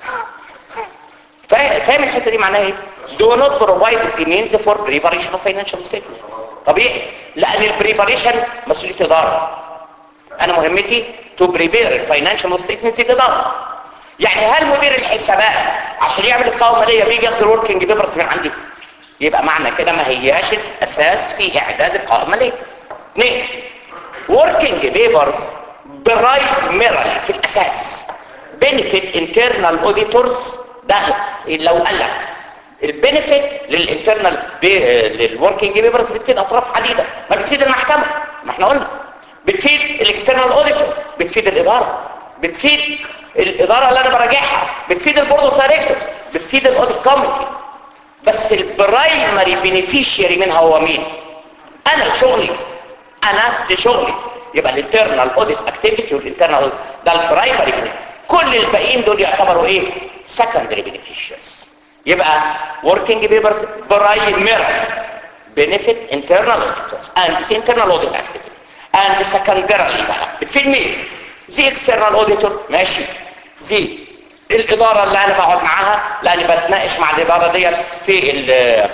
فاهم الحته دي معناها ايه do not provide the means for preparation of financial statements طبيعي لان البريباريشن مسؤوليه اداره انا مهمتي تو بريبير الفاينانشال ستيتمنت الاداره يعني هل مدير الحسابات عشان يعمل القوائم الماليه بيجي ياخد الوركينج بيبرز من عندي يبقى معنى كده ما هياش الاساس في اعداد القائمه ليه اثنين working papers برايمري في الاساس benefit internal auditors ده لو قال لك البنفيت للانترنال للوركينج بيبرز بتفيد اطراف عديده ما بتفيد المحكمه ما احنا قلنا بتفيد الاكسترنال اوديتور بتفيد الاداره بتفيد الاداره اللي انا براجعها بتفيد البورد اوف دايركتورز بتفيد الاوديت كوميتي بس البرايمري بينيفيشيري منها هو مين انا شغلي انا لشغلي يبقى الانترنال اوديت اكتيفيتي والانترنال ده البرايمري كل الباقيين دول يعتبروا ايه secondary beneficiaries يبقى working papers primary benefit internal auditors and the internal audit activity and secondarily بقى بتفيد مين زي external auditor ماشي زي الإدارة اللي أنا بقعد معاها لأني بتناقش مع الإدارة ديت في ال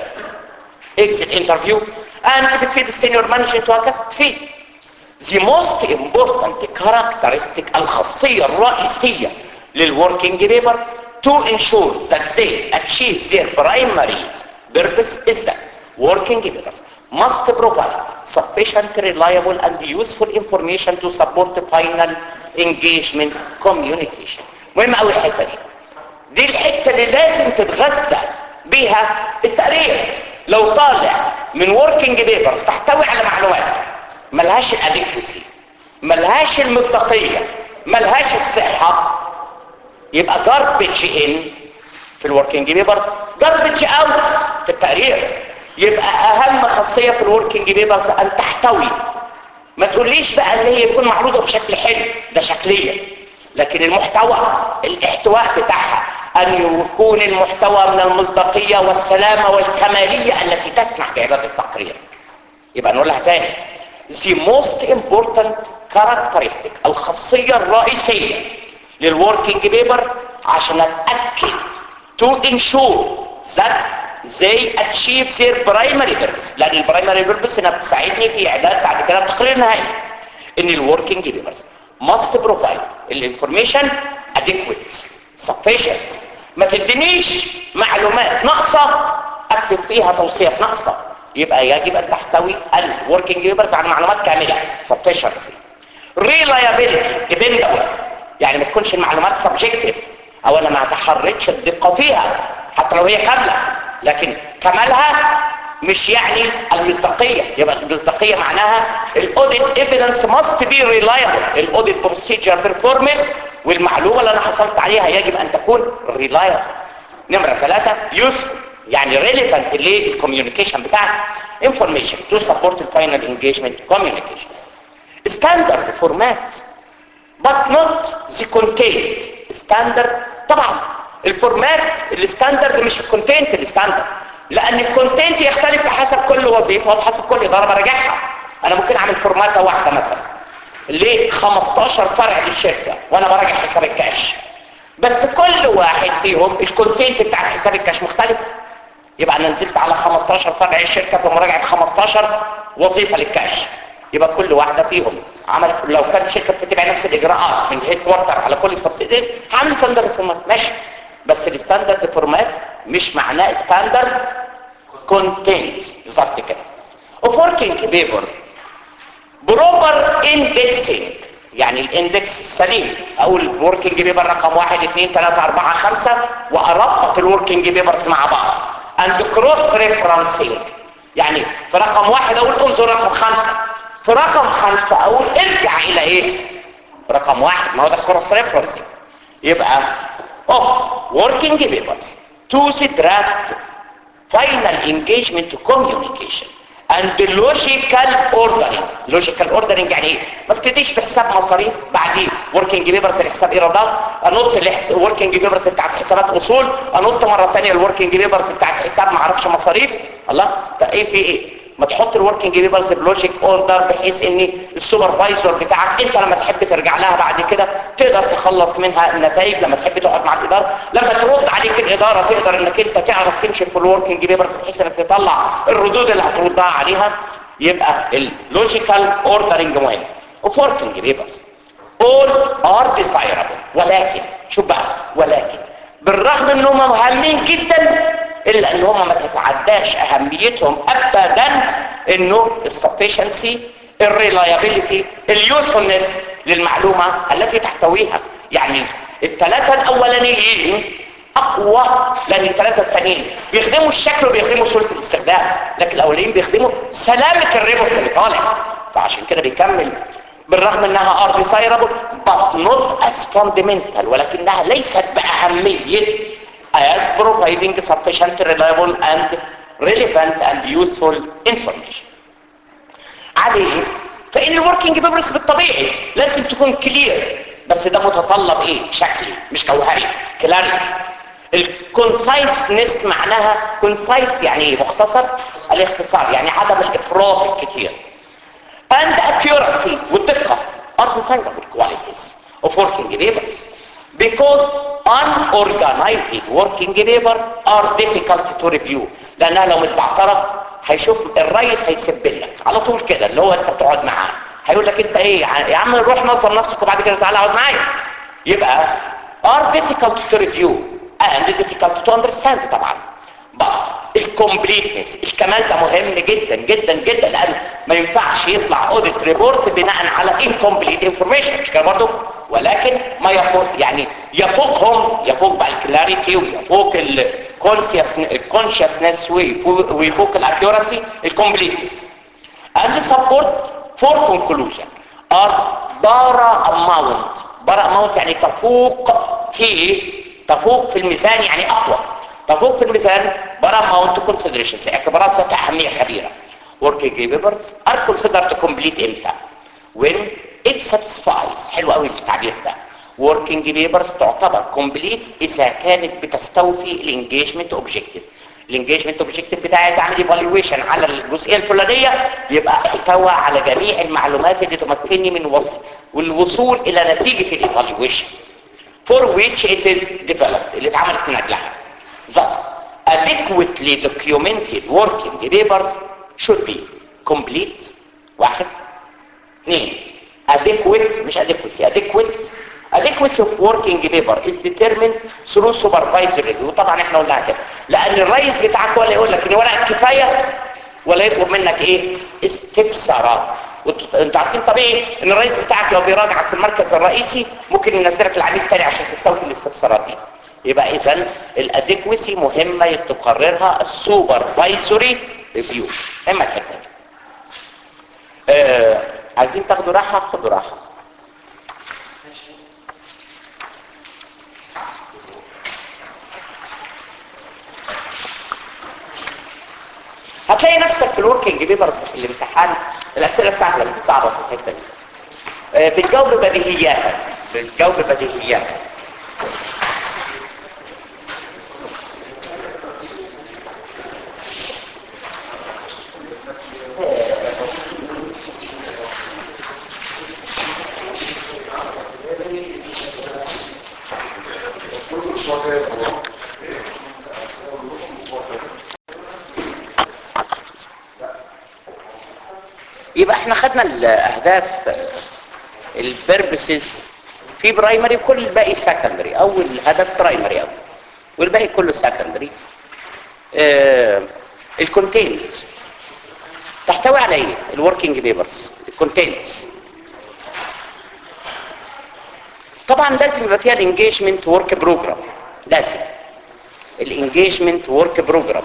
exit interview and بتفيد السينيور مانجمنت وهكذا تفيد the most important characteristic الخاصية الرئيسية للworking paper to ensure that they achieve their primary purpose is that working papers must provide sufficient reliable and useful information to support the final engagement communication مهم قوي الحته دي دي الحته اللي لازم تتغذى بيها التقرير لو طالع من working papers تحتوي على معلومات ملهاش الادكوسي ملهاش المصداقيه ملهاش الصحه يبقى garbage in في الوركينج بيبرز garbage out في التقرير يبقى اهم خاصية في الوركينج بيبرز ان تحتوي ما تقوليش بقى ان هي يكون معروضة بشكل حلو ده شكليا لكن المحتوى الاحتواء بتاعها ان يكون المحتوى من المصداقية والسلامة والكمالية التي تسمح باعداد التقرير يبقى نقولها تاني the most important characteristic الخاصية الرئيسية للوركينج بيبر عشان اتاكد to ensure that they achieve their primary purpose لان البرايمري purpose انها بتساعدني في اعداد بعد كده التقرير النهائي ان الوركينج بيبرز must provide الانفورميشن adequate sufficient ما تدينيش معلومات ناقصه اكتب فيها توصيات ناقصه يبقى يجب ان تحتوي الوركينج بيبرز على معلومات كامله sufficiency reliability dependable يعني ما تكونش المعلومات سبجكتيف او انا ما اتحركش الدقه فيها حتى لو هي كامله لكن كمالها مش يعني المصداقيه يبقى المصداقيه معناها الاوديت ايفيدنس ماست بي ريلايبل الاوديت بروسيجر بيرفورمنت والمعلومه اللي انا حصلت عليها يجب ان تكون ريلايبل نمره ثلاثة يوسف يعني ريليفنت للكوميونيكيشن بتاعك انفورميشن تو سبورت الفاينل انجيجمنت كوميونيكيشن ستاندرد فورمات but not the content standard طبعا الفورمات الستاندرد مش الكونتنت الستاندرد لان الكونتنت يختلف بحسب كل وظيفه وبحسب كل اداره براجعها انا ممكن اعمل فورماته واحده مثلا ل 15 فرع للشركه وانا براجع حساب الكاش بس كل واحد فيهم الكونتنت بتاع حساب الكاش مختلف يبقى انا نزلت على 15 فرع الشركه في مراجعه 15 وظيفه للكاش يبقى كل واحده فيهم عملت لو كانت شركه بتتبع نفس الاجراءات من الهيد كوارتر على كل السبسيديز هعمل ستاندرد فورمات ماشي بس الستاندرد فورمات مش معناه ستاندرد كونتنت بالظبط كده اوف وركينج بيبر بروبر اندكسنج يعني الاندكس السليم او الوركينج بيبر رقم 1 2 3 4 5 واربط الوركينج بيبرز مع بعض اند كروس ريفرنسنج يعني في رقم واحد اقول انظر رقم خمسة في رقم خمسة اقول ارجع الى ايه رقم واحد ما هو ده كروس ريفرنسنج يبقى of working papers to the draft final engagement communication and the logical ordering logical ordering يعني ايه ما ابتديش بحساب مصاريف بعدين working papers لحساب ايرادات انط الوركينج بيبرز بتاعت حسابات اصول انط مره ثانيه الوركينج بيبرز بتاعت حساب ما اعرفش مصاريف الله ده ايه في ايه ما تحط الوركينج بيبرز بلوجيك اوردر بحيث ان السوبرفايزر بتاعك انت لما تحب ترجع لها بعد كده تقدر تخلص منها النتائج لما تحب تقعد مع الاداره لما ترد عليك الاداره تقدر انك انت تعرف تمشي في الوركينج بيبرز بحيث انك تطلع الردود اللي هتردها عليها يبقى اللوجيكال اوردرنج مهم اوف وركينج بيبرز all are desirable ولكن شوف بقى ولكن بالرغم انهم مهمين جدا الا ان هم ما تتعداش اهميتهم ابدا انه السفشنسي الريلايابيلتي اليوسفولنس للمعلومه التي تحتويها يعني الثلاثه الاولانيين اقوى لان الثلاثه الثانيين بيخدموا الشكل وبيخدموا سهوله الاستخدام لكن الاولين بيخدموا سلامه الريبورت اللي طالع فعشان كده بيكمل بالرغم انها ار ديسايربل but not as fundamental ولكنها ليست باهميه as providing sufficient reliable and relevant and useful information عليه فان الوركينج بيبرس بالطبيعي لازم تكون كلير بس ده متطلب ايه شكلي مش جوهري كلاريتي الكونسايسنس معناها كونسايس يعني ايه مختصر الاختصار يعني عدم الافراط الكتير and accuracy والدقة are desirable qualities of working papers because unorganized working paper are difficult to review لانها لو متبعترة هيشوف الرئيس هيسبل لك على طول كده اللي هو انت بتقعد معاه هيقول لك انت ايه يا عم روح نظم نفسك وبعد كده تعالى اقعد معايا يبقى are difficult to review and difficult to understand طبعا but الكومبليتنس الكمال ده مهم جدا جدا جدا لان ما ينفعش يطلع اوديت ريبورت بناء على incomplete information مش كده برضه ولكن ما يفوق يعني يفوقهم يفوق بقى الكلاريتي ويفوق الكونشسنس ويفوق الاكيوراسي الكومبليتنس and support for conclusion are bara amount bara amount يعني تفوق في تفوق في الميزان يعني اقوى تفوق في الميزان bara amount to considerations اعتبارات ذات اهميه كبيره working papers are considered complete امتى when it satisfies حلو قوي التعبير ده working papers تعتبر complete اذا كانت بتستوفي الانجيجمنت اوبجكتيف الانجيجمنت اوبجكتيف بتاعي عايز اعمل ايفالويشن على الجزئيه الفلانيه يبقى احتوى على جميع المعلومات اللي تمكنني من وصل والوصول الى نتيجه الايفالويشن for which it is developed اللي اتعملت من اجلها thus adequately documented working papers should be complete واحد اثنين adequate مش adequacy adequate adequacy of working paper is determined through supervisory review وطبعا احنا قلنا كده لان الرئيس بتاعك ولا يقول لك ان ورقه كفايه ولا يطلب منك ايه استفسارات انتوا عارفين طبيعي ان الرئيس بتاعك لو بيراجعك في المركز الرئيسي ممكن ينزلك العميل تاني عشان تستوفي الاستفسارات دي يبقى اذا الادكوسي مهمه تقررها السوبرفايزوري ريفيو اما الحته دي آه عايزين تاخدوا راحه خدوا راحه هتلاقي نفسك في الوركينج بيبرز في الامتحان الاسئله سهله مش صعبه في الحته دي آه بتجاوب بديهيات بتجاوب بديهيات يبقى احنا خدنا الاهداف البيربسز في برايمري كل الباقي سكندري اول هدف برايمري اول والباقي كله سكندري آه الكونتينت تحتوي على ايه الوركينج بيبرز الكونتينتس طبعا لازم يبقى فيها الانجيجمنت ورك بروجرام لازم الانجيجمنت ورك بروجرام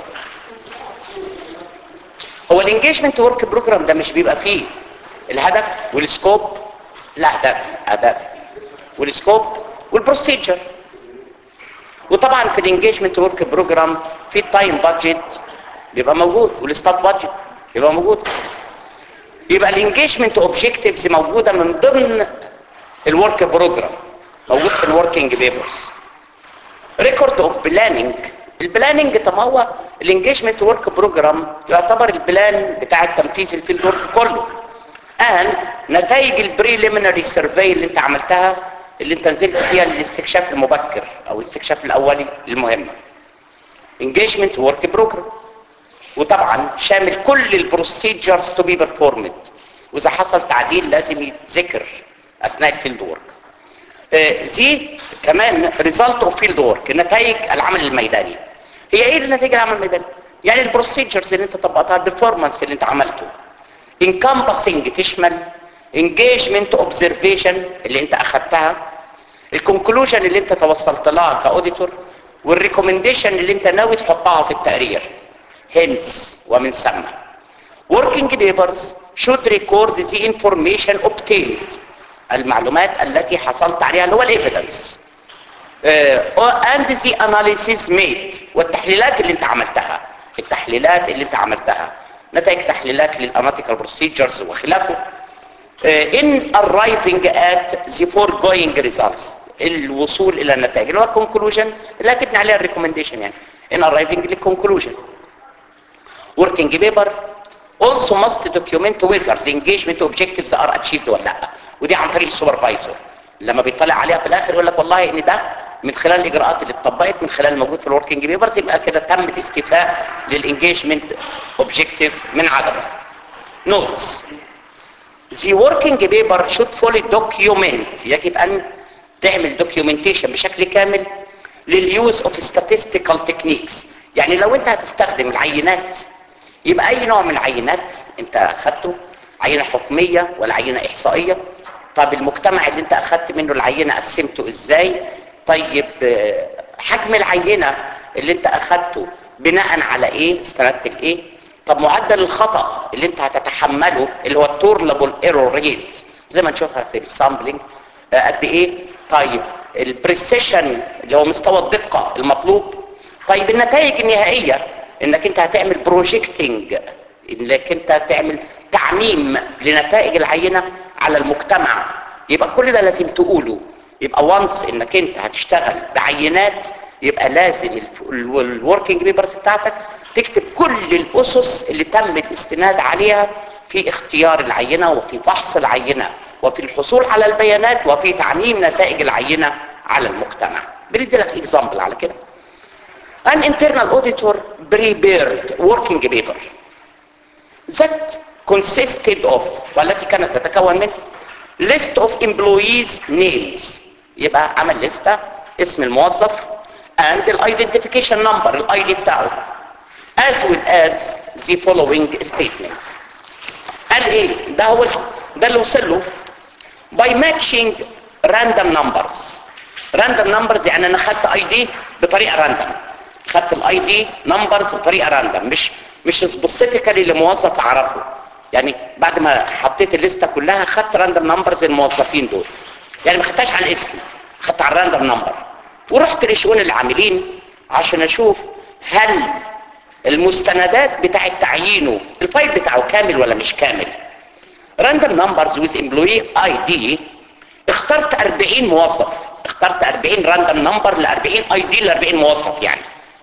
هو الانجيجمنت ورك بروجرام ده مش بيبقى فيه الهدف والسكوب الاهداف اهداف والسكوب والبروسيجر وطبعا في الانجيجمنت ورك بروجرام في التايم بادجت بيبقى موجود والستاف بادجت بيبقى موجود يبقى الانجيجمنت اوبجكتيفز موجوده من ضمن الورك بروجرام موجود في الوركينج بيبرز ريكورد اوف بلاننج البلاننج طب هو الانجيجمنت ورك بروجرام يعتبر البلان بتاع التنفيذ الفيلد ورك كله and نتائج البريليمينري سيرفي اللي انت عملتها اللي انت نزلت فيها للاستكشاف المبكر او الاستكشاف الاولي للمهمه انجيجمنت ورك بروجرام وطبعا شامل كل البروسيجرز تو بي بيرفورمد واذا حصل تعديل لازم يتذكر اثناء الفيلد ورك دي كمان ريزلت اوف فيلد ورك نتائج العمل الميداني هي ايه النتيجه العمل الميداني يعني البروسيجرز اللي انت طبقتها البرفورمانس اللي انت عملته encompassing تشمل engagement observation اللي انت اخدتها الكونكلوجن اللي انت توصلت لها كاوديتور والريكومنديشن اللي انت ناوي تحطها في التقرير hence ومن ثم working papers should record the information obtained المعلومات التي حصلت عليها اللي هو الايفيدنس and the analysis made والتحليلات اللي انت عملتها التحليلات اللي انت عملتها نتائج تحليلات للاناتيكال بروسيجرز وخلافه in arriving at the foregoing results الوصول الى النتائج اللي هو conclusion اللي هتبني عليها الريكومنديشن يعني in arriving للconclusion working paper also must document whether the engagement objectives are achieved ولا لا ودي عن طريق السوبرفايزر لما بيطلع عليها في الاخر يقول لك والله ان ده من خلال الاجراءات اللي اتطبقت من خلال الموجود في الوركينج بيبرز يبقى كده تم الاستيفاء للانجيجمنت اوبجكتيف من عدمه نوتس The working paper should fully document يجب ان تعمل documentation بشكل كامل لليوز of statistical techniques يعني لو انت هتستخدم العينات يبقى اي نوع من العينات انت اخدته عينة حكمية ولا عينة احصائية طب المجتمع اللي انت اخدت منه العينة قسمته ازاي طيب حجم العينة اللي انت اخدته بناء على ايه استندت لايه طب معدل الخطأ اللي انت هتتحمله اللي هو التورلابل ايرور ريت زي ما نشوفها في السامبلينج قد ايه طيب البريسيشن اللي هو مستوى الدقة المطلوب طيب النتائج النهائية انك انت هتعمل بروجيكتنج انك انت تعمل تعميم لنتائج العينة على المجتمع يبقى كل ده لازم تقوله يبقى وانس انك انت هتشتغل بعينات يبقى لازم الوركينج بيبرز بتاعتك تكتب كل الاسس اللي تم الاستناد عليها في اختيار العينة وفي فحص العينة وفي الحصول على البيانات وفي تعميم نتائج العينة على المجتمع بندي لك اكزامبل على كده an internal auditor prepared working paper that consisted of والتي كانت تتكون من list of employees names يبقى عمل لستة اسم الموظف and the identification number الاي دي بتاعه as well as the following statement قال ايه ده هو ده اللي وصل له by matching random numbers random numbers يعني انا خدت اي دي بطريقه راندوم خدت الاي دي نمبرز بطريقه راندوم مش مش سبيسيفيكالي لموظف اعرفه يعني بعد ما حطيت الليسته كلها خدت راندوم نمبرز الموظفين دول يعني ما خدتهاش على الاسم خدت على الراندوم نمبر ورحت لشؤون العاملين عشان اشوف هل المستندات بتاعه تعيينه الفايل بتاعه كامل ولا مش كامل راندوم نمبرز ويز امبلوي اي دي اخترت 40 موظف اخترت 40 راندوم نمبر ل 40 اي دي ل 40 موظف يعني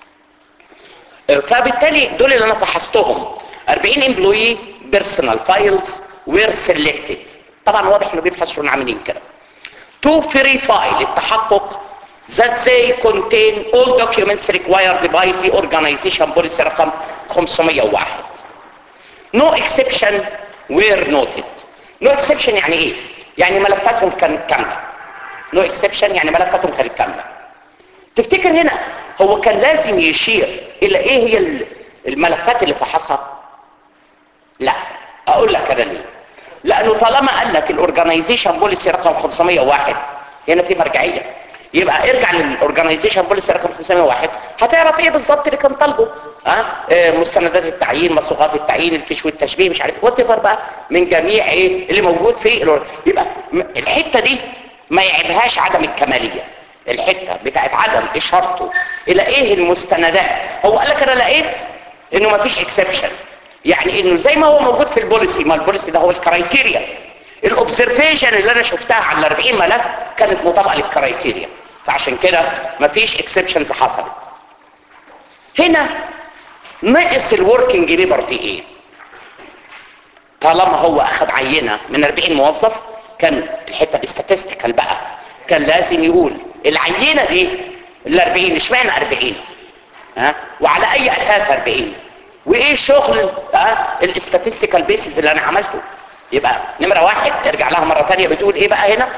فبالتالي دول اللي انا فحصتهم 40 امبلوي بيرسونال فايلز وير سيلكتد طبعا واضح انه بيفحص شؤون عاملين كده تو فيريفاي للتحقق that they contain all documents required by the organization policy رقم 501 no exception were noted no exception يعني ايه يعني ملفاتهم كانت كامله no exception يعني ملفاتهم كانت كامله تفتكر هنا هو كان لازم يشير الى ايه هي الملفات اللي فحصها لا اقول لك انا ليه لانه طالما قال لك الاورجنايزيشن بوليسي رقم 501 هنا في مرجعيه يبقى ارجع للاورجنايزيشن بوليسي رقم 501 هتعرف ايه بالظبط اللي كان طالبه ها أه؟ مستندات التعيين مصوغات التعيين الفيش والتشبيه مش عارف وات بقى من جميع ايه اللي موجود في الور... يبقى الحته دي ما يعيبهاش عدم الكماليه الحته بتاعت عدم اشارته الى ايه المستندات هو قال لك انا لقيت انه ما فيش اكسبشن يعني انه زي ما هو موجود في البوليسي ما البوليسي ده هو الكرايتيريا الاوبزرفيشن اللي انا شفتها على ال 40 ملف كانت مطابقه للكرايتيريا فعشان كده مفيش اكسبشنز حصلت هنا نقص الوركينج ليبر دي ايه طالما هو اخذ عينه من 40 موظف كان الحته الاستاتستيكال بقى كان لازم يقول العينه دي ال 40 اشمعنى 40 ها وعلى اي اساس 40 وايه شغل ها الاستاتستيكال بيسز اللي انا عملته يبقى نمرة واحد ارجع لها مرة تانية بتقول ايه بقى هنا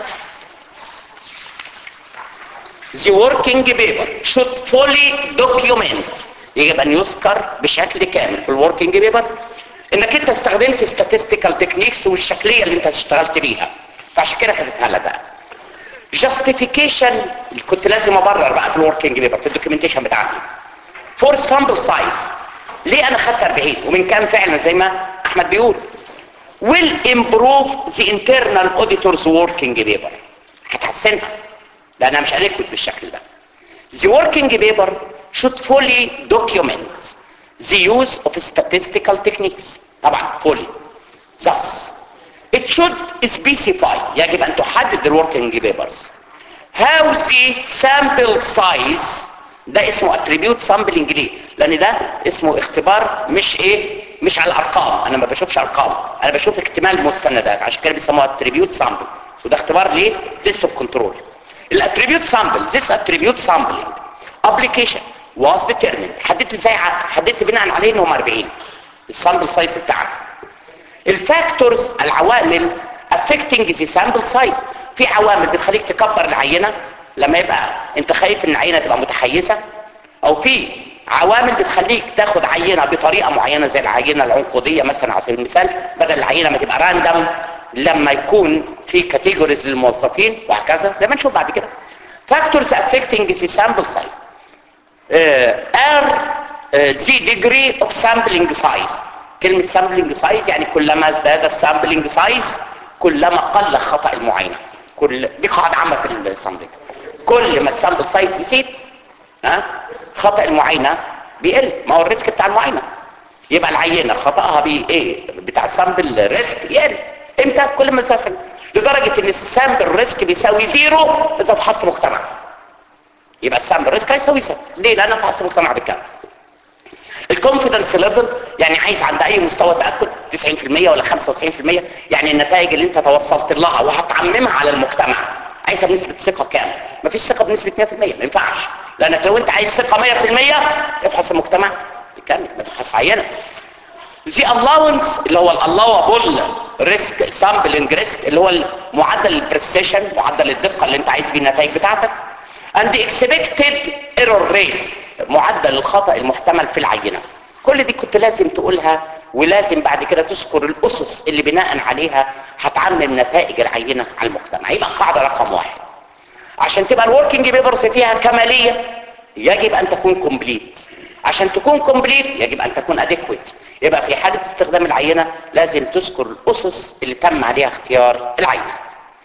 The working paper should fully document يجب ان يذكر بشكل كامل في الوركينج بيبر انك انت استخدمت statistical techniques والشكليه اللي انت اشتغلت بيها فعشان كده كتبتها لك بقى justification كنت لازم ابرر بقى في الوركينج بيبر في الدوكيومنتيشن بتاعتي فور سامبل سايز ليه انا خدت 40 ومن كام فعلا زي ما احمد بيقول will improve the internal auditor's working paper هتحسنها لانها مش adequate بالشكل ده the working paper should fully document the use of statistical techniques طبعا fully thus it should specify يجب ان تحدد الوركينج papers how the sample size ده اسمه attribute sampling ليه لان ده اسمه اختبار مش ايه مش على الارقام انا ما بشوفش ارقام انا بشوف اكتمال مستندات عشان كده بيسموها attribute sample وده اختبار ليه test of control الاتريبيوت سامبل this attribute sampling application was determined حددت ازاي حددت بناء عليه انهم 40 السامبل سايز بتاعك الفاكتورز العوامل affecting the sample size في عوامل بتخليك تكبر العينه لما يبقى انت خايف ان العينه تبقى متحيزه او في عوامل بتخليك تاخد عينه بطريقه معينه زي العينه العنقوديه مثلا على سبيل المثال بدل العينه ما تبقى راندم لما يكون في كاتيجوريز للموظفين وهكذا زي ما نشوف بعد كده factors affecting the sample size uh, are uh, the degree of sampling size كلمة sampling size يعني كلما ازداد السامبلينج سايز كلما قل خطأ المعاينة كل دي قاعدة عامة في السامبلينج كل ما السامبل سايز يزيد ها خطأ المعاينة بيقل ما هو الريسك بتاع المعاينة يبقى العينة خطأها بي ايه بتاع السامبل ريسك يقل امتى كل ما تسافر لدرجة ان السامبل ريسك بيساوي زيرو اذا فحصت مجتمع يبقى السامبل ريسك هيساوي صفر ليه لان فحصت مجتمع بالكامل الكونفيدنس ليفل يعني عايز عند اي مستوى تاكد 90% ولا 95% يعني النتائج اللي انت توصلت لها وهتعممها على المجتمع عايزها بنسبه ثقه كام مفيش ثقه بنسبه 100% ما ينفعش لانك لو انت عايز ثقه 100% افحص المجتمع بالكامل ما تفحص عينه the allowance اللي هو allowable risk sampling risk اللي هو معدل البريسيشن معدل الدقه اللي انت عايز بيه النتائج بتاعتك and expected error rate معدل الخطأ المحتمل في العينة كل دي كنت لازم تقولها ولازم بعد كده تذكر الأسس اللي بناء عليها هتعمم نتائج العينة على المجتمع يبقى قاعدة رقم واحد عشان تبقى الوركينج بيبرز فيها كمالية يجب أن تكون كومبليت عشان تكون كومبليت يجب أن تكون اديكويت يبقى في حالة استخدام العينة لازم تذكر الأسس اللي تم عليها اختيار العينة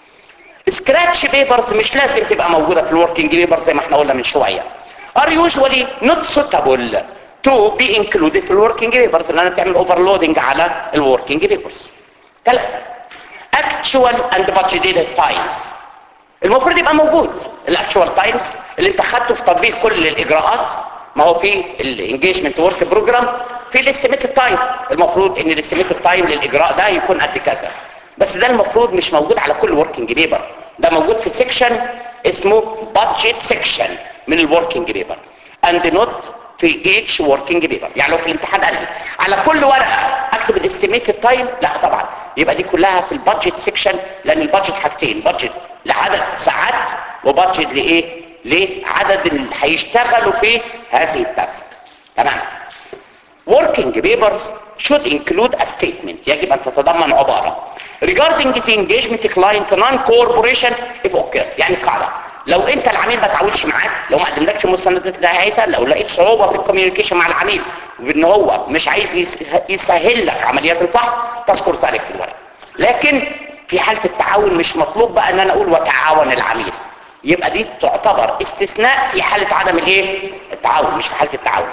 سكراتش بيبرز مش لازم تبقى موجودة في الوركينج بيبر زي ما احنا قلنا من شوية are usually not suitable to be included في الوركينج بيبرز لانها تعمل اوفرلودنج على الوركينج بيبرز ثلاثة actual and budgeted times المفروض يبقى موجود الاكتوال تايمز اللي انت خدته في تطبيق كل الاجراءات ما هو في الانجيجمنت ورك بروجرام في الاستيميتد تايم المفروض ان الاستيميتد تايم للاجراء ده يكون قد كذا بس ده المفروض مش موجود على كل وركينج بيبر ده موجود في سيكشن اسمه بادجت سيكشن من الوركينج بيبر اند نوت في ايتش وركينج بيبر يعني لو في الامتحان قال لي على كل ورقه اكتب الاستيميتد تايم لا طبعا يبقى دي كلها في البادجت سيكشن لان البادجت حاجتين بادجت لعدد ساعات وبادجت لايه لعدد اللي هيشتغلوا في هذه التاسك تمام working papers should include a statement يجب ان تتضمن عباره regarding the engagement client non-corporation if occurred يعني قاعده لو انت العميل ما تعودش معاك لو ما قدملكش المستندات اللي عايزها لو لقيت صعوبه في الكوميونيكيشن مع العميل وان هو مش عايز يسهل لك عمليات الفحص تذكر ذلك في الورق لكن في حاله التعاون مش مطلوب بقى ان انا اقول وتعاون العميل يبقى دي تعتبر استثناء في حاله عدم الايه التعاون مش في حاله التعاون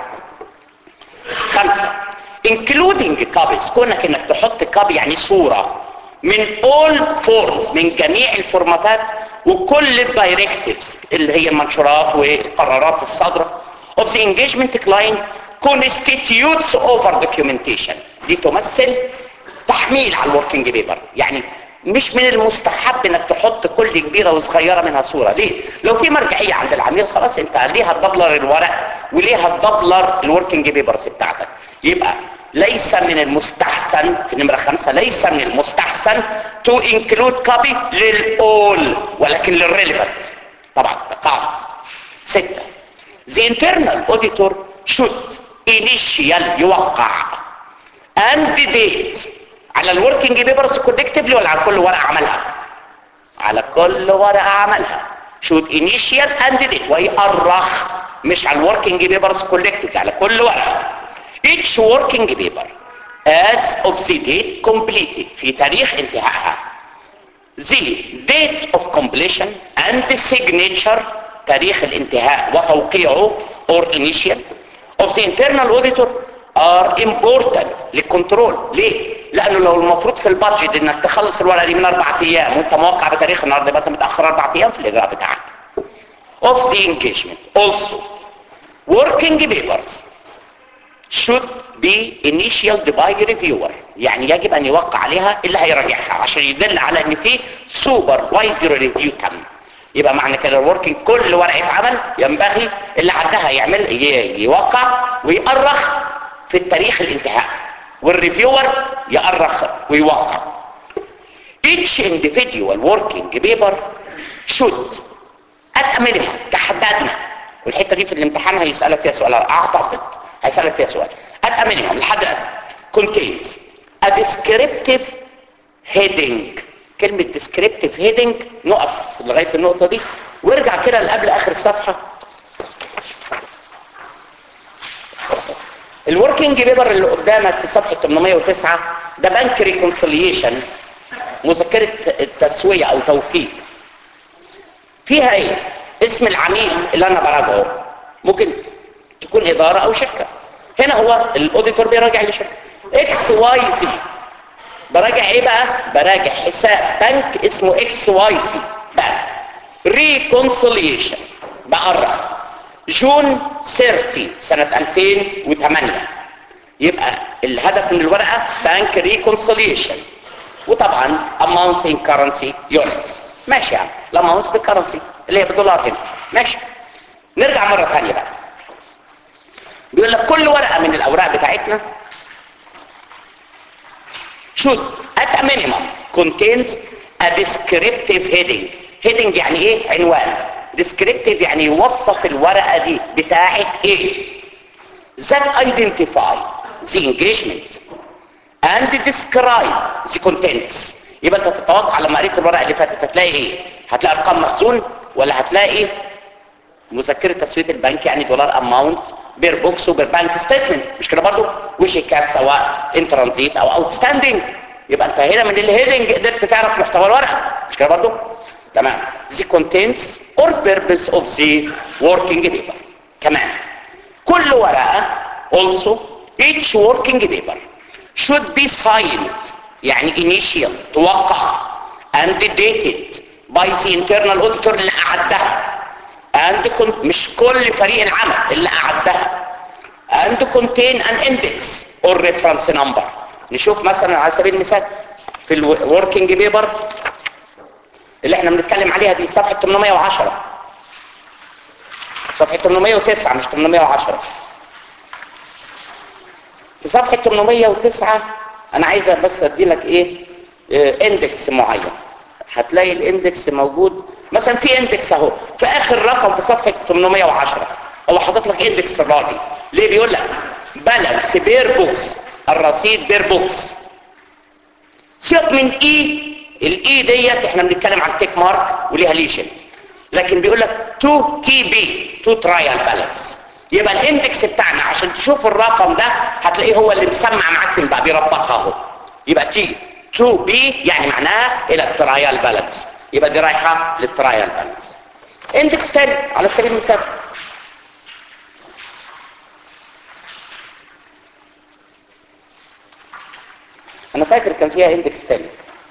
خمسة including copies كونك انك تحط كابي يعني صورة من all forms من جميع الفورماتات وكل الدايركتيفز اللي هي المنشورات والقرارات الصادرة of the engagement client constitutes over documentation دي تمثل تحميل على الوركينج بيبر يعني مش من المستحب انك تحط كل كبيره وصغيره منها صوره ليه لو في مرجعيه عند العميل خلاص انت ليها تدبلر الورق وليها تدبلر الوركينج بيبرز بتاعتك يبقى ليس من المستحسن في نمرة خمسة ليس من المستحسن to include copy للأول ولكن للريليفنت طبعا قاعدة ستة the internal auditor should initial يوقع and date على الوركينج بيبرز كولكتيفلي ولا على كل ورقه عملها على كل ورقه عملها should initial and date ويأرخ مش على الوركينج بيبرز كولكتيفلي على كل ورقه each working paper as of the date completed في تاريخ انتهائها the date of completion and the signature تاريخ الانتهاء وتوقيعه or initial of the internal auditor are important للكنترول ليه؟ لانه لو المفروض في البادجت انك تخلص الورقه دي من اربع ايام وانت موقع بتاريخ النهارده يبقى انت متاخر اربع ايام في الاجراء بتاعك. of the engagement also working papers should be initialed by reviewer يعني يجب ان يوقع عليها اللي هيراجعها عشان يدل على ان في supervisory review تم يبقى معنى كده الوركينج كل ورقه عمل ينبغي اللي عندها يعمل ي- يوقع ويأرخ في التاريخ الانتهاء والريفيور يأرخ ويوقع each individual working paper should at a minimum كحد ادنى والحته دي في الامتحان هيسالك فيها سؤال اعتقد هيسالك فيها سؤال at a minimum الحد الادنى contains a descriptive heading كلمة descriptive heading نقف لغاية النقطة دي وارجع كده لقبل اخر الصفحة الوركينج بيبر اللي قدامك في صفحة 809 ده بنك ريكونسيليشن مذكرة التسوية او توفيق فيها ايه اسم العميل اللي انا براجعه ممكن تكون ادارة او شركة هنا هو الاوديتور بيراجع لشركة اكس واي زي براجع ايه بقى براجع حساب بنك اسمه اكس واي سي بنك ريكونسيليشن بأرخ جون 30 سنة 2008 يبقى الهدف من الورقة بنك ريكونسيليشن وطبعا amounts in currency units ماشي يعني الاماونتس بالكرنسي اللي هي بالدولار هنا ماشي نرجع مرة ثانية بقى بيقول لك كل ورقة من الأوراق بتاعتنا should at a minimum contains a descriptive heading heading يعني ايه عنوان descriptive يعني يوصف الورقة دي بتاعت ايه that identify the engagement and describe the contents يبقى انت تتوقع لما قريت الورقة اللي فاتت هتلاقي ايه هتلاقي ارقام مخزون ولا هتلاقي مذكرة تسوية البنك يعني دولار اماونت بير بوكس وبير بانك ستيتمنت مش كده برضو وشيكات سواء ان ترانزيت او اوتستاندينج يبقى انت هنا من الهيدنج قدرت تعرف محتوى الورقه مش كده برضو تمام the contents or purpose of the working paper كمان كل ورقه also each working paper should be signed يعني initial توقع and dated by the internal auditor اللي اعدها and con- مش كل فريق العمل اللي اعدها and contain an index or reference number نشوف مثلا على سبيل المثال في الوركينج بيبر اللي احنا بنتكلم عليها دي صفحة 810 صفحة 809 مش 810 في صفحة 809 انا عايز بس ادي لك ايه اه اندكس معين هتلاقي الاندكس موجود مثلا في اندكس اهو في اخر رقم في صفحة 810 هو حاطط لك اندكس الراجل ليه بيقول لك بالانس بير بوكس الرصيد بير بوكس سيبك من اي الاي ديت احنا بنتكلم عن تيك مارك وليها ليجن لكن بيقول لك تو تي بي تو ترايل بالانس يبقى الاندكس بتاعنا عشان تشوف الرقم ده هتلاقيه هو اللي مسمع معاك بقى بيربطها اهو يبقى تي 2 بي يعني معناها الى الترايل بالانس يبقى دي رايحه للترايل بالانس اندكس تاني على سبيل المثال انا فاكر كان فيها اندكس تاني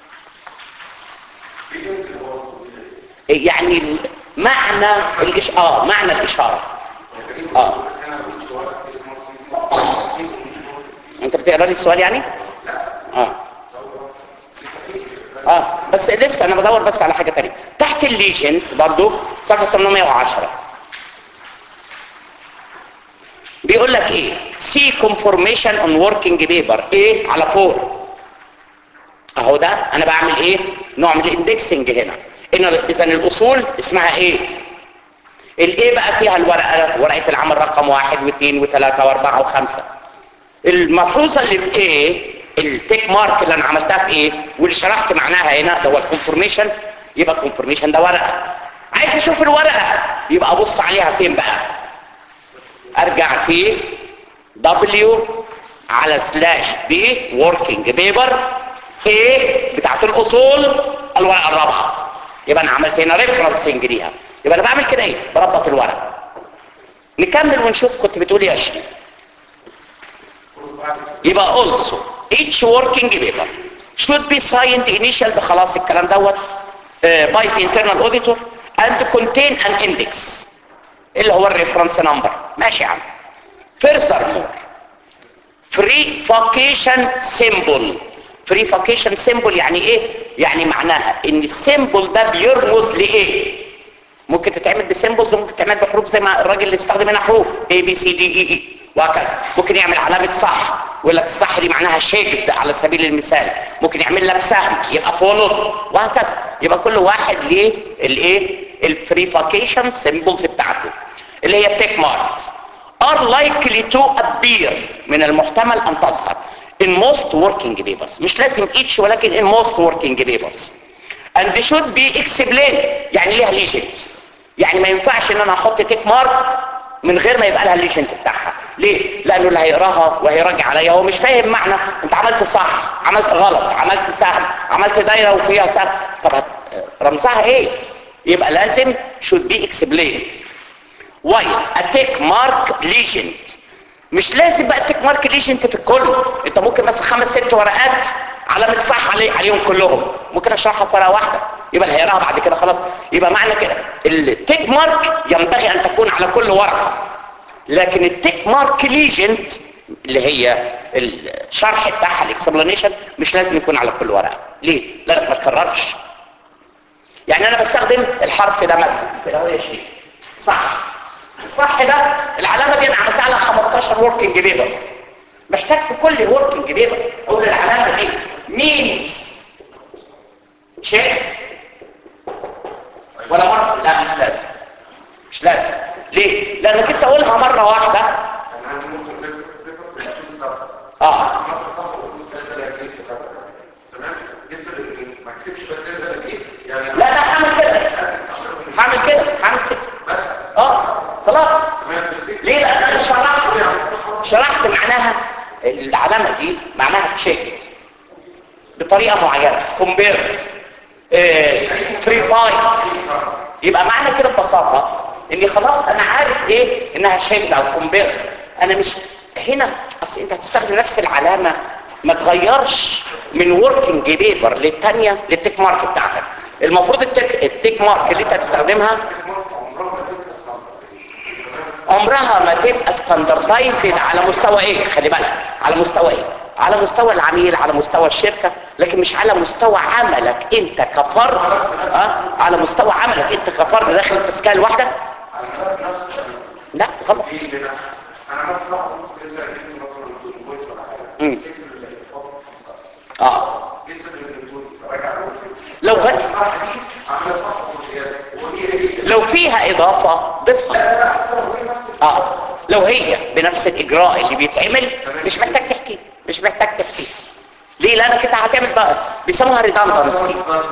يعني ال- معنى الإش... اه معنى الاشاره اه انت بتقرا لي السؤال يعني اه اه بس لسه انا بدور بس على حاجه ثانيه تحت الليجنت برضو صفحه 810 بيقول لك ايه سي كونفورميشن اون وركينج بيبر ايه على فور اهو ده انا بعمل ايه نوع من الاندكسنج هنا ان اذا الاصول اسمها ايه الايه بقى فيها الورقه ورقه العمل رقم واحد واثنين وثلاثه واربعه وخمسه الملحوظه اللي في ايه التيك مارك اللي انا عملتها في ايه واللي شرحت معناها هنا ده هو الكونفورميشن يبقى الكونفورميشن ده ورقه عايز اشوف الورقه يبقى ابص عليها فين بقى ارجع في دبليو على سلاش بي وركينج بيبر ايه بتاعت الاصول الورقه الرابعه يبقى انا عملت هنا ريفرنسنج ليها يبقى انا بعمل كده ايه بربط الورقه نكمل ونشوف كنت بتقول ايه يا شيخ يبقى also each working paper should be signed initial ده خلاص الكلام دوت uh, by the internal auditor and contain an index اللي هو الريفرنس نمبر ماشي يا عم furthermore free vacation symbol free vacation symbol يعني ايه يعني معناها ان السيمبل ده بيرمز لايه ممكن تتعمل بسيمبلز وممكن تعمل بحروف زي ما الراجل اللي استخدم هنا حروف A B C D E E وهكذا ممكن يعمل علامة صح ويقول لك الصح دي معناها شيكد على سبيل المثال ممكن يعمل لك سهم يبقى فولو وهكذا يبقى كل واحد ليه الايه البريفاكيشن سيمبلز بتاعته اللي هي التيك ماركس are likely to appear من المحتمل ان تظهر in most working papers مش لازم each ولكن in most working papers and they should be explained يعني ليها ليجنت يعني ما ينفعش ان انا احط تيك مارك من غير ما يبقى لها الليجنت بتاعها ليه لانه اللي هيقراها وهيراجع عليها هو مش فاهم معنى انت عملت صح عملت غلط عملت سهم عملت دايره وفيها سهم طب هت- رمزها ايه يبقى لازم should be explained while a tick mark legend مش لازم بقى التيك مارك ليجنت في الكل انت ممكن مثلا خمس ست ورقات علامة صح علي عليهم كلهم ممكن اشرحها في ورقة واحدة يبقى اللي هيقراها بعد كده خلاص يبقى معنى كده التيك مارك ينبغي ان تكون على كل ورقة لكن التيك مارك ليجنت اللي هي الشرح بتاعها الاكسبلانيشن مش لازم يكون على كل ورقة ليه؟ لانك ما تكررش يعني انا بستخدم الحرف ده مثلا كده هو يا شيخ صح الصح ده العلامة دي انا عملتها على 15 وركينج بيبرز محتاج في كل وركينج بيبر اقول العلامة دي مينز شيك ولا مرة لا مش لازم مش لازم ليه؟ لانك انت قولها مرة واحدة انا عندي ممكن بيبر بيبر 20 صفحه اه عملت صفحه وقلت كذا لا اكيد وكذا تمام جبت ال- ما كتبش بس كذا اكيد يعني لا لا هعمل كده هعمل كده هعمل كده بس اه خلاص تمام في ليه لان انا شرحت شرحت معناها العلامه دي معناها تشيك بطريقه معينه كومبيرد فري فايت يبقى معنى كده ببساطه اني خلاص انا عارف ايه انها شيكد او كومبيرد انا مش هنا اصل انت هتستخدم نفس العلامه ما تغيرش من وركينج بيبر للثانيه للتيك مارك بتاعتك المفروض التيك, التيك مارك اللي انت هتستخدمها عمرها ما تبقى ستاندردايزد على مستوى ايه خلي بالك على مستوى ايه على مستوى العميل على مستوى الشركة لكن مش على مستوى عملك انت كفرد أه؟ على مستوى عملك انت كفرد داخل التسكال لوحدك لا غلط انا عملت صفحه وقلت كذا اكيد مثلا كويس ولا حاجه مم. جبت الاتفاق في صفحة. اه جبت الدكتور راجع لو غير الصفحه دي عامله صفحه وزياده وهي هي لو فيها اضافة ضيفها اه لو هي بنفس الاجراء اللي بيتعمل مش محتاج تحكي مش محتاج تحكي ليه لانك انت هتعمل ده بيسموها ريدندنسي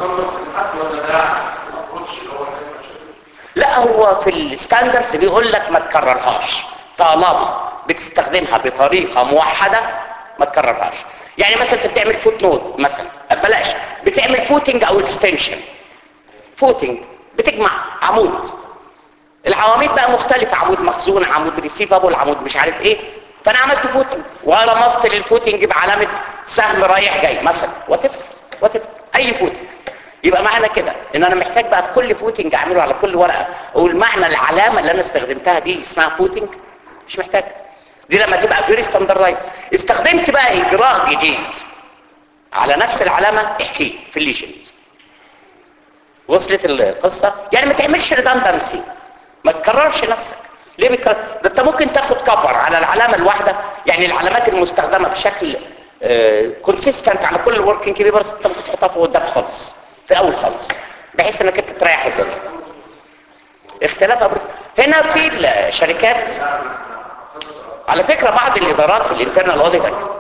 لا هو في الستاندرز بيقول لك ما تكررهاش طالما بتستخدمها بطريقه موحده ما تكررهاش يعني مثلا انت بتعمل فوت نوت مثلا بلاش بتعمل فوتنج او اكستنشن فوتنج بتجمع عمود العواميد بقى مختلفة عمود مخزون عمود ريسيفابل عمود مش عارف ايه فانا عملت فوتنج ورمزت للفوتنج بعلامة سهم رايح جاي مثلا وتبقى وتبقى اي فوتنج يبقى معنى كده ان انا محتاج بقى في كل فوتنج اعمله على كل ورقة اقول معنى العلامة اللي انا استخدمتها دي اسمها فوتنج مش محتاج دي لما تبقى فيري ستاندردايز استخدمت بقى اجراء جديد على نفس العلامة احكي في الليجند وصلت القصة يعني ما تعملش ريدندنسي ما تكررش نفسك ليه بتكرر ده انت ممكن تاخد كفر على العلامة الواحدة يعني العلامات المستخدمة بشكل كونسيستنت على كل الوركينج بيبرز انت ممكن تحطها فوق قدام خالص في الاول خالص بحيث انك انت تريح الدنيا اختلاف أبر... هنا في الشركات على فكرة بعض الادارات في الانترنال اوديت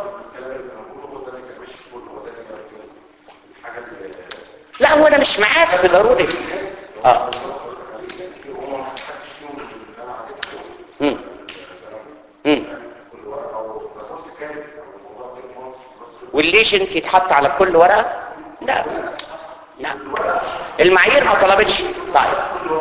لا هو انا مش معاك في ضرورة اه مم. مم. والليجنت يتحط على كل ورقة لا لا المعايير ما طلبتش طيب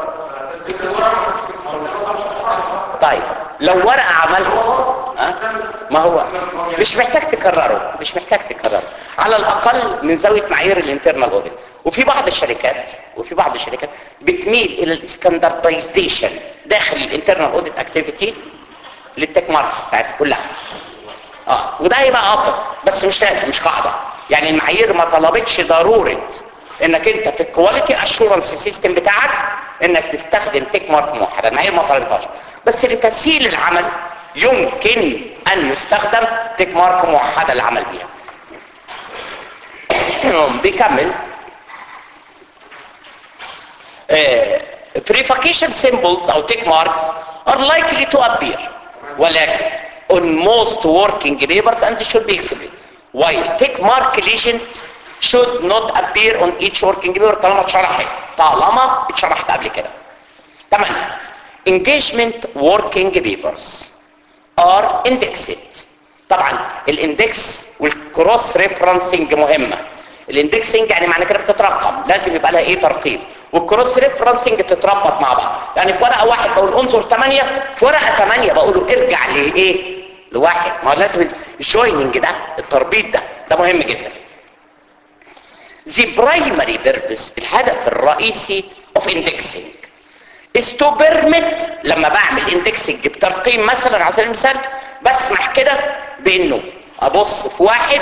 طيب لو ورقة عملت أه؟ ما هو مش محتاج تكرره مش محتاج تكرره على الأقل من زاوية معايير الانترنال اوديت وفي بعض الشركات وفي بعض الشركات بتميل إلى الاسكندردايزيشن داخل الانترنال اوديت اكتيفيتي للتك ماركس بتاعتها كلها اه وده هيبقى افضل بس مش لازم مش قاعده يعني المعايير ما طلبتش ضروره انك انت في الكواليتي اشورنس سيستم بتاعك انك تستخدم تيك مارك موحده المعايير ما طلبتهاش بس لتسهيل العمل يمكن ان يستخدم تيك مارك موحده للعمل بيها بيكمل verification symbols او tick marks are likely to appear ولكن on most working papers and should be explained while tick mark legend should not appear on each working paper طالما اتشرحت طالما اتشرحت قبل كده تمام engagement working papers are indexed طبعا الاندكس والكروس ريفرنسنج مهمه الاندكسنج يعني معنى كده بتترقم لازم يبقى لها ايه ترقيم والكروس ريفرنسنج تتربط مع بعض يعني في ورقه واحد بقول انظر 8 في ورقه 8 بقول له ارجع لايه لواحد ما هو لازم الجويننج ده التربيط ده ده مهم جدا The primary purpose الهدف الرئيسي of indexing is to permit لما بعمل indexing بترقيم مثلا على سبيل المثال بسمح كده بانه ابص في واحد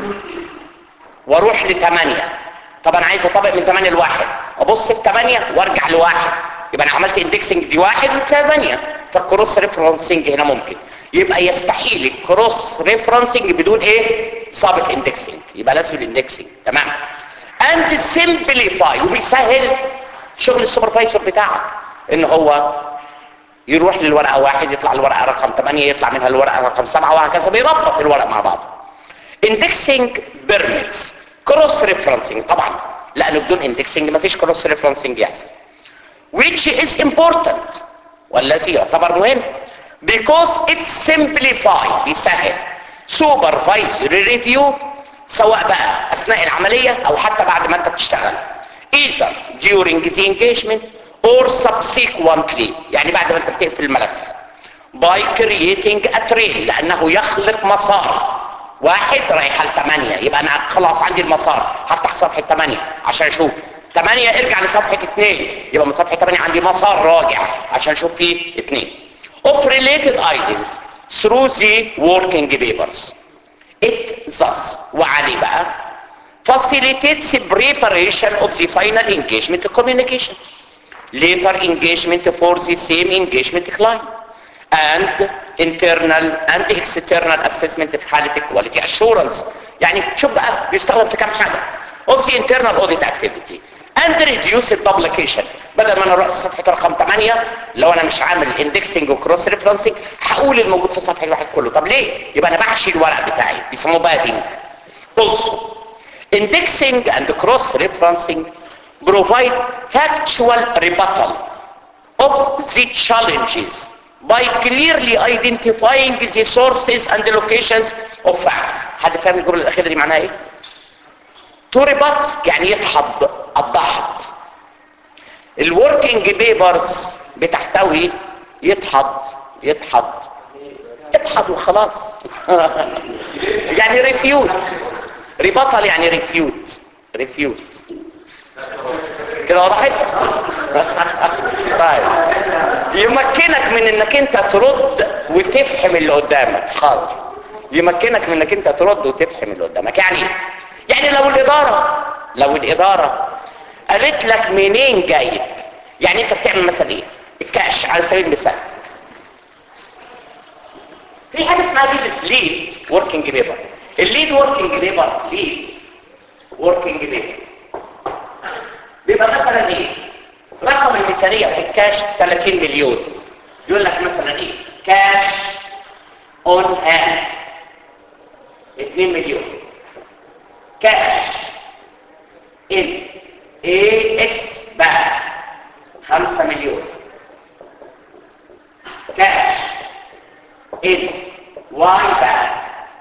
واروح لثمانية طب انا عايز اطبق من 8 لواحد ابص في 8 وارجع لواحد يبقى انا عملت اندكسنج دي واحد وثمانية فالكروس ريفرنسنج هنا ممكن يبقى يستحيل الكروس ريفرنسنج بدون ايه سابق اندكسنج يبقى لازم الاندكسنج تمام اند سمبليفاي وبيسهل شغل السوبرفايزر بتاعك ان هو يروح للورقه واحد يطلع الورقه رقم 8 يطلع منها الورقه رقم 7 وهكذا بيربط الورق مع بعض اندكسنج بيرميتس كروس ريفرنسنج طبعا لانه بدون اندكسنج مفيش كروس ريفرنسنج يحصل which is important والذي يعتبر مهم because it simplify بيسهل supervisory review سواء بقى اثناء العملية او حتى بعد ما انت بتشتغل either during the engagement or subsequently يعني بعد ما انت بتقفل الملف by creating a trail لانه يخلق مسار واحد رايح على 8 يبقى انا خلاص عندي المسار هفتح صفحة 8 عشان اشوف 8 ارجع لصفحة 2 يبقى من صفحة 8 عندي مسار راجع عشان اشوف فيه 2 of related items through the working papers it thus وعلي بقى facilitates preparation of the final engagement communication later engagement for the same engagement client and internal and external assessment في حالة quality assurance يعني شوف بقى بيستخدم في كام حاجة of the internal audit activity and reduce the publication بدل ما انا اروح في صفحة رقم 8 لو انا مش عامل indexing وكروس ريفرنسنج هقول الموجود في الصفحة الواحد كله طب ليه؟ يبقى انا بحشي الورق بتاعي بيسموه بادنج also indexing and cross referencing provide factual rebuttal of the challenges by clearly identifying the sources and the locations of facts حد فاهم الجمله الاخيره دي معناها ايه to rebut يعني يدحض الدحض الوركينج بيبرز بتحتوي يدحض يدحض يدحض وخلاص يعني ريفيوت ريبطل يعني ريفيوت ريفيوت كده وضحت طيب يمكنك من انك انت ترد وتفهم اللي قدامك حاضر يمكنك من انك انت ترد وتفهم اللي قدامك يعني يعني لو الاداره لو الاداره قالت لك منين جايب يعني انت بتعمل مثلا ايه الكاش على سبيل المثال في حاجه اسمها ليد وركينج بيبر الليد وركينج بيبر ليد وركينج بيبر بيبقى مثلا ايه رقم الميزانيه في الكاش 30 مليون يقول لك مثلا ايه كاش اون هاند 2 مليون كاش ان اي اكس باك 5 مليون كاش ان واي باك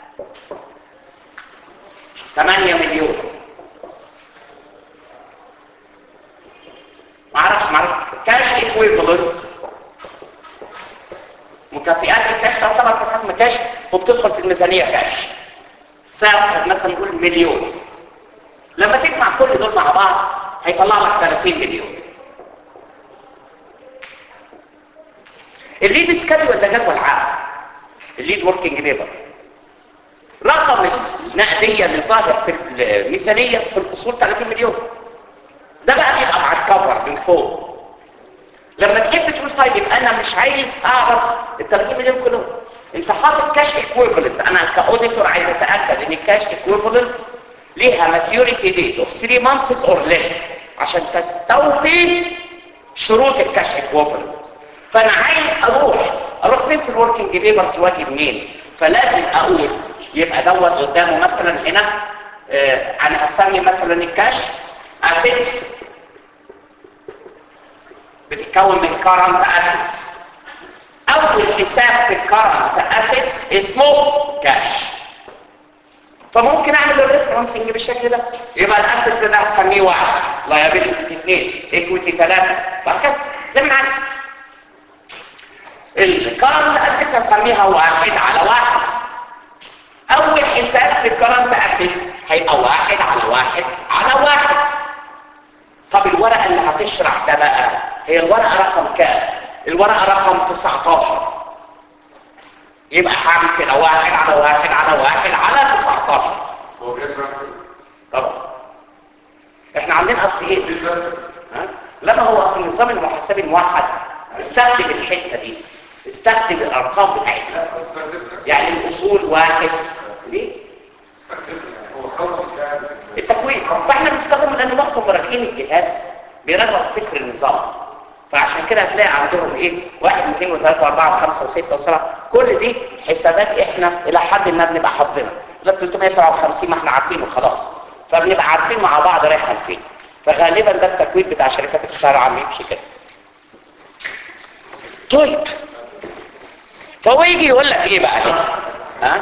8 مليون معرفش معرفش كاش ايكويفالنت مكافئات الكاش تعتبر في حجم كاش وبتدخل في الميزانيه كاش سعر مثلا نقول مليون لما تجمع كل دول مع بعض هيطلع لك 30 مليون الليد سكادول ده جدول عام الليد وركينج ليبر رقم النقديه اللي ظاهر في الميزانيه في الاصول 30 مليون ده بقى بيبقى مع الكفر من فوق لما تحب تقول طيب يبقى انا مش عايز اعرف ال 30 مليون كلهم انت حاطط كاش ايكويفالنت انا كاوديتور عايز اتاكد ان الكاش ايكويفالنت ليها ماتيوريتي ديت اوف 3 مانثس اور ليس عشان تستوفي شروط الكاش ايكويفالنت فانا عايز اروح اروح فين في الوركينج بيبرز واجي منين فلازم اقول يبقى دوت قدامه مثلا هنا آه انا هسمي مثلا الكاش اسيتس بتتكون من current assets اول حساب في current assets اسمه كاش فممكن اعمل الريفرنسنج بالشكل ده يبقى الاسيتس ده هسميه واحد liabilities اثنين equity ثلاثة وهكذا زي ما عايز الكرنت اسيتس هسميها واحد على واحد اول حساب في الكرنت اسيتس هيبقى واحد على واحد على واحد طب الورقة اللي هتشرح ده بقى هي الورقة رقم كام الورقة رقم 19 يبقى هعمل كده واحد على واحد على واحد على 19 هو بيسمع طبعا احنا عاملين اصل ايه ها؟ لما هو اصل النظام المحاسبي الموحد استخدم الحته دي استخدم الارقام بتاعتها لا استخدمنا يعني الاصول واحد ليه استخدمنا هو كون كان التكوين فاحنا بنستخدم لان معظم مراجعين الجهاز بيراجعوا فكر النظام فعشان كده هتلاقي عندهم ايه واحد واثنين وثلاثة واربعة وخمسة وستة وسبعة كل دي حسابات احنا الى حد ما بنبقى حافظينها لا 357 ما احنا عارفينه خلاص فبنبقى عارفين مع بعض رايحة لفين فغالبا ده التكوين بتاع شركات القطاع العام يمشي كده طيب فهو يجي يقول لك ايه بقى هنا ها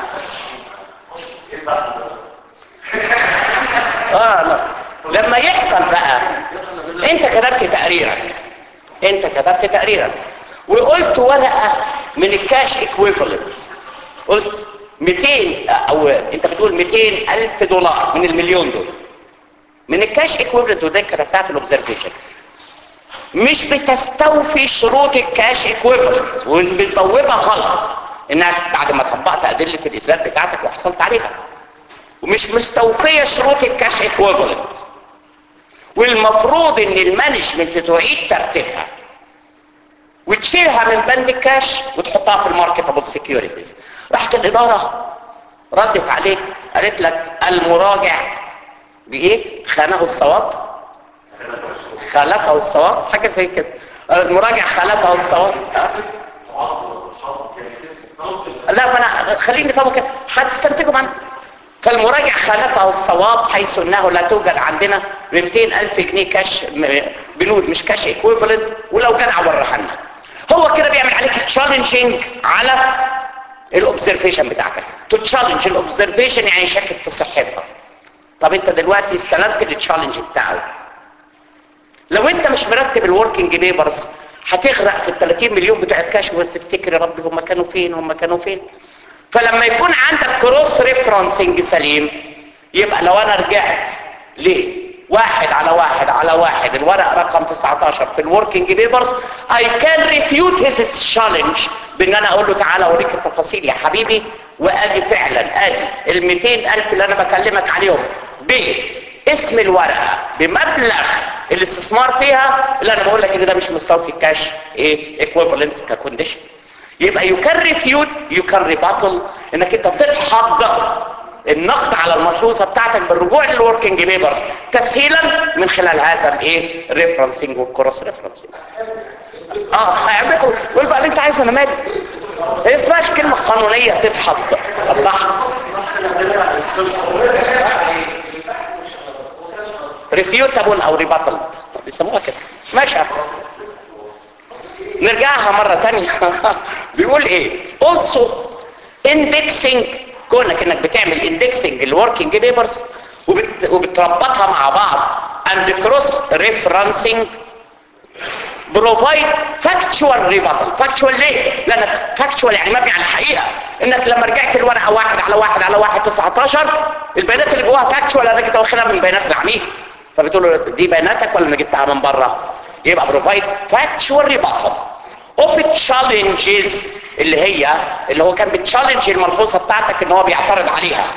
اه لا. لما يحصل بقى انت كتبت تقريرك انت كتبت تقريرك وقلت ورقة من الكاش ايكويفالنت قلت 200 او انت بتقول 200 الف دولار من المليون دول من الكاش ايكويفالنت وده كتبتها في الاوبزرفيشن مش بتستوفي شروط الكاش ايكويفالنت وبتبوبها غلط انك بعد ما طبقت ادله الاثبات بتاعتك وحصلت عليها ومش مستوفيه شروط الكاش ايكويفالنت والمفروض ان المانجمنت تعيد ترتيبها وتشيلها من بند الكاش وتحطها في الماركتابل سيكيورتيز راحت الاداره ردت عليك قالت لك المراجع بايه خانه الصواب خالفه الصواب حاجه زي كده المراجع خالفه الصواب ها؟ لا ما انا خليني طبعا كده هتستنتجوا معانا فالمراجع خالفه الصواب حيث انه لا توجد عندنا 200 الف جنيه كاش م- بنود مش كاش ايكويفالنت ولو جدع وريها لنا هو كده بيعمل عليك تشالنجينج على الاوبزرفيشن بتاعتك تتشالنج الاوبزرفيشن يعني شاكك في صحتها طب انت دلوقتي استلمت التشالنج بتاعه لو انت مش مرتب الوركينج بيبرز هتغرق في ال 30 مليون بتوع الكاش وتفتكر يا ربي هم كانوا فين هم كانوا فين فلما يكون عندك كروس ريفرنسنج سليم يبقى لو انا رجعت ليه واحد على واحد على واحد الورق رقم 19 في الوركينج بيبرز I can refute his challenge بان انا اقول له تعالى اوريك التفاصيل يا حبيبي وادي فعلا ادي ال 200 الف اللي انا بكلمك عليهم باسم الورقه بمبلغ الاستثمار فيها اللي انا بقول لك ان ده مش مستوفي الكاش ايه ايكويفالنت ككونديشن يبقى يو كان ريفيوت يو كان ريباتل انك انت تدحض النقد على الملحوظه بتاعتك بالرجوع للوركينج بيبرز تسهيلا من خلال هذا الايه ريفرنسنج والكروس ريفرنسنج اه هيعملوا قول بقى اللي انت عايزه انا مالي هي اسمهاش كلمه قانونيه تتحط الضحك ريفيوتابل او ريباتل بيسموها كده ماشي نرجعها مرة تانية بيقول ايه also indexing كونك انك بتعمل indexing الوركينج بيبرز وبتربطها مع بعض and cross referencing provide factual rebuttal factual ليه؟ لانك factual يعني مبني على حقيقة انك لما رجعت الورقة واحد على واحد على واحد 19 البيانات اللي جواها factual انك انت واخدها من بيانات العميل فبتقول له دي بياناتك ولا انا جبتها من بره يبقى provide factual rebuttal of challenges اللي هي اللي هو كان بتشالنج الملحوظه بتاعتك ان هو بيعترض عليها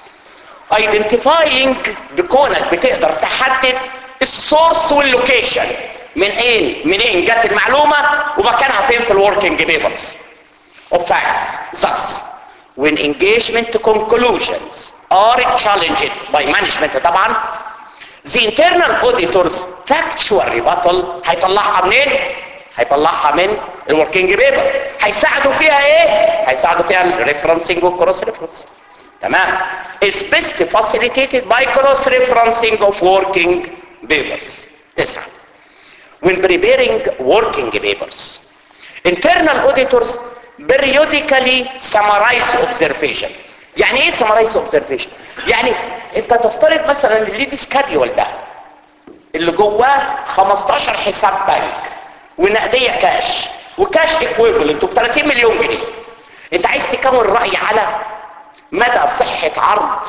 identifying بكونك بتقدر تحدد السورس واللوكيشن من ايه منين جت المعلومه ومكانها فين في الوركينج بيبرز of facts thus when engagement conclusions are challenged by management طبعا the internal auditors factual rebuttal هيطلعها منين هيطلعها من الوركينج بيبر هيساعدوا فيها ايه هيساعدوا فيها الريفرنسنج والكروس ريفرنس تمام is best facilitated by cross referencing of working papers تسعة when preparing working papers internal auditors periodically summarize observation يعني ايه summarize observation يعني انت تفترض مثلا الليد سكاديول ده اللي جواه 15 حساب بنك ونقدية كاش وكاش اكويفالنت ب 30 مليون جنيه انت عايز تكون رأي على مدى صحة عرض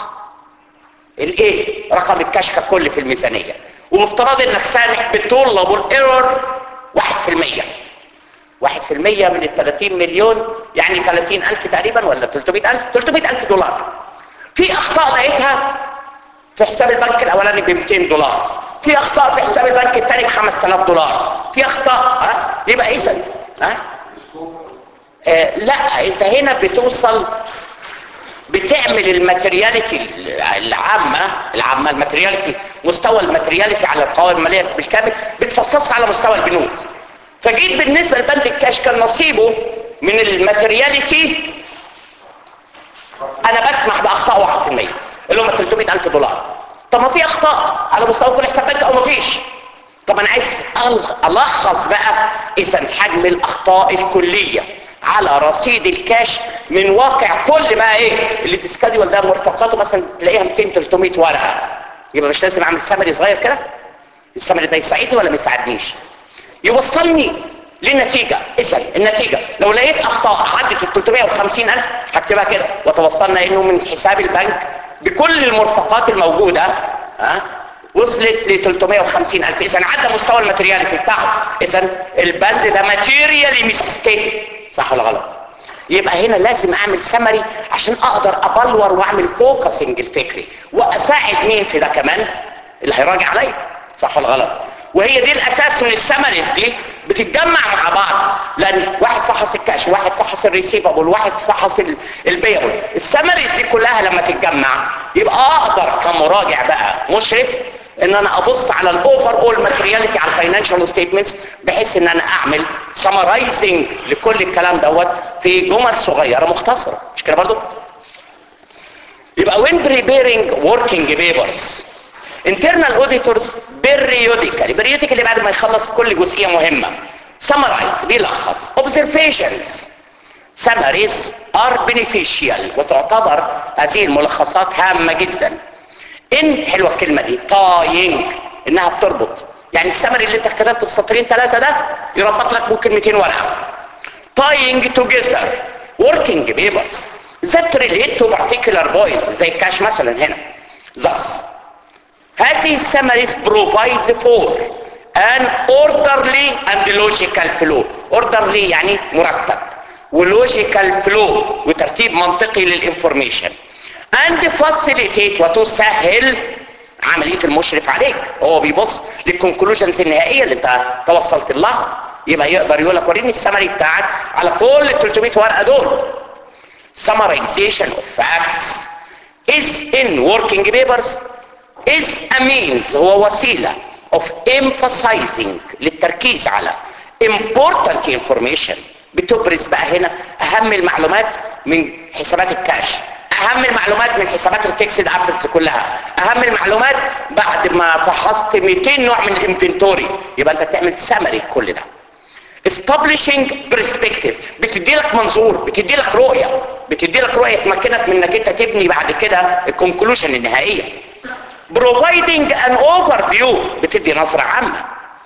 الايه رقم الكاش ككل في الميزانية ومفترض انك سامح بالطول ايرور 1% 1% من ال 30 مليون يعني 30 ألف تقريبا ولا 300 ألف 300 ألف دولار في أخطاء لقيتها في حساب البنك الأولاني ب 200 دولار في أخطاء في حساب البنك الثاني ب 5000 دولار في أخطاء ها يبقى إذا ها آه لا أنت هنا بتوصل بتعمل الماترياليتي العامة العامة الماترياليتي مستوى الماترياليتي على القوائم المالية بالكامل بتفصصها على مستوى البنود فجيت بالنسبة لبند الكاش كان نصيبه من الماترياليتي انا بسمح باخطاء 1% اللي هم 300 الف دولار طب ما في اخطاء على مستوى كل حساب بنك او ما فيش طب انا عايز الخص بقى اذا حجم الاخطاء الكليه على رصيد الكاش من واقع كل ما ايه اللي الديسكاديول ده مرتقاته مثلا تلاقيها 200 300 ورقه يبقى مش لازم اعمل سمري صغير كده السمري ده يساعدني ولا ما يساعدنيش يوصلني للنتيجة اذا النتيجة لو لقيت اخطاء عدت ال 350 الف هكتبها كده وتوصلنا انه من حساب البنك بكل المرفقات الموجودة ها وصلت ل 350 الف اذا عدى مستوى الماترياليتي بتاعه اذا البند ده ماتيريالي ميستيك صح ولا غلط يبقى هنا لازم اعمل سمري عشان اقدر ابلور واعمل فوكسنج الفكري واساعد مين في ده كمان اللي هيراجع عليا صح ولا غلط وهي دي الاساس من السمريز دي بتتجمع مع بعض لان واحد فحص الكاش واحد فحص الريسيفبل واحد فحص البيبل السمريز دي كلها لما تتجمع يبقى اقدر كمراجع بقى مشرف ان انا ابص على الاوفر اول ماترياليتي على الفاينانشال ستيتمنتس بحيث ان انا اعمل سمرايزنج لكل الكلام دوت في جمل صغيره مختصره مش كده برضو يبقى when preparing working papers internal auditors periodically periodically بعد ما يخلص كل جزئية مهمة summarize بيلخص observations summaries are beneficial وتعتبر هذه الملخصات هامة جدا ان حلوة الكلمة دي tying انها بتربط يعني السمري اللي انت كتبته في سطرين ثلاثة ده يربط لك ممكن 200 ورقة tying together working papers that relate to particular point زي الكاش مثلا هنا thus هذه السمريز provide for an orderly and logical flow orderly يعني مرتب ولوجيكال flow وترتيب منطقي للانفورميشن and facilitate وتسهل عملية المشرف عليك هو بيبص للكونكلوجنز النهائية اللي انت توصلت لها يبقى يقدر يقول لك وريني السمري بتاعك على كل ال 300 ورقة دول summarization of facts is in working papers is a means هو وسيلة of emphasizing للتركيز على important information بتبرز بقى هنا اهم المعلومات من حسابات الكاش اهم المعلومات من حسابات الفيكسد اسيتس كلها اهم المعلومات بعد ما فحصت 200 نوع من الانفنتوري يبقى انت تعمل سمري كل ده establishing perspective بتدي لك منظور بتدي لك رؤيه بتدي لك رؤيه تمكنك من انك انت تبني بعد كده الكونكلوجن النهائيه providing an overview بتدي نظره عامه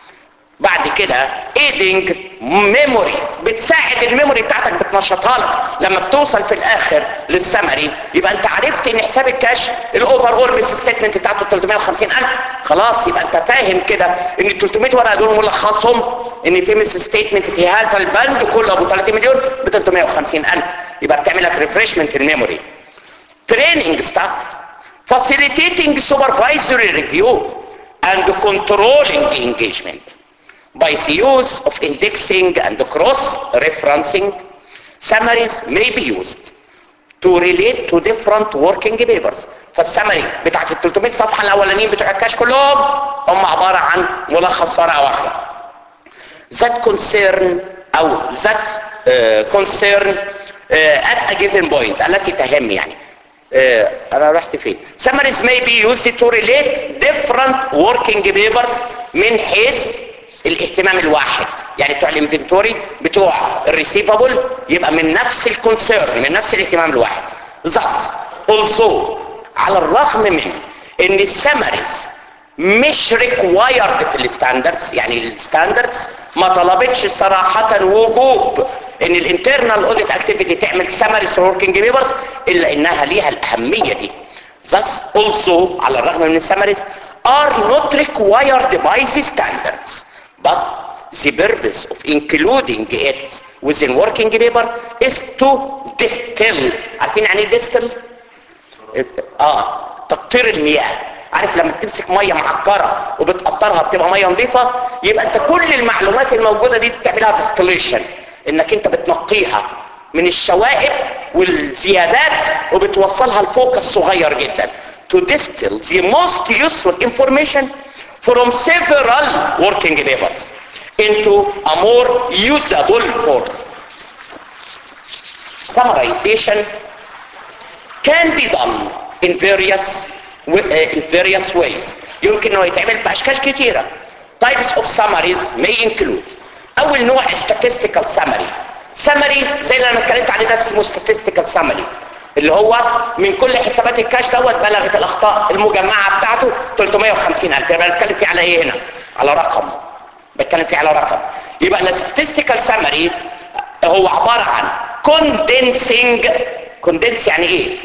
بعد كده aiding memory بتساعد الميموري بتاعتك بتنشطها لك لما بتوصل في الاخر للسمري يبقى انت عرفت ان حساب الكاش الاوفر اول ميس ستيتمنت بتاعته 350000 خلاص يبقى انت فاهم كده ان ال 300 ورقه دول ملخصهم ان في ميس ستيتمنت في هذا البند كله ابو 30 مليون ب 350000 يبقى بتعمل لك ريفرشمنت الميموري تريننج ستاف facilitating supervisory review and controlling engagement by the use of indexing and cross-referencing summaries may be used to relate to different working papers فالسمري بتاعت ال 300 صفحه الاولانيين بتوع الكاش كلهم هم عباره عن ملخص ورقه واحده that concern او that uh, concern uh, at a given point التي تهم يعني uh, انا رحت فين summaries may be used to relate different working papers من حيث الاهتمام الواحد يعني بتوع الانفنتوري بتوع الريسيفابل يبقى من نفس الكونسيرن من نفس الاهتمام الواحد thus also على الرغم من ان السمريز مش ريكوايرد في الستاندردز يعني الستاندردز ما طلبتش صراحة وجوب ان الانترنال اوديت اكتيفيتي تعمل سمريز وركينج بيبرز الا انها ليها الاهمية دي thus also على الرغم من السمريز are not required by the standards but the purpose of including it within working paper is to distill عارفين يعني ايه distill؟ اه تقطير المياه عارف لما تمسك ميه معكره وبتقطرها بتبقى ميه نظيفه يبقى انت كل المعلومات الموجوده دي بتعملها ديستليشن انك انت بتنقيها من الشوائب والزيادات وبتوصلها لفوق الصغير جدا to distill the most useful information from several working papers into a more usable form. Summarization can be done in various uh, in various ways. يمكن انه يتعمل باشكال كثيره. Types of summaries may include اول نوع statistical summary. summary زي اللي انا اتكلمت عليه ده اسمه statistical summary. اللي هو من كل حسابات الكاش دوت بلغت الاخطاء المجمعه بتاعته 350000 يبقى بتكلم فيه على ايه هنا على رقم بتكلم فيه على رقم يبقى الستاتستيكال سامري هو عباره عن كوندنسنج كوندنس يعني ايه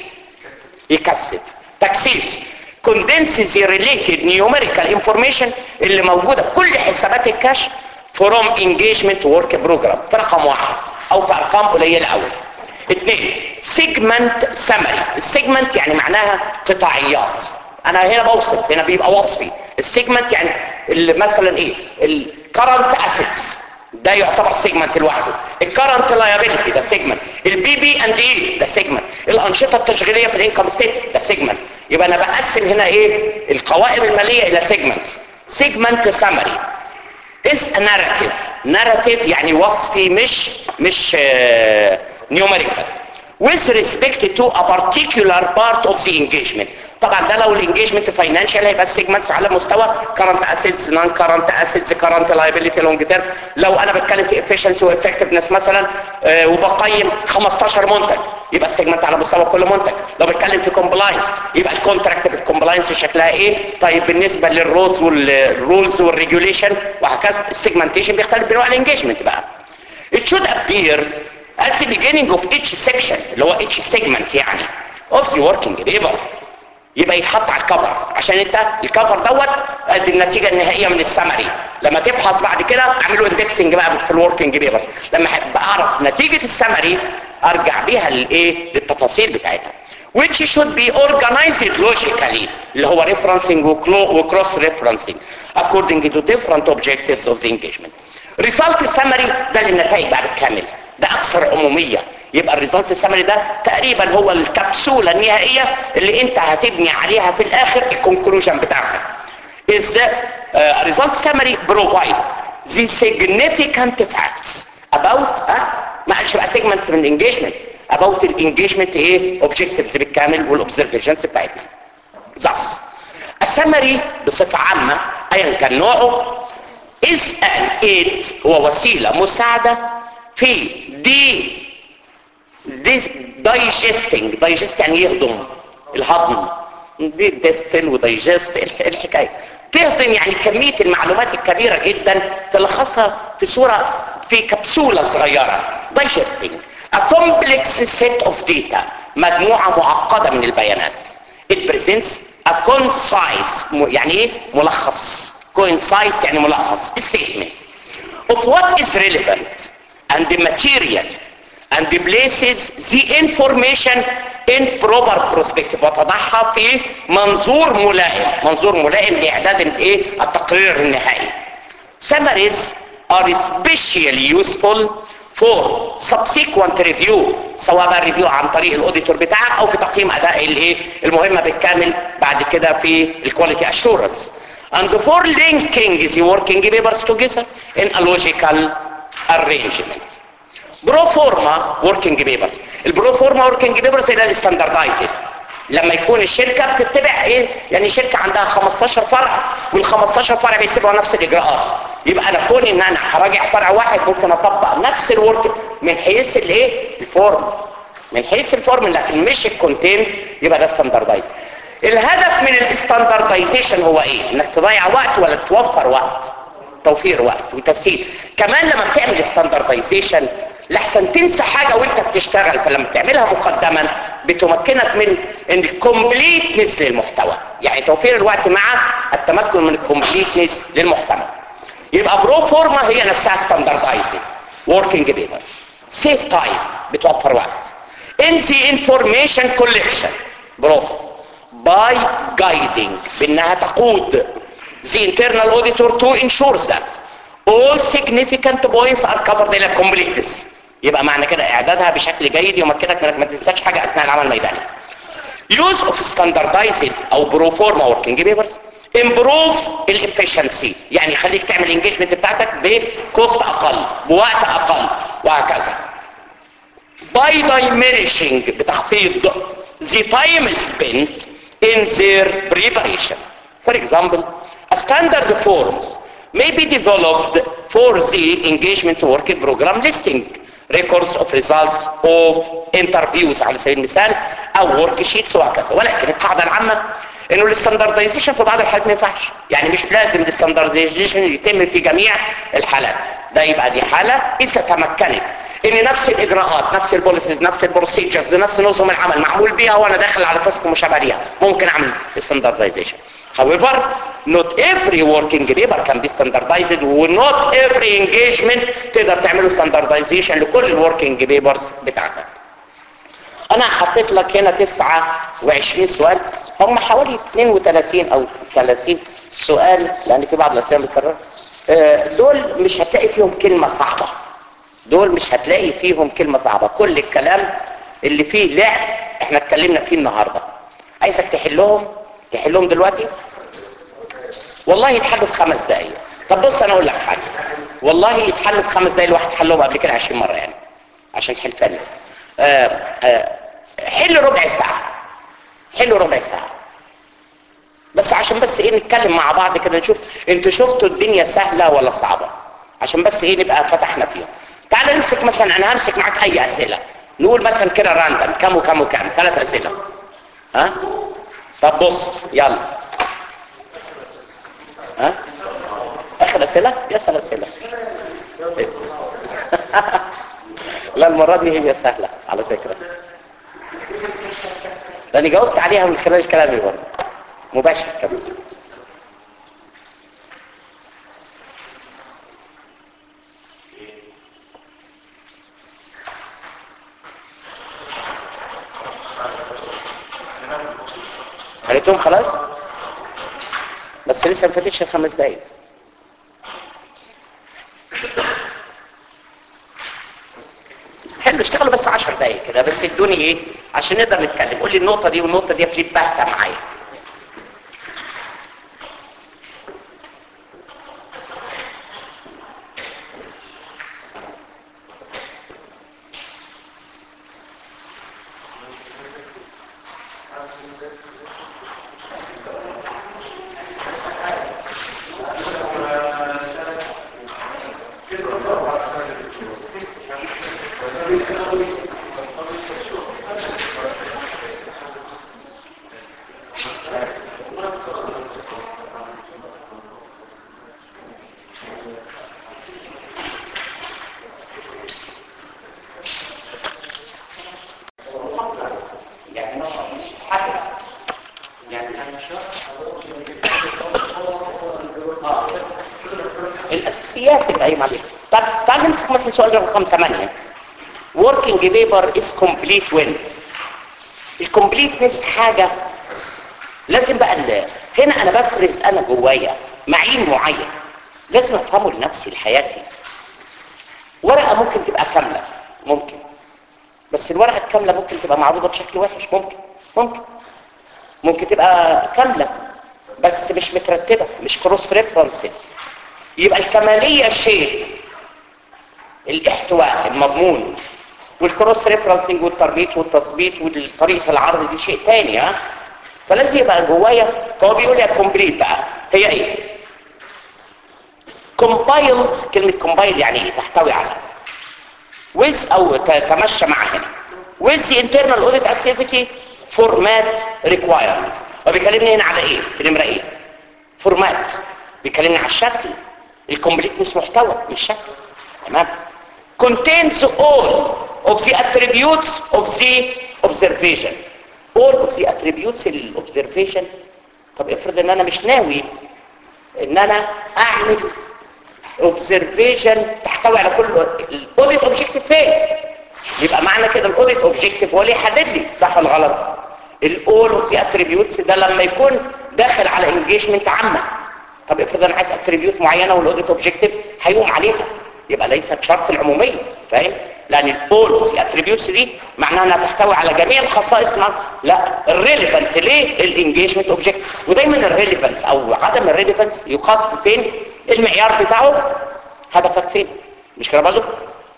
يكثف تكثيف condenses the related numerical information اللي موجوده في كل حسابات الكاش from engagement work program في رقم واحد او في ارقام قليله قوي اثنين سيجمنت سمري السيجمنت يعني معناها قطاعيات انا هنا بوصف هنا بيبقى وصفي السيجمنت يعني اللي مثلا ايه الكرنت اسيتس ده يعتبر سيجمنت لوحده الكرنت لايبيلتي ده سيجمنت البي بي اند اي ده سيجمنت الانشطه التشغيليه في الانكم ستيت ده سيجمنت يبقى انا بقسم هنا ايه القوائم الماليه الى سيجمنتس سيجمنت سمري is a narrative narrative يعني وصفي مش مش uh, numerical with respect to a particular part of the engagement طبعا ده لو الانجيجمنت فاينانشال هيبقى السيجمنتس على مستوى current assets non current assets current liability long term لو انا بتكلم في efficiency و effectiveness مثلا آه وبقيم 15 منتج يبقى السيجمنت على مستوى كل منتج لو بتكلم في compliance يبقى الكونتراكت في الكومبلاينس شكلها ايه طيب بالنسبه للرولز والرولز والريجوليشن وهكذا السيجمنتيشن بيختلف بنوع الانجيجمنت بقى it should appear at the beginning of each section اللي هو each segment يعني of the working paper يبقى يتحط على الكفر عشان انت الكفر دوت ادي النتيجه النهائيه من السمري لما تفحص بعد كده اعمله اندكسنج بقى في الوركينج بيبرز لما احب اعرف نتيجه السمري ارجع بيها للايه للتفاصيل بتاعتها which should be organized logically اللي هو referencing وcross referencing according to different objectives of the engagement result summary ده للنتائج بقى بالكامل ده اكثر عموميه يبقى الريزلت سمري ده تقريبا هو الكبسولة النهائية اللي انت هتبني عليها في الاخر الكونكلوجن بتاعك is the uh, result summary provide the significant facts about ها ما قالش بقى segment من engagement about الانجيجمنت ايه objectives بالكامل والاوبزرفيشنز بتاعتنا thus a summary بصفة عامة ايا كان نوعه is an aid هو وسيلة مساعدة في دي digesting digest يعني يهضم الهضم دي ديستل ودايجست الحكاية تهضم يعني كمية المعلومات الكبيرة جدا تلخصها في صورة في كبسولة صغيرة digesting a complex set of data مجموعة معقدة من البيانات it presents a concise يعني ايه ملخص concise يعني ملخص statement of what is relevant and the material and places the information in proper perspective وتضعها في منظور ملائم منظور ملائم لإعداد الايه التقرير النهائي summaries are especially useful for subsequent review سواء بقى ريفيو عن طريق الاوديتور بتاعك او في تقييم اداء الايه المهمه بالكامل بعد كده في الكواليتي اشورنس and for linking the working papers together in a logical arrangement برو فورما وركينج بيبرز البرو فورما وركينج بيبرز هي الستاندردايزد لما يكون الشركه بتتبع ايه يعني شركه عندها 15 فرع وال 15 فرع بيتبعوا نفس الاجراءات يبقى انا كوني ان انا هراجع فرع واحد ممكن اطبق نفس الورك من حيث الايه الفورم من حيث الفورم لكن مش الكونتين يبقى ده ستاندردايز الهدف من الستاندردايزيشن هو ايه انك تضيع وقت ولا توفر وقت توفير وقت وتسهيل كمان لما بتعمل ستاندردايزيشن لحسن تنسى حاجة وانت بتشتغل فلما تعملها مقدما بتمكنك من الكومبليتنس للمحتوى يعني توفير الوقت مع التمكن من الكومبليتنس للمحتوى يبقى برو فورما هي نفسها ستاندردايزنج working papers save time بتوفر وقت in the information collection process by guiding بانها تقود the internal auditor to ensure that all significant points are covered in a completeness يبقى معنى كده اعدادها بشكل جيد يمكنك انك ما تنساش حاجه اثناء العمل الميداني use of standardized او برو فورما working papers improve الافشنسي يعني يخليك تعمل الانجيجمنت بتاعتك بكوست اقل بوقت اقل وهكذا by diminishing بتخفيض the time spent in their preparation for example a standard forms may be developed for the engagement working program listing records of results of interviews على سبيل المثال او work sheets وهكذا ولكن القاعدة العامة انه الاستاندردايزيشن في بعض الحالات ما ينفعش يعني مش لازم الاستاندردايزيشن يتم في جميع الحالات ده يبقى دي حالة اذا تمكنت ان نفس الاجراءات نفس البوليسيز نفس البروسيجرز نفس نظم العمل معمول بيها وانا داخل على تاسك مشابه ليها ممكن اعمل standardization however not every working paper can be standardized و not every engagement تقدر تعمله standardization لكل الوركينج بيبرز بتاعتك انا حطيت لك هنا 29 سؤال هم حوالي 32 او 30 سؤال لان في بعض الاسئله متكرره دول مش هتلاقي فيهم كلمه صعبه دول مش هتلاقي فيهم كلمة صعبة كل الكلام اللي فيه لعب احنا اتكلمنا فيه النهاردة عايزك تحلهم تحلهم دلوقتي والله يتحلوا في خمس دقايق طب بص انا اقول لك حاجة والله يتحلوا في خمس دقايق الواحد حلهم قبل كده 20 مرة يعني عشان حلفان الناس آه آه حل ربع ساعة حلوا ربع ساعة بس عشان بس ايه نتكلم مع بعض كده نشوف انتوا شفتوا الدنيا سهلة ولا صعبة عشان بس ايه نبقى فتحنا فيهم تعال نمسك مثلا انا همسك معاك اي اسئله نقول مثلا كده راندم كم وكم وكم ثلاث اسئله ها طب بص يلا ها اخر اسئله يسال اسئله لا المره دي هي سهله على فكره لاني جاوبت عليها من خلال كلامي برضه مباشر كمان قريتهم خلاص بس لسه ما فاتتش الخمس دقايق حلو اشتغلوا بس 10 دقايق كده بس ادوني ايه عشان نقدر نتكلم قول لي النقطه دي والنقطه دي في باهته معايا اساسيات بتقيم عليها طب تعال نمسك مثلا سؤال رقم 8 working paper is complete when الكومبليتنس حاجه لازم بقى ال- هنا انا بفرز انا جوايا معين معين لازم افهمه لنفسي لحياتي ورقه ممكن تبقى كامله ممكن بس الورقه الكامله ممكن تبقى معروضه بشكل وحش ممكن ممكن ممكن تبقى كامله بس مش مترتبه مش كروس ريفرنس يبقى الكماليه شيء الاحتواء المضمون والكروس ريفرنسنج والتربيط والتظبيط وطريقه العرض دي شيء تاني ها فلازم يبقى جوايا فهو بيقول لي كومبليت بقى هي ايه كومبايلز كلمه كومبايل يعني ايه تحتوي على with او تتمشى مع هنا with the internal audit activity format requirements وبيكلمني هنا على ايه في نمره ايه فورمات بيكلمني على الشكل الكومبليت مش محتوى مش شكل تمام contains all of the attributes of the observation all of the attributes للobservation طب افرض ان انا مش ناوي ان انا اعمل observation تحتوي على كل الاوديت اوبجكتيف فين يبقى معنى كده الاوديت اوبجكتيف هو اللي يحدد لي صح ولا غلط الاول اوف ذا اتريبيوتس ده لما يكون داخل على انجيجمنت عامه طب افرض انا عايز اتريبيوت معينه والاوديت اوبجكتيف هيقوم عليها يبقى ليست شرط العموميه فاهم لان الاول اوف ذا اتريبيوتس دي معناها انها تحتوي على جميع الخصائص مع لا الريليفنت ليه الانجيجمنت اوبجكتيف ودايما الريليفنس او عدم الريليفنس يقاس فين المعيار بتاعه هدفك فين مش كده برضه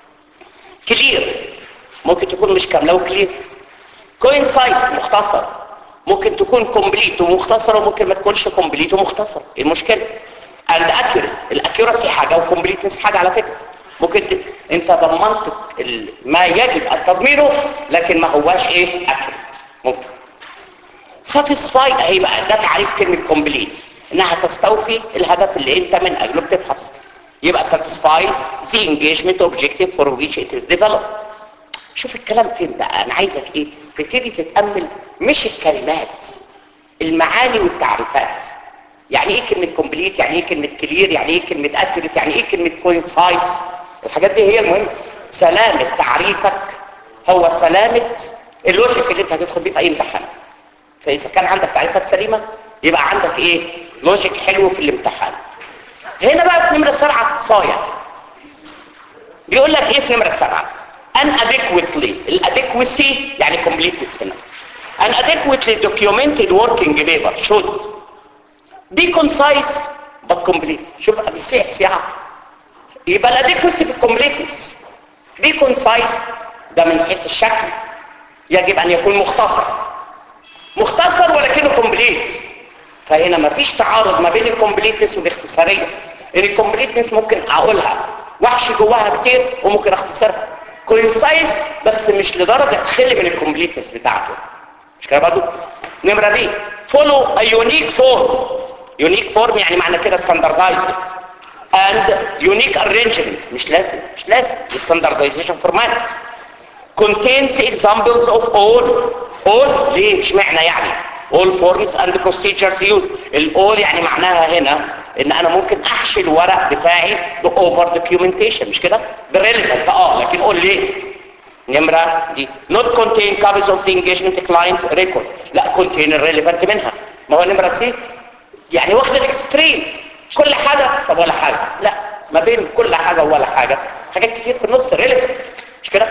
كلير ممكن تكون مش كامله وكلير كوين سايز مختصر ممكن تكون كومبليت ومختصره وممكن ما تكونش كومبليت ومختصره ايه المشكله اند اكيوريت الاكيوراسي حاجه وكومبليتنس حاجه على فكره ممكن ت... انت ضمنت ال... ما يجب ان تضمينه لكن ما هواش ايه اكيوريت ممكن ساتيسفاي اهي بقى ده تعريف كلمه كومبليت انها تستوفي الهدف اللي انت من اجله بتبحث يبقى satisfies the engagement objective for which it is developed شوف الكلام فين بقى انا عايزك ايه تبتدي تتامل مش الكلمات المعاني والتعريفات يعني ايه كلمه كومبليت يعني ايه كلمه كلير يعني ايه كلمه اكيوريت يعني ايه كلمه كوينسايز الحاجات دي هي المهم سلامه تعريفك هو سلامه اللوجيك اللي انت هتدخل بيه في اي امتحان فاذا كان عندك تعريفات سليمه يبقى عندك ايه لوجيك حلو في الامتحان هنا بقى في نمره سبعه صايع بيقول لك ايه في نمره سبعه inadequately الاديكوسي يعني completeness هنا inadequately documented working paper should be concise but complete شوف بقى بالسيح سياحة يبقى الاديكوسي في الكومبليتنس be concise ده من حيث الشكل يجب ان يكون مختصر مختصر ولكنه كومبليت فهنا مفيش تعارض ما بين الكومبليتنس والاختصاريه ان الكومبليتنس ممكن اقولها وحش جواها كتير وممكن اختصرها كوينسايز بس مش لدرجه تخلي من الكومبليتنس بتاعته مش كده برضه نمره بي فولو ا يونيك فورم يونيك فورم يعني معنى كده ستاندردايزد اند يونيك ارينجمنت مش لازم مش لازم الستاندردايزيشن فورمات contains examples of all all ليه مش معنى يعني all forms and procedures used الاول يعني معناها هنا ان انا ممكن احشي الورق بتاعي باوفر دوكيومنتيشن مش كده بريليفنت اه لكن قول ليه نمرة دي not contain copies of the engagement client record لا contain الريليفنت منها ما هو نمرة سي يعني واخد الاكستريم كل حاجة طب ولا حاجة لا ما بين كل حاجة ولا حاجة حاجات كتير في النص ريليفنت مش كده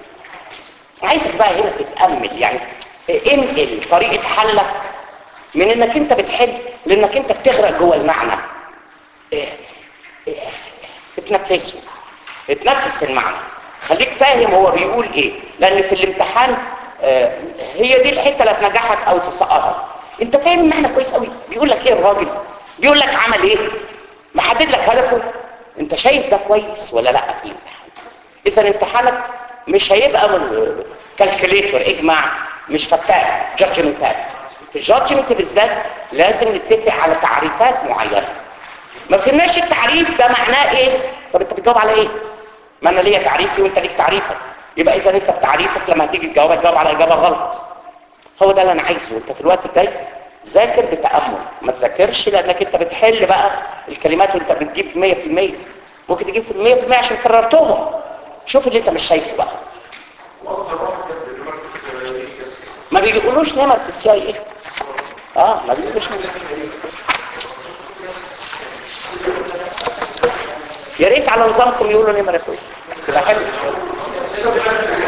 عايزك بقى هنا تتأمل يعني انقل طريقة حلك من انك انت بتحل لانك انت بتغرق جوه المعنى إيه إيه اتنفسه اتنفس المعنى خليك فاهم هو بيقول ايه لان في الامتحان آه هي دي الحته اللي هتنجحك او تسقطك انت فاهم المعنى كويس قوي بيقول لك ايه الراجل بيقول لك عمل ايه محدد لك هدفه انت شايف ده كويس ولا لا في الامتحان اذا امتحانك مش هيبقى كالكوليتور اجماع مش فتات جادجمنتات في الجادجمنت بالذات لازم نتفق على تعريفات معينه ما فهمناش التعريف ده معناه ايه طب انت بتجاوب على ايه ما انا ليا تعريفي وانت ليك تعريفك يبقى اذا انت بتعريفك لما هتيجي تجاوب تجاوب على اجابه غلط هو ده اللي انا عايزه انت في الوقت الجاي ذاكر بتامل ما تذاكرش لانك انت بتحل بقى الكلمات وانت بتجيب 100% ممكن تجيب في المية في المية عشان كررتهم شوف اللي انت مش شايفه بقى واكتر واحد كان بيجمع في ما بيجيبولوش نمر في السي اي ايه اه ما بيجيبولوش نمر يا ريت على نظامكم يقولوا نمر يا اخويا تبقى حلو